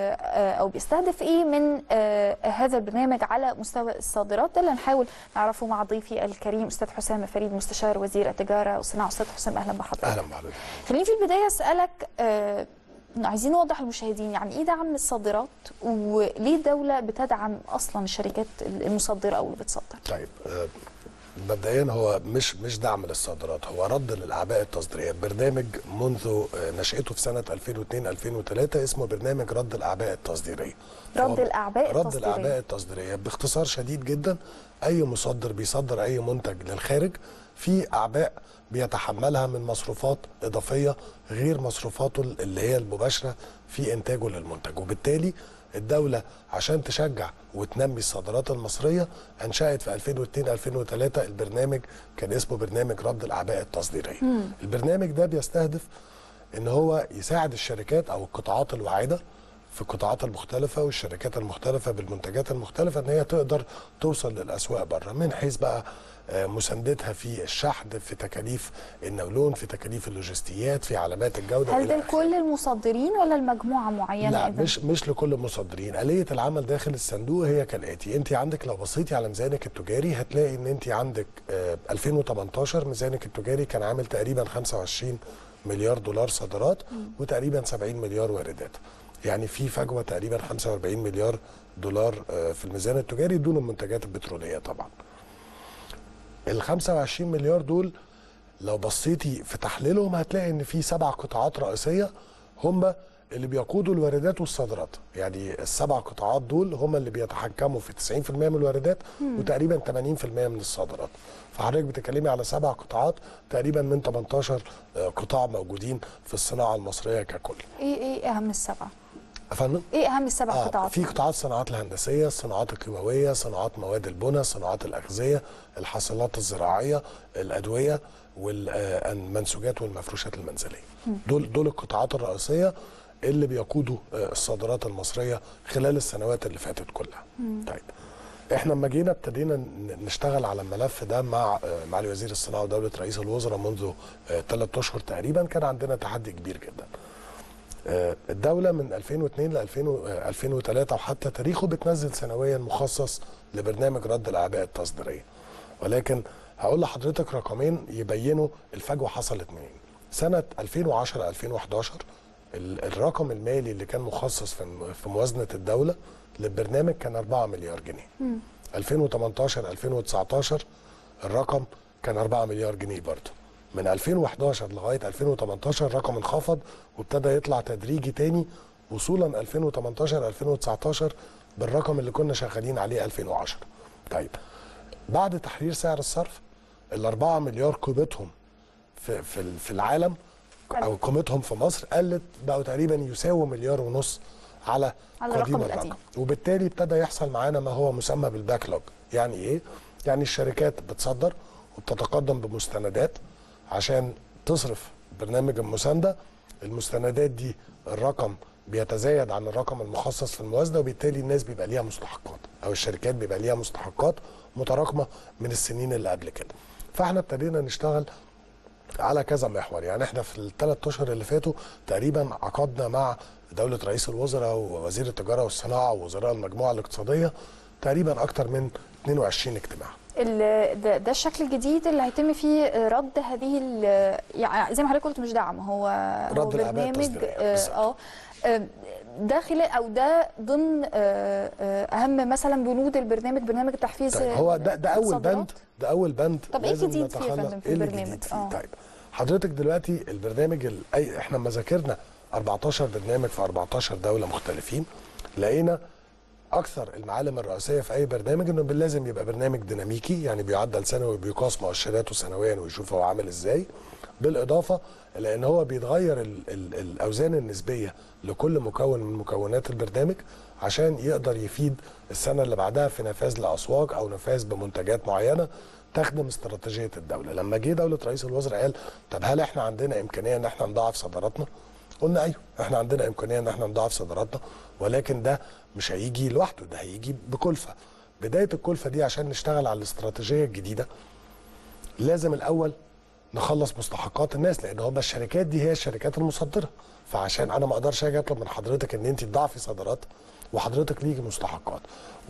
او بيستهدف ايه من هذا البرنامج على مستوى الصادرات ده اللي هنحاول نعرفه مع ضيفي الكريم استاذ حسام فريد مستشار وزير التجاره والصناعه استاذ حسام اهلا بحضرتك اهلا بحضرتك خليني في البدايه اسالك عايزين نوضح للمشاهدين يعني ايه دعم الصادرات وليه الدوله بتدعم اصلا الشركات المصدره او اللي بتصدر طيب مبدئيا هو مش مش دعم للصادرات هو رد للاعباء التصديريه برنامج منذ نشاته في سنه 2002 2003 اسمه برنامج رد الاعباء التصديريه رد الاعباء رد التصديريه رد الاعباء التصديريه باختصار شديد جدا اي مصدر بيصدر اي منتج للخارج في اعباء بيتحملها من مصروفات اضافيه غير مصروفاته اللي هي المباشره في انتاجه للمنتج وبالتالي الدوله عشان تشجع وتنمي الصادرات المصريه انشات في 2002 2003 البرنامج كان اسمه برنامج رد الاعباء التصديريه. مم. البرنامج ده بيستهدف ان هو يساعد الشركات او القطاعات الواعده في القطاعات المختلفة والشركات المختلفة بالمنتجات المختلفة ان هي تقدر توصل للاسواق بره من حيث بقى مساندتها في الشحن في تكاليف النولون في تكاليف اللوجستيات في علامات الجوده هل ده لكل المصدرين ولا المجموعه معينه لا إذن؟ مش مش لكل المصدرين اليه العمل داخل الصندوق هي كالاتي انت عندك لو بصيتي على ميزانك التجاري هتلاقي ان انت عندك 2018 ميزانك التجاري كان عامل تقريبا 25 مليار دولار صادرات وتقريبا 70 مليار واردات يعني في فجوه تقريبا 45 مليار دولار في الميزان التجاري دون المنتجات البتروليه طبعا ال 25 مليار دول لو بصيتي في تحليلهم هتلاقي ان في سبع قطاعات رئيسيه هم اللي بيقودوا الواردات والصادرات يعني السبع قطاعات دول هم اللي بيتحكموا في 90% من الواردات مم. وتقريبا 80% من الصادرات فحضرتك بتتكلمي على سبع قطاعات تقريبا من 18 قطاع موجودين في الصناعه المصريه ككل ايه ايه اهم السبعه افندم ايه اهم السبع آه قطاعات في قطاعات الصناعات الهندسيه الصناعات الكيماويه صناعات مواد البناء صناعات الاغذيه الحاصلات الزراعيه الادويه والمنسوجات والمفروشات المنزليه دول دول القطاعات الرئيسيه اللي بيقودوا آه، الصادرات المصريه خلال السنوات اللي فاتت كلها طيب احنا لما جينا ابتدينا ن- نشتغل على الملف ده مع آه، معالي وزير الصناعه ودوله رئيس الوزراء منذ ثلاث اشهر تقريبا كان عندنا تحدي كبير جدا آه، الدولة من 2002 ل 2000 و- آه، 2003 وحتى تاريخه بتنزل سنويا مخصص لبرنامج رد الأعباء التصديرية ولكن هقول لحضرتك رقمين يبينوا الفجوة حصلت منين سنة 2010 2011 ال- الرقم المالي اللي كان مخصص في الم- في موازنة الدولة للبرنامج كان 4 مليار جنيه 2018 2019 الرقم كان 4 مليار جنيه برضه من 2011 لغايه 2018 الرقم انخفض وابتدى يطلع تدريجي تاني وصولا 2018 2019 بالرقم اللي كنا شغالين عليه 2010 طيب بعد تحرير سعر الصرف ال 4 مليار قيمتهم في في ال- في العالم او قيمتهم في مصر قلت بقوا تقريبا يساووا مليار ونص على على قديم الرقم القديم. وبالتالي ابتدى يحصل معانا ما هو مسمى بالباكلوج يعني ايه يعني الشركات بتصدر وبتتقدم بمستندات عشان تصرف برنامج المسانده المستندات دي الرقم بيتزايد عن الرقم المخصص في الموازنه وبالتالي الناس بيبقى ليها مستحقات او الشركات بيبقى ليها مستحقات متراكمه من السنين اللي قبل كده فاحنا ابتدينا نشتغل على كذا محور يعني احنا في الثلاث اشهر اللي فاتوا تقريبا عقدنا مع دوله رئيس الوزراء ووزير التجاره والصناعه ووزراء المجموعه الاقتصاديه تقريبا اكتر من 22 اجتماع ال- ده, ده الشكل الجديد اللي هيتم فيه رد هذه ال- يعني زي ما حضرتك قلت مش دعم هو هو رد الأعباء برنامج التصديرية، اه آه، آه، ده خلال او ده ضمن آه، آه، اهم مثلا بنود البرنامج برنامج التحفيز طيب هو ده ده اول الصادرات. بند ده اول بند طب ايه لازم جديد فيه يا نتخلص- فندم في إيه اللي البرنامج؟ جديد فيه؟ آه. طيب حضرتك دلوقتي البرنامج ال... أي... احنا لما ذاكرنا 14 برنامج في 14 دوله مختلفين لقينا اكثر المعالم الرئيسيه في اي برنامج انه لازم يبقى برنامج ديناميكي يعني بيعدل سنوي بيقاس مؤشراته سنويا ويشوف هو عامل ازاي بالاضافه الى ان هو بيتغير ال... ال... الاوزان النسبيه لكل مكون من مكونات البرنامج عشان يقدر يفيد السنه اللي بعدها في نفاذ لاسواق او نفاذ بمنتجات معينه تخدم استراتيجيه الدوله لما جه دوله رئيس الوزراء قال طب هل احنا عندنا امكانيه ان احنا نضاعف صادراتنا قلنا ايوه احنا عندنا امكانيه ان احنا نضاعف صادراتنا ولكن ده مش هيجي لوحده ده هيجي بكلفه بدايه الكلفه دي عشان نشتغل على الاستراتيجيه الجديده لازم الاول نخلص مستحقات الناس لان هم الشركات دي هي الشركات المصدره فعشان انا ما اقدرش اجي اطلب من حضرتك ان انت تضاعفي صادرات وحضرتك ليكي مستحقات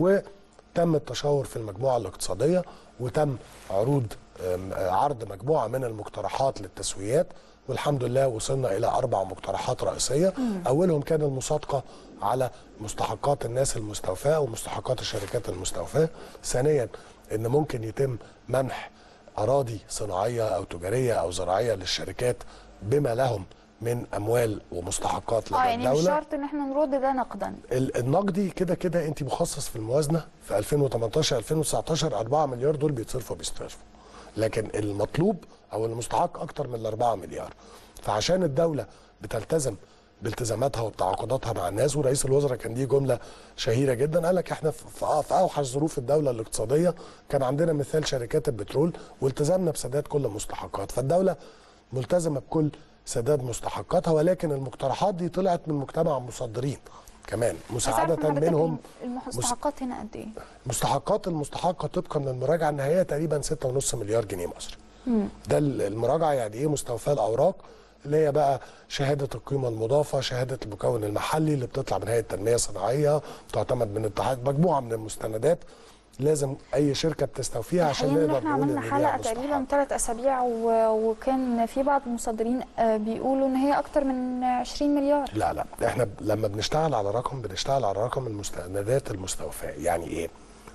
وتم التشاور في المجموعه الاقتصاديه وتم عروض أم، عرض مجموعه من المقترحات للتسويات والحمد لله وصلنا الى اربع مقترحات رئيسيه مم. اولهم كان المصادقه على مستحقات الناس المستوفاه ومستحقات الشركات المستوفاه ثانيا ان ممكن يتم منح اراضي صناعيه او تجاريه او زراعيه للشركات بما لهم من اموال ومستحقات اه لدى يعني مش الدوله شرط ان احنا نرد ده نقدا ال- النقدي كده كده انت مخصص في الموازنه في 2018 2019 4 مليار دول بيتصرفوا بيصرفوا لكن المطلوب او المستحق اكتر من ال 4 مليار فعشان الدوله بتلتزم بالتزاماتها وبتعاقداتها مع الناس ورئيس الوزراء كان دي جمله شهيره جدا قال لك احنا في في- في اوحش ظروف الدوله الاقتصاديه كان عندنا مثال شركات البترول والتزمنا بسداد كل المستحقات فالدوله ملتزمه بكل سداد مستحقاتها ولكن المقترحات دي طلعت من مجتمع مصدرين كمان بس عارف مساعده حضرتك منهم المستحقات هنا قد ايه؟ مستحقات المستحقه طبقا للمراجعه النهائيه تقريبا 6.5 مليار جنيه مصري مم. ده ال- المراجعه يعني ايه مستوفاه الاوراق اللي هي بقى شهاده القيمه المضافه شهاده المكون المحلي اللي بتطلع من هيئه التنميه الصناعيه تعتمد من اتحاد مجموعه من المستندات لازم اي شركه بتستوفيها عشان الحقيقة إن نقدر احنا نقول عملنا ان حلقة ليها مستحق. تقريبا ثلاث أسابيع و... وكان في بعض المصدرين آه، بيقولوا إن هي أكتر من 20 مليار لا لا احنا ب- لما بنشتغل على رقم بنشتغل على رقم المستندات المستوفاه يعني ايه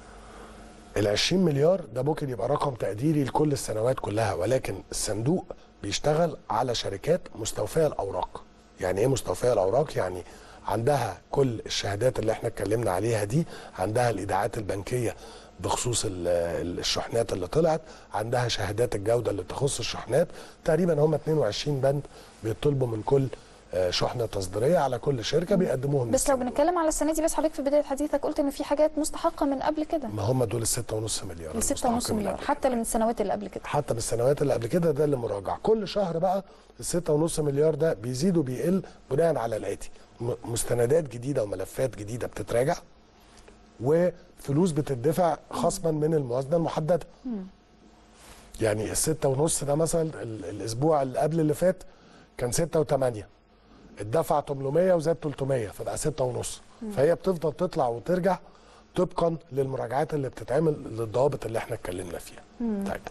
ال 20 مليار ده ممكن يبقى رقم تقديري لكل السنوات كلها ولكن الصندوق بيشتغل على شركات مستوفاه الاوراق يعني ايه مستوفاه الاوراق يعني عندها كل الشهادات اللي احنا اتكلمنا عليها دي عندها الايداعات البنكيه بخصوص ال- ال- الشحنات اللي طلعت عندها شهادات الجوده اللي تخص الشحنات تقريبا هم 22 بند بيطلبوا من كل آه، شحنه تصديريه على كل شركه بيقدموهم بس لو بنتكلم على السنه دي بس حضرتك في بدايه حديثك قلت ان في حاجات مستحقه من قبل كده ما هم دول ال 6.5 مليار ال 6.5 المستحقين من مليار قبل. حتى اللي من السنوات اللي قبل كده حتى بالسنوات اللي قبل كده ده اللي مراجع كل شهر بقى ال 6.5 مليار ده بيزيد وبيقل بناء على الاتي م- مستندات جديده وملفات جديده بتتراجع وفلوس بتدفع خصما من الموازنه المحدده يعني الستة ونص ده مثلا ال- الاسبوع اللي قبل اللي فات كان ستة وثمانية اتدفع 800 وزاد 300 فبقى ستة ونص مم. فهي بتفضل تطلع وترجع طبقا للمراجعات اللي بتتعمل للضوابط اللي احنا اتكلمنا فيها مم. طيب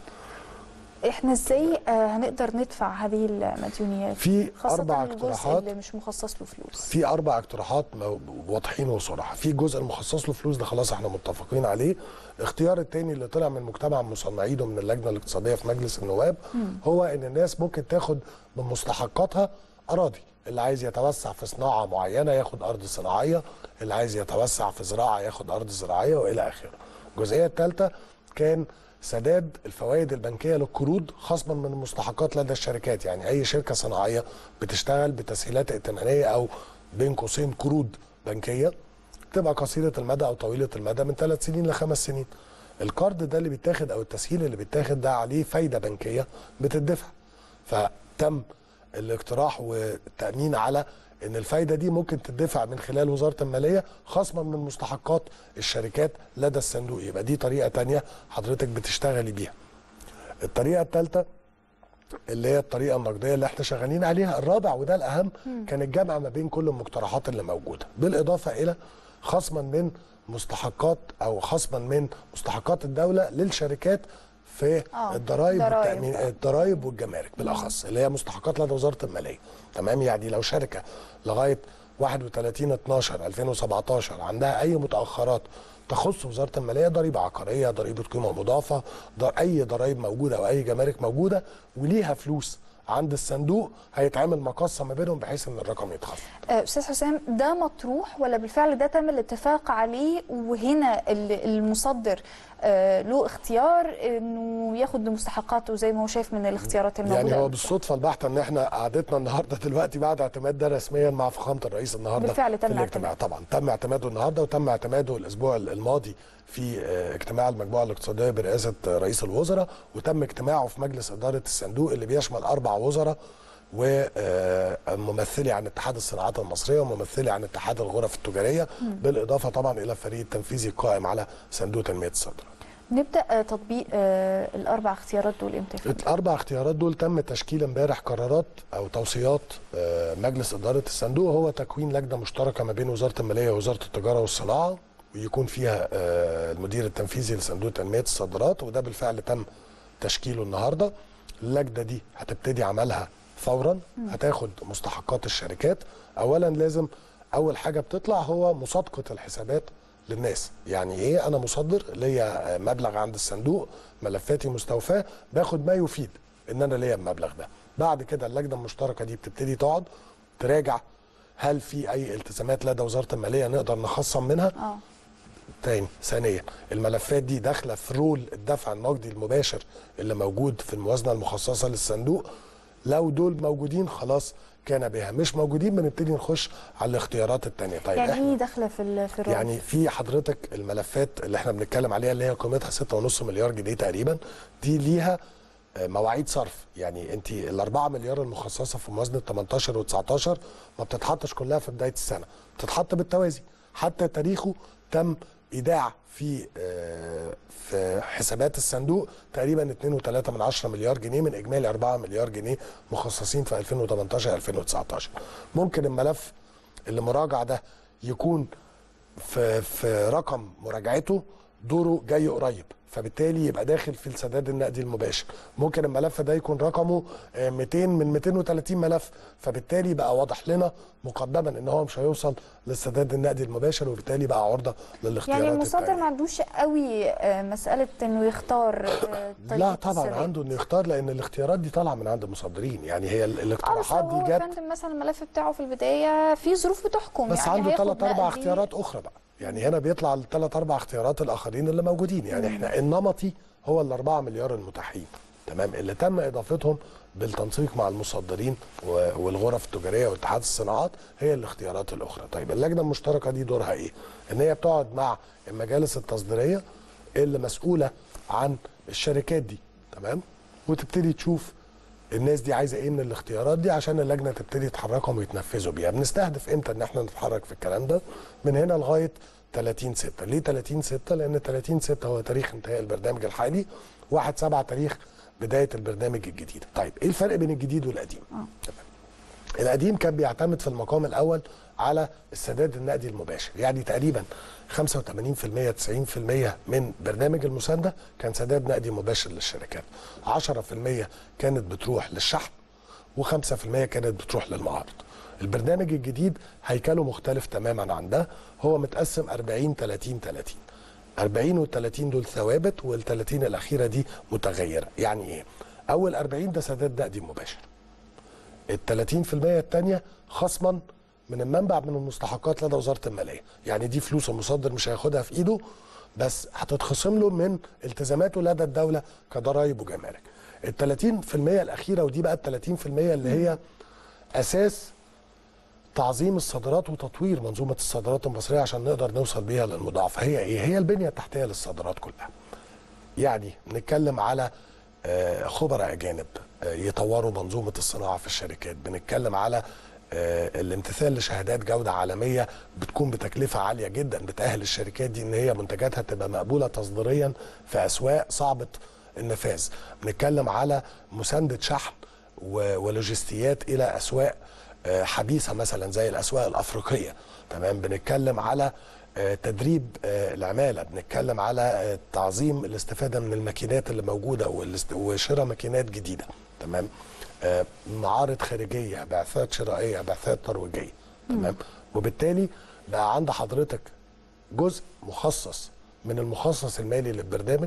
احنا ازاي آه، هنقدر ندفع هذه المديونيات في خاصة أربع الجزء اقتراحات. اللي مش مخصص له فلوس في اربع اقتراحات مو- واضحين وصراحه في جزء المخصص له فلوس ده خلاص احنا متفقين عليه الاختيار الثاني اللي طلع من مجتمع المصنعين ومن اللجنه الاقتصاديه في مجلس النواب مم. هو ان الناس ممكن تاخد من مستحقاتها اراضي اللي عايز يتوسع في صناعه معينه ياخد ارض صناعيه اللي عايز يتوسع في زراعه ياخد ارض زراعيه والى اخره الجزئيه الثالثه كان سداد الفوائد البنكيه للقروض خصما من المستحقات لدى الشركات يعني اي شركه صناعيه بتشتغل بتسهيلات ائتمانيه او بين قوسين قروض بنكيه تبقى قصيره المدى او طويله المدى من ثلاث سنين لخمس سنين القرض ده اللي بيتاخد او التسهيل اللي بيتاخد ده عليه فايده بنكيه بتدفع فتم الاقتراح والتامين على ان الفايده دي ممكن تدفع من خلال وزاره الماليه خصما من مستحقات الشركات لدى الصندوق يبقى دي طريقه تانية حضرتك بتشتغلي بيها الطريقه الثالثه اللي هي الطريقه النقديه اللي احنا شغالين عليها الرابع وده الاهم مم. كان الجمع ما بين كل المقترحات اللي موجوده بالاضافه الى خصما من مستحقات او خصما من مستحقات الدوله للشركات في آه، الضرائب ضرايب. والتامين الضرائب والجمارك بالاخص اللي هي مستحقات لدى وزاره الماليه تمام يعني لو شركه لغايه 31 12 2017 عندها اي متاخرات تخص وزاره الماليه ضريبه عقاريه ضريبه قيمه مضافه ضر... اي ضرائب موجوده او اي جمارك موجوده وليها فلوس عند الصندوق هيتعمل مقصه ما بينهم بحيث ان الرقم يتخفض آه، استاذ حسام ده مطروح ولا بالفعل ده تم الاتفاق عليه وهنا ال- المصدر آه، له اختيار انه ياخد مستحقاته زي ما هو شايف من الاختيارات الموجوده يعني هو قبل بالصدفه البحته ان احنا قعدتنا النهارده دلوقتي بعد اعتماد ده رسميا مع فخامه الرئيس النهارده بالفعل تم في الاجتماع طبعا تم اعتماده النهارده وتم اعتماده الاسبوع الماضي في آه، اجتماع المجموعه الاقتصاديه برئاسه آه، رئيس الوزراء وتم اجتماعه في مجلس اداره الصندوق اللي بيشمل اربع وزراء وممثلي عن اتحاد الصناعات المصريه وممثلي عن اتحاد الغرف التجاريه مم. بالاضافه طبعا الى الفريق التنفيذي القائم على صندوق تنميه الصادرات نبدا آه، تطبيق آه، الاربع اختيارات دول امتى يا فندم؟ الاربع اختيارات دول تم تشكيل امبارح قرارات او توصيات آه، مجلس اداره الصندوق هو تكوين لجنه مشتركه ما بين وزاره الماليه ووزاره التجاره والصناعه ويكون فيها آه، المدير التنفيذي لصندوق تنميه الصادرات وده بالفعل تم تشكيله النهارده اللجنه دي هتبتدي عملها فورا مم. هتاخد مستحقات الشركات اولا لازم اول حاجه بتطلع هو مصادقه الحسابات للناس يعني ايه انا مصدر ليا مبلغ عند الصندوق ملفاتي مستوفاه باخد ما يفيد ان انا ليا المبلغ ده بعد كده اللجنه المشتركه دي بتبتدي تقعد تراجع هل في اي التزامات لدى وزاره الماليه نقدر نخصم منها اه تاني ثانيا الملفات دي داخله في رول الدفع النقدي المباشر اللي موجود في الموازنه المخصصه للصندوق لو دول موجودين خلاص كان بها مش موجودين بنبتدي نخش على الاختيارات التانية طيب يعني احنا ايه داخله في ال- في الرابع؟ يعني في حضرتك الملفات اللي احنا بنتكلم عليها اللي هي قيمتها 6.5 مليار جنيه تقريبا دي ليها آه، مواعيد صرف يعني انت ال 4 مليار المخصصه في موازنه 18 و19 ما بتتحطش كلها في بدايه السنه بتتحط بالتوازي حتى تاريخه تم ايداع في آه، في حسابات الصندوق تقريبا 2.3 من 10 مليار جنيه من اجمالي 4 مليار جنيه مخصصين في 2018 2019 ممكن الملف اللي مراجع ده يكون في في رقم مراجعته دوره جاي قريب فبالتالي يبقى داخل في السداد النقدي المباشر ممكن الملف ده يكون رقمه آه، 200 من 230 ملف فبالتالي يبقى واضح لنا مقدما ان هو مش هيوصل للسداد النقدي المباشر وبالتالي بقى عرضه للاختيارات يعني المصدر التانية. ما عندوش قوي آه، مساله انه يختار آه، لا طريقة طبعا السداد. عنده انه يختار لان الاختيارات دي طالعه من عند المصدرين يعني هي ال- اه بس الاقتراحات لو دي هو جت فندم مثلا الملف بتاعه في البدايه في ظروف بتحكم بس يعني عنده هياخد ثلاث اربع نقدي. اختيارات اخرى بقى يعني هنا بيطلع الثلاث اربع اختيارات الاخرين اللي موجودين يعني احنا النمطي هو الاربعة مليار المتاحين تمام اللي تم اضافتهم بالتنسيق مع المصدرين و- والغرف التجاريه واتحاد الصناعات هي الاختيارات الاخرى طيب اللجنه المشتركه دي دورها ايه ان هي بتقعد مع المجالس التصديريه اللي مسؤوله عن الشركات دي تمام وتبتدي تشوف الناس دي عايزه ايه من الاختيارات دي عشان اللجنه تبتدي تحركهم ويتنفذوا بيها بنستهدف امتى ان احنا نتحرك في الكلام ده من هنا لغايه 30 6 ليه 30 6 لان 30 6 هو تاريخ انتهاء البرنامج الحالي 1 7 تاريخ بدايه البرنامج الجديد طيب ايه الفرق بين الجديد والقديم القديم كان بيعتمد في المقام الاول على السداد النقدي المباشر يعني تقريبا 85% 90% من برنامج المسانده كان سداد نقدي مباشر للشركات 10% كانت بتروح للشحن و5% كانت بتروح للمعارض البرنامج الجديد هيكله مختلف تماما عن ده هو متقسم 40 30 30 40 وال 30 دول ثوابت وال 30 الاخيره دي متغيره يعني ايه اول 40 ده سداد نقدي مباشر ال 30% الثانيه خصما من المنبع من المستحقات لدى وزاره الماليه يعني دي فلوس المصدر مش هياخدها في ايده بس هتتخصم له من التزاماته لدى الدوله كضرائب وجمارك ال 30% الاخيره ودي بقى ال 30% اللي هي اساس تعظيم الصادرات وتطوير منظومه الصادرات المصريه عشان نقدر نوصل بيها للمضاعفه هي ايه هي البنيه التحتيه للصادرات كلها يعني بنتكلم على آه، خبراء اجانب آه، يطوروا منظومه الصناعه في الشركات بنتكلم على آه، الامتثال لشهادات جوده عالميه بتكون بتكلفه عاليه جدا بتاهل الشركات دي ان هي منتجاتها تبقى مقبوله تصديريا في اسواق صعبه النفاذ بنتكلم على مسانده شحن و- ولوجستيات الى اسواق آه، حديثه مثلا زي الاسواق الافريقيه تمام بنتكلم على آه، تدريب آه، العماله بنتكلم على آه، تعظيم الاستفاده من الماكينات اللي موجوده والاست- وشراء ماكينات جديده تمام آه، معارض خارجيه بعثات شرائيه بعثات ترويجيه تمام وبالتالي بقى عند حضرتك جزء مخصص من المخصص المالي للبرنامج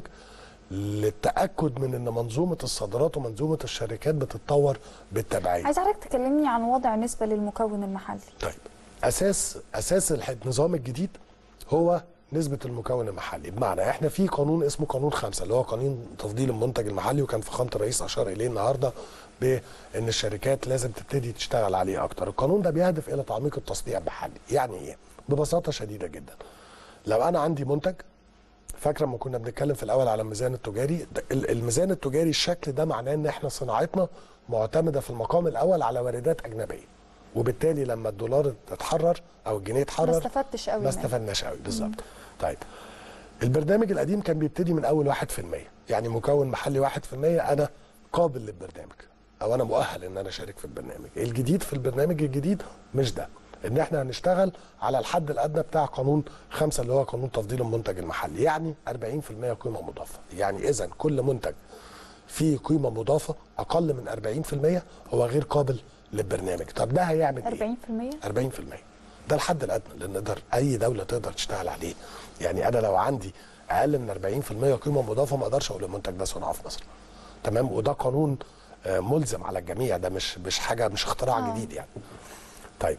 للتاكد من ان منظومه الصادرات ومنظومه الشركات بتتطور بالتبعيه عايز حضرتك تكلمني عن وضع نسبة للمكون المحلي طيب اساس اساس الح- النظام الجديد هو نسبة المكون المحلي بمعنى احنا في قانون اسمه قانون خمسة اللي هو قانون تفضيل المنتج المحلي وكان فخامة الرئيس اشار اليه النهارده بان الشركات لازم تبتدي تشتغل عليه اكتر القانون ده بيهدف الى تعميق التصنيع المحلي يعني ايه ببساطة شديدة جدا لو انا عندي منتج فاكره لما كنا بنتكلم في الاول على الميزان التجاري ده- ال- الميزان التجاري الشكل ده معناه ان احنا صناعتنا معتمده في المقام الاول على واردات اجنبيه وبالتالي لما الدولار اتحرر او الجنيه اتحرر ما استفدتش قوي ما منه. استفدناش قوي بالظبط طيب البرنامج القديم كان بيبتدي من اول 1% يعني مكون محلي 1% انا قابل للبرنامج او انا مؤهل ان انا اشارك في البرنامج الجديد في البرنامج الجديد مش ده ان احنا هنشتغل على الحد الادنى بتاع قانون خمسة اللي هو قانون تفضيل المنتج المحلي يعني 40% قيمه مضافه يعني اذا كل منتج فيه قيمه مضافه اقل من 40% هو غير قابل للبرنامج طب ده هيعمل ايه 40% 40% ده الحد الادنى اللي نقدر اي دوله تقدر تشتغل عليه يعني انا لو عندي اقل من 40% قيمه مضافه ما اقدرش اقول المنتج ده صناعه في مصر تمام وده قانون آه، ملزم على الجميع ده مش مش حاجه مش اختراع آه. جديد يعني طيب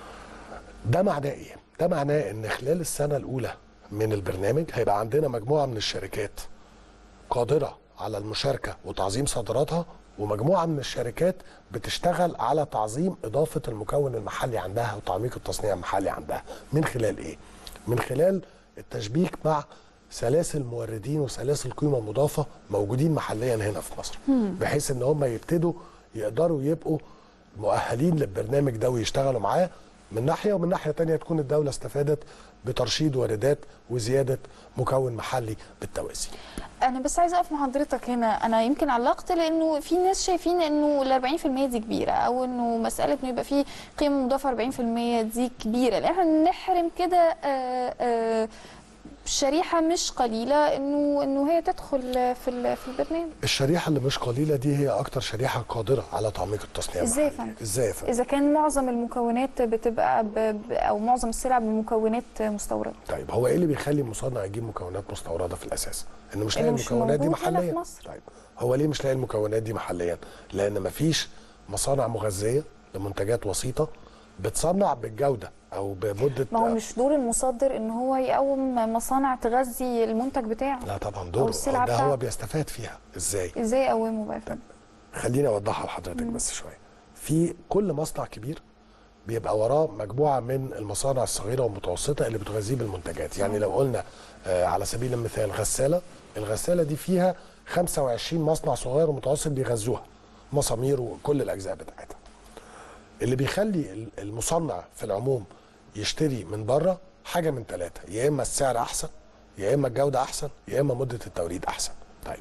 ده معناه ايه ده معناه ان خلال السنه الاولى من البرنامج هيبقى عندنا مجموعه من الشركات قادره على المشاركه وتعظيم صادراتها ومجموعه من الشركات بتشتغل على تعظيم اضافه المكون المحلي عندها وتعميق التصنيع المحلي عندها من خلال ايه من خلال التشبيك مع سلاسل موردين وسلاسل قيمه مضافه موجودين محليا هنا في مصر مم. بحيث ان هم يبتدوا يقدروا يبقوا مؤهلين للبرنامج ده ويشتغلوا معاه من ناحيه ومن ناحيه تانية تكون الدوله استفادت بترشيد واردات وزياده مكون محلي بالتوازي انا بس عايزه اقف مع حضرتك هنا انا يمكن علقت لانه في ناس شايفين انه ال 40% دي كبيره او انه مساله انه يبقى في قيمه مضافه 40% دي كبيره لان احنا نحرم كده آه، آه، شريحه مش قليله انه انه هي تدخل في ال- في البرنامج الشريحه اللي مش قليله دي هي اكتر شريحه قادره على تعميق التصنيع ازاي يا المحلي. فندم؟ ازاي يا فندم اذا كان معظم المكونات بتبقى ب... ب- او معظم السلع بمكونات مستورده طيب هو ايه اللي بيخلي المصنع يجيب مكونات مستورده في الاساس؟ انه مش إنه لاقي مش المكونات دي موجود هنا في محليا مصر. طيب هو ليه مش لاقي المكونات دي محليا؟ لان مفيش مصانع مغذيه لمنتجات وسيطه بتصنع بالجوده او بمده ما هو مش دور المصدر ان هو يقوم مصانع تغذي المنتج بتاعه لا طبعا أو دوره السلعة ده هو بتاعته. بيستفاد فيها ازاي ازاي يقومه بقى يا فندم؟ خليني اوضحها لحضرتك بس شويه في كل مصنع كبير بيبقى وراه مجموعه من المصانع الصغيره والمتوسطه اللي بتغذيه بالمنتجات يعني لو قلنا آه على سبيل المثال غساله الغساله دي فيها 25 مصنع صغير ومتوسط بيغذوها مسامير وكل الاجزاء بتاعتها اللي بيخلي ال- المصنع في العموم يشتري من بره حاجه من ثلاثه يا اما السعر احسن يا اما الجوده احسن يا اما مده التوريد احسن طيب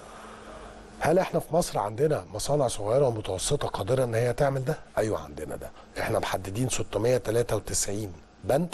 هل احنا في مصر عندنا مصانع صغيره ومتوسطه قادره ان هي تعمل ده؟ ايوه عندنا ده، احنا محددين 693 بند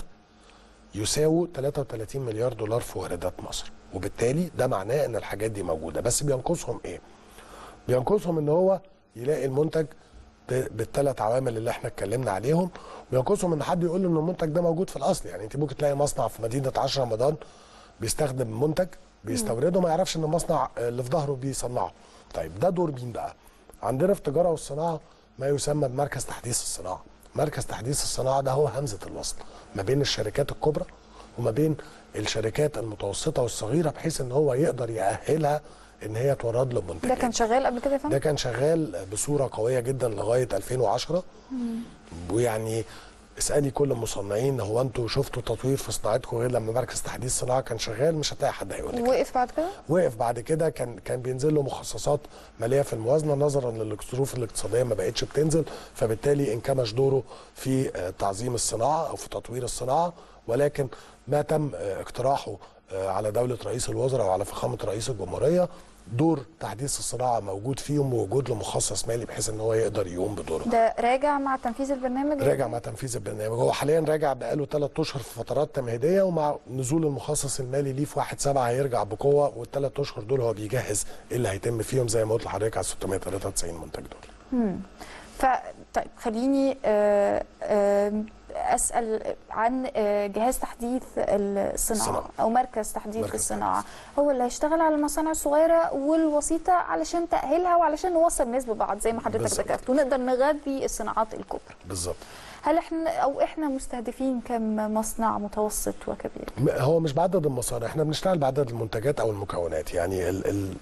يساووا 33 مليار دولار في واردات مصر، وبالتالي ده معناه ان الحاجات دي موجوده، بس بينقصهم ايه؟ بينقصهم ان هو يلاقي المنتج ب- بالثلاث عوامل اللي احنا اتكلمنا عليهم وينقصهم ان حد يقول له ان المنتج ده موجود في الاصل يعني انت ممكن تلاقي مصنع في مدينه 10 رمضان بيستخدم منتج بيستورده ما يعرفش ان المصنع اللي في ظهره بيصنعه طيب ده دور مين بقى عندنا في التجاره والصناعه ما يسمى بمركز تحديث الصناعه مركز تحديث الصناعه ده هو همزه الوصل ما بين الشركات الكبرى وما بين الشركات المتوسطه والصغيره بحيث ان هو يقدر يأهلها ان هي تورد له ده منتجات كان شغال قبل كده يا فندم؟ ده كان شغال بصوره قويه جدا لغايه 2010 مم. ويعني اسالي كل المصنعين هو انتوا شفتوا تطوير في صناعتكم غير لما مركز تحديث صناعه كان شغال مش هتلاقي حد هيقول لك وقف بعد كده؟ وقف بعد كده كان كان بينزل له مخصصات ماليه في الموازنه نظرا للظروف الاقتصاديه ما بقتش بتنزل فبالتالي انكمش دوره في آه، تعظيم الصناعه او في تطوير الصناعه ولكن ما تم آه، اقتراحه آه، على دوله رئيس الوزراء وعلى فخامه رئيس الجمهوريه دور تحديث الصناعه موجود فيهم ووجود له مخصص مالي بحيث ان هو يقدر يقوم بدوره ده راجع مع تنفيذ البرنامج راجع مع تنفيذ البرنامج هو حاليا راجع بقاله ثلاث اشهر في فترات تمهيديه ومع نزول المخصص المالي ليه في 1 7 هيرجع بقوه والثلاث اشهر دول هو بيجهز ايه اللي هيتم فيهم زي ما قلت لحضرتك على 693 منتج دول مم. ف طيب خليني آه، آه، اسال عن آه، جهاز تحديث الصناعه الصناعة. او مركز تحديث مركز الصناعه هو اللي هيشتغل على المصانع الصغيره والوسيطه علشان تاهيلها وعلشان نوصل الناس ببعض زي ما حضرتك بالظبط. ذكرت ونقدر نغذي الصناعات الكبرى بالظبط هل احنا او احنا مستهدفين كم مصنع متوسط وكبير م- هو مش بعدد المصانع احنا بنشتغل بعدد المنتجات او المكونات يعني ال ال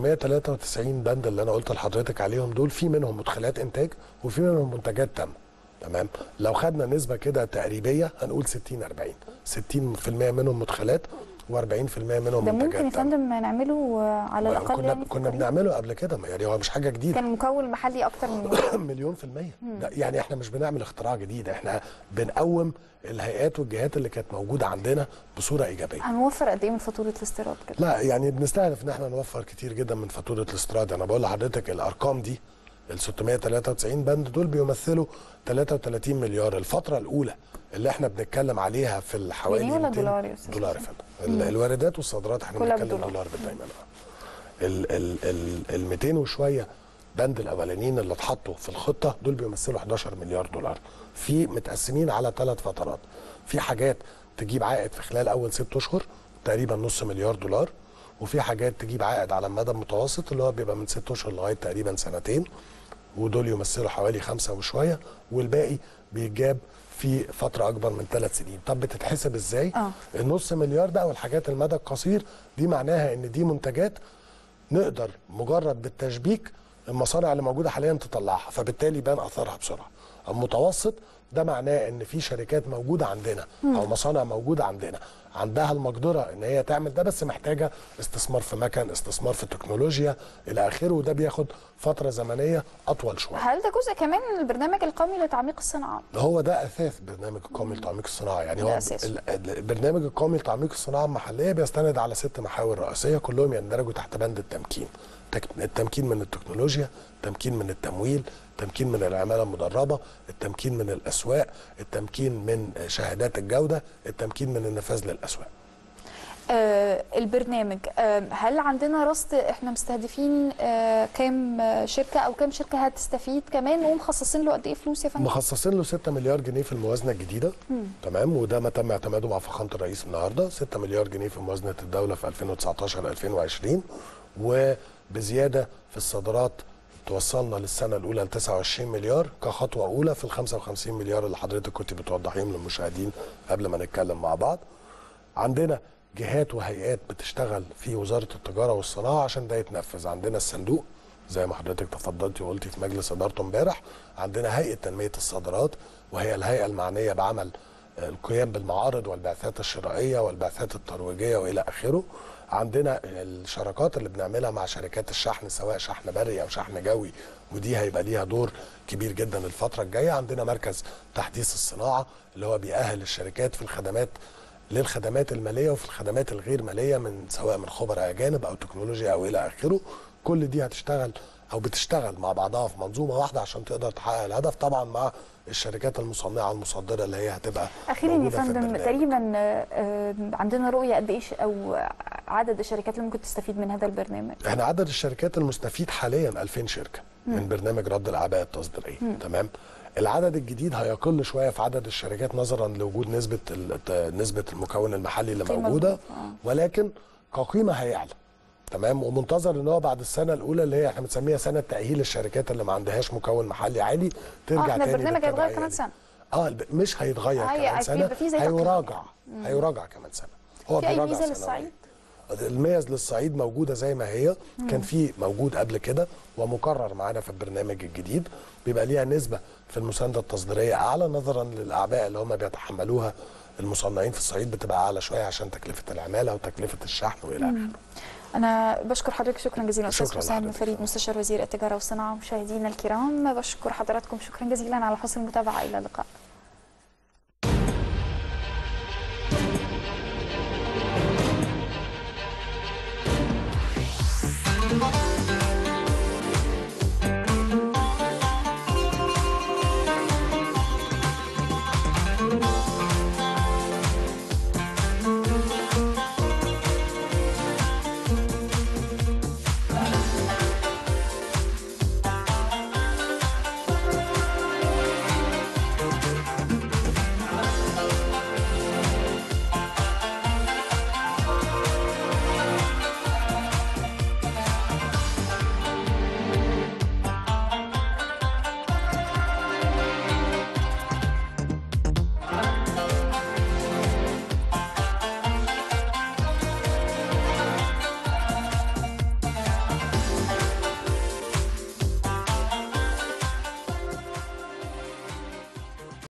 693 بند اللي انا قلت لحضرتك عليهم دول في منهم مدخلات انتاج وفي منهم منتجات تم تمام لو خدنا نسبه كده تقريبيه هنقول 60 40 60% منهم مدخلات و40% منهم ده منتجات ممكن يا تم. فندم نعمله آه، على الاقل كنا يعني كنا بنعمله قبل كده ما يعني هو مش حاجه جديده كان مكون محلي اكتر من مليون في المية مم. ده يعني احنا مش بنعمل اختراع جديد احنا بنقوم الهيئات والجهات اللي كانت موجودة عندنا بصورة إيجابية هنوفر قد ايه من فاتوره الاستيراد كده لا يعني بنستهدف ان احنا نوفر كتير جدا من فاتورة الاستيراد انا بقول لحضرتك الارقام دي ال 693 بند دول بيمثلوا 33 مليار الفترة الأولى اللي احنا بنتكلم عليها في الحوالي جنيه ولا 200 دولار يا أستاذ دولار يا حسن؟ فندم مم. ال- الواردات والصادرات احنا كلها بنتكلم بدولار. دولار دايما ال ال ال ال 200 وشويه بند الاولانيين اللي اتحطوا في الخطه دول بيمثلوا 11 مليار دولار في متقسمين على ثلاث فترات في حاجات تجيب عائد في خلال اول ست اشهر تقريبا نص مليار دولار وفي حاجات تجيب عائد على المدى المتوسط اللي هو بيبقى من ست اشهر لغايه تقريبا سنتين ودول يمثلوا حوالي خمسة وشويه والباقي بيتجاب في فتره اكبر من ثلاث سنين طب بتتحسب ازاي اه النص مليار ده او الحاجات المدى القصير دي معناها ان دي منتجات نقدر مجرد بالتشبيك المصانع اللي موجوده حاليا تطلعها فبالتالي يبان اثرها بسرعه المتوسط ده معناه ان في شركات موجوده عندنا مم. او مصانع موجوده عندنا عندها المقدره ان هي تعمل ده بس محتاجه استثمار في مكن استثمار في تكنولوجيا الى اخره وده بياخد فتره زمنيه اطول شويه هل ده جزء كمان من البرنامج القومي لتعميق الصناعات هو ده اساس برنامج القومي لتعميق الصناعه يعني ده هو أساسه. ال- ال- البرنامج القومي لتعميق الصناعه المحليه بيستند على ست محاور رئيسيه كلهم يندرجوا تحت بند التمكين تك- التمكين من التكنولوجيا التمكين من التمويل التمكين من العماله المدربه التمكين من الاسواق التمكين من شهادات الجوده التمكين من النفاذ للاسواق آه البرنامج آه هل عندنا رصد احنا مستهدفين آه كام آه، شركه او كام شركه هتستفيد كمان ومخصصين له قد ايه فلوس يا فندم؟ مخصصين له 6 مليار جنيه في الموازنه الجديده مم. تمام وده ما تم اعتماده مع فخامه الرئيس النهارده 6 مليار جنيه في موازنه الدوله في 2019 2020 وبزياده في الصادرات توصلنا للسنه الاولى ل 29 مليار كخطوه اولى في ال 55 مليار اللي حضرتك كنت بتوضحيهم للمشاهدين قبل ما نتكلم مع بعض. عندنا جهات وهيئات بتشتغل في وزاره التجاره والصناعه عشان ده يتنفذ، عندنا الصندوق زي ما حضرتك تفضلتي وقلتي في مجلس ادارته امبارح، عندنا هيئه تنميه الصادرات وهي الهيئه المعنيه بعمل القيام بالمعارض والبعثات الشرائيه والبعثات الترويجيه والى اخره. عندنا الشراكات اللي بنعملها مع شركات الشحن سواء شحن بري او شحن جوي ودي هيبقى ليها دور كبير جدا الفتره الجايه عندنا مركز تحديث الصناعه اللي هو بيأهل الشركات في الخدمات للخدمات الماليه وفي الخدمات الغير ماليه من سواء من خبراء اجانب او تكنولوجيا او الى اخره كل دي هتشتغل او بتشتغل مع بعضها في منظومه واحده عشان تقدر تحقق الهدف طبعا مع الشركات المصنعه المصدره اللي هي هتبقى اخيرا يا موجودة في فندم البرنامج. تقريبا آه، آه، عندنا رؤيه قد ايش او عدد الشركات اللي ممكن تستفيد من هذا البرنامج احنا عدد الشركات المستفيد حاليا 2000 شركه مم. من برنامج رد الاعباء التصديريه مم. تمام العدد الجديد هيقل شويه في عدد الشركات نظرا لوجود نسبه ال- نسبه المكون المحلي اللي قيمة موجوده الضيف، آه. ولكن كقيمه هيعلى تمام ومنتظر ان هو بعد السنه الاولى اللي هي احنا بنسميها سنه تاهيل الشركات اللي ما عندهاش مكون محلي عالي اه ترجع احنا تاني البرنامج هيتغير للتبعية كمان دي. سنه اه الب- مش هيتغير هي- كمان هيبقى سنه فيه زي تقييم. هيراجع مم. هيراجع كمان سنه في اي بيراجع ميزه سنوياً. للصعيد الميز للصعيد موجوده زي ما هي مم. كان في موجود قبل كده ومكرر معانا في البرنامج الجديد بيبقى ليها نسبه في المسانده التصديريه اعلى نظرا للاعباء اللي هم بيتحملوها المصنعين في الصعيد بتبقى اعلى شويه عشان تكلفه العماله وتكلفه الشحن والى اخره مم. انا بشكر حضرتك شكرا جزيلا استاذ شكراً حسام لحضرتك. فريد مستشار وزير التجاره والصناعه مشاهدينا الكرام بشكر حضراتكم شكرا جزيلا على حسن المتابعه الى اللقاء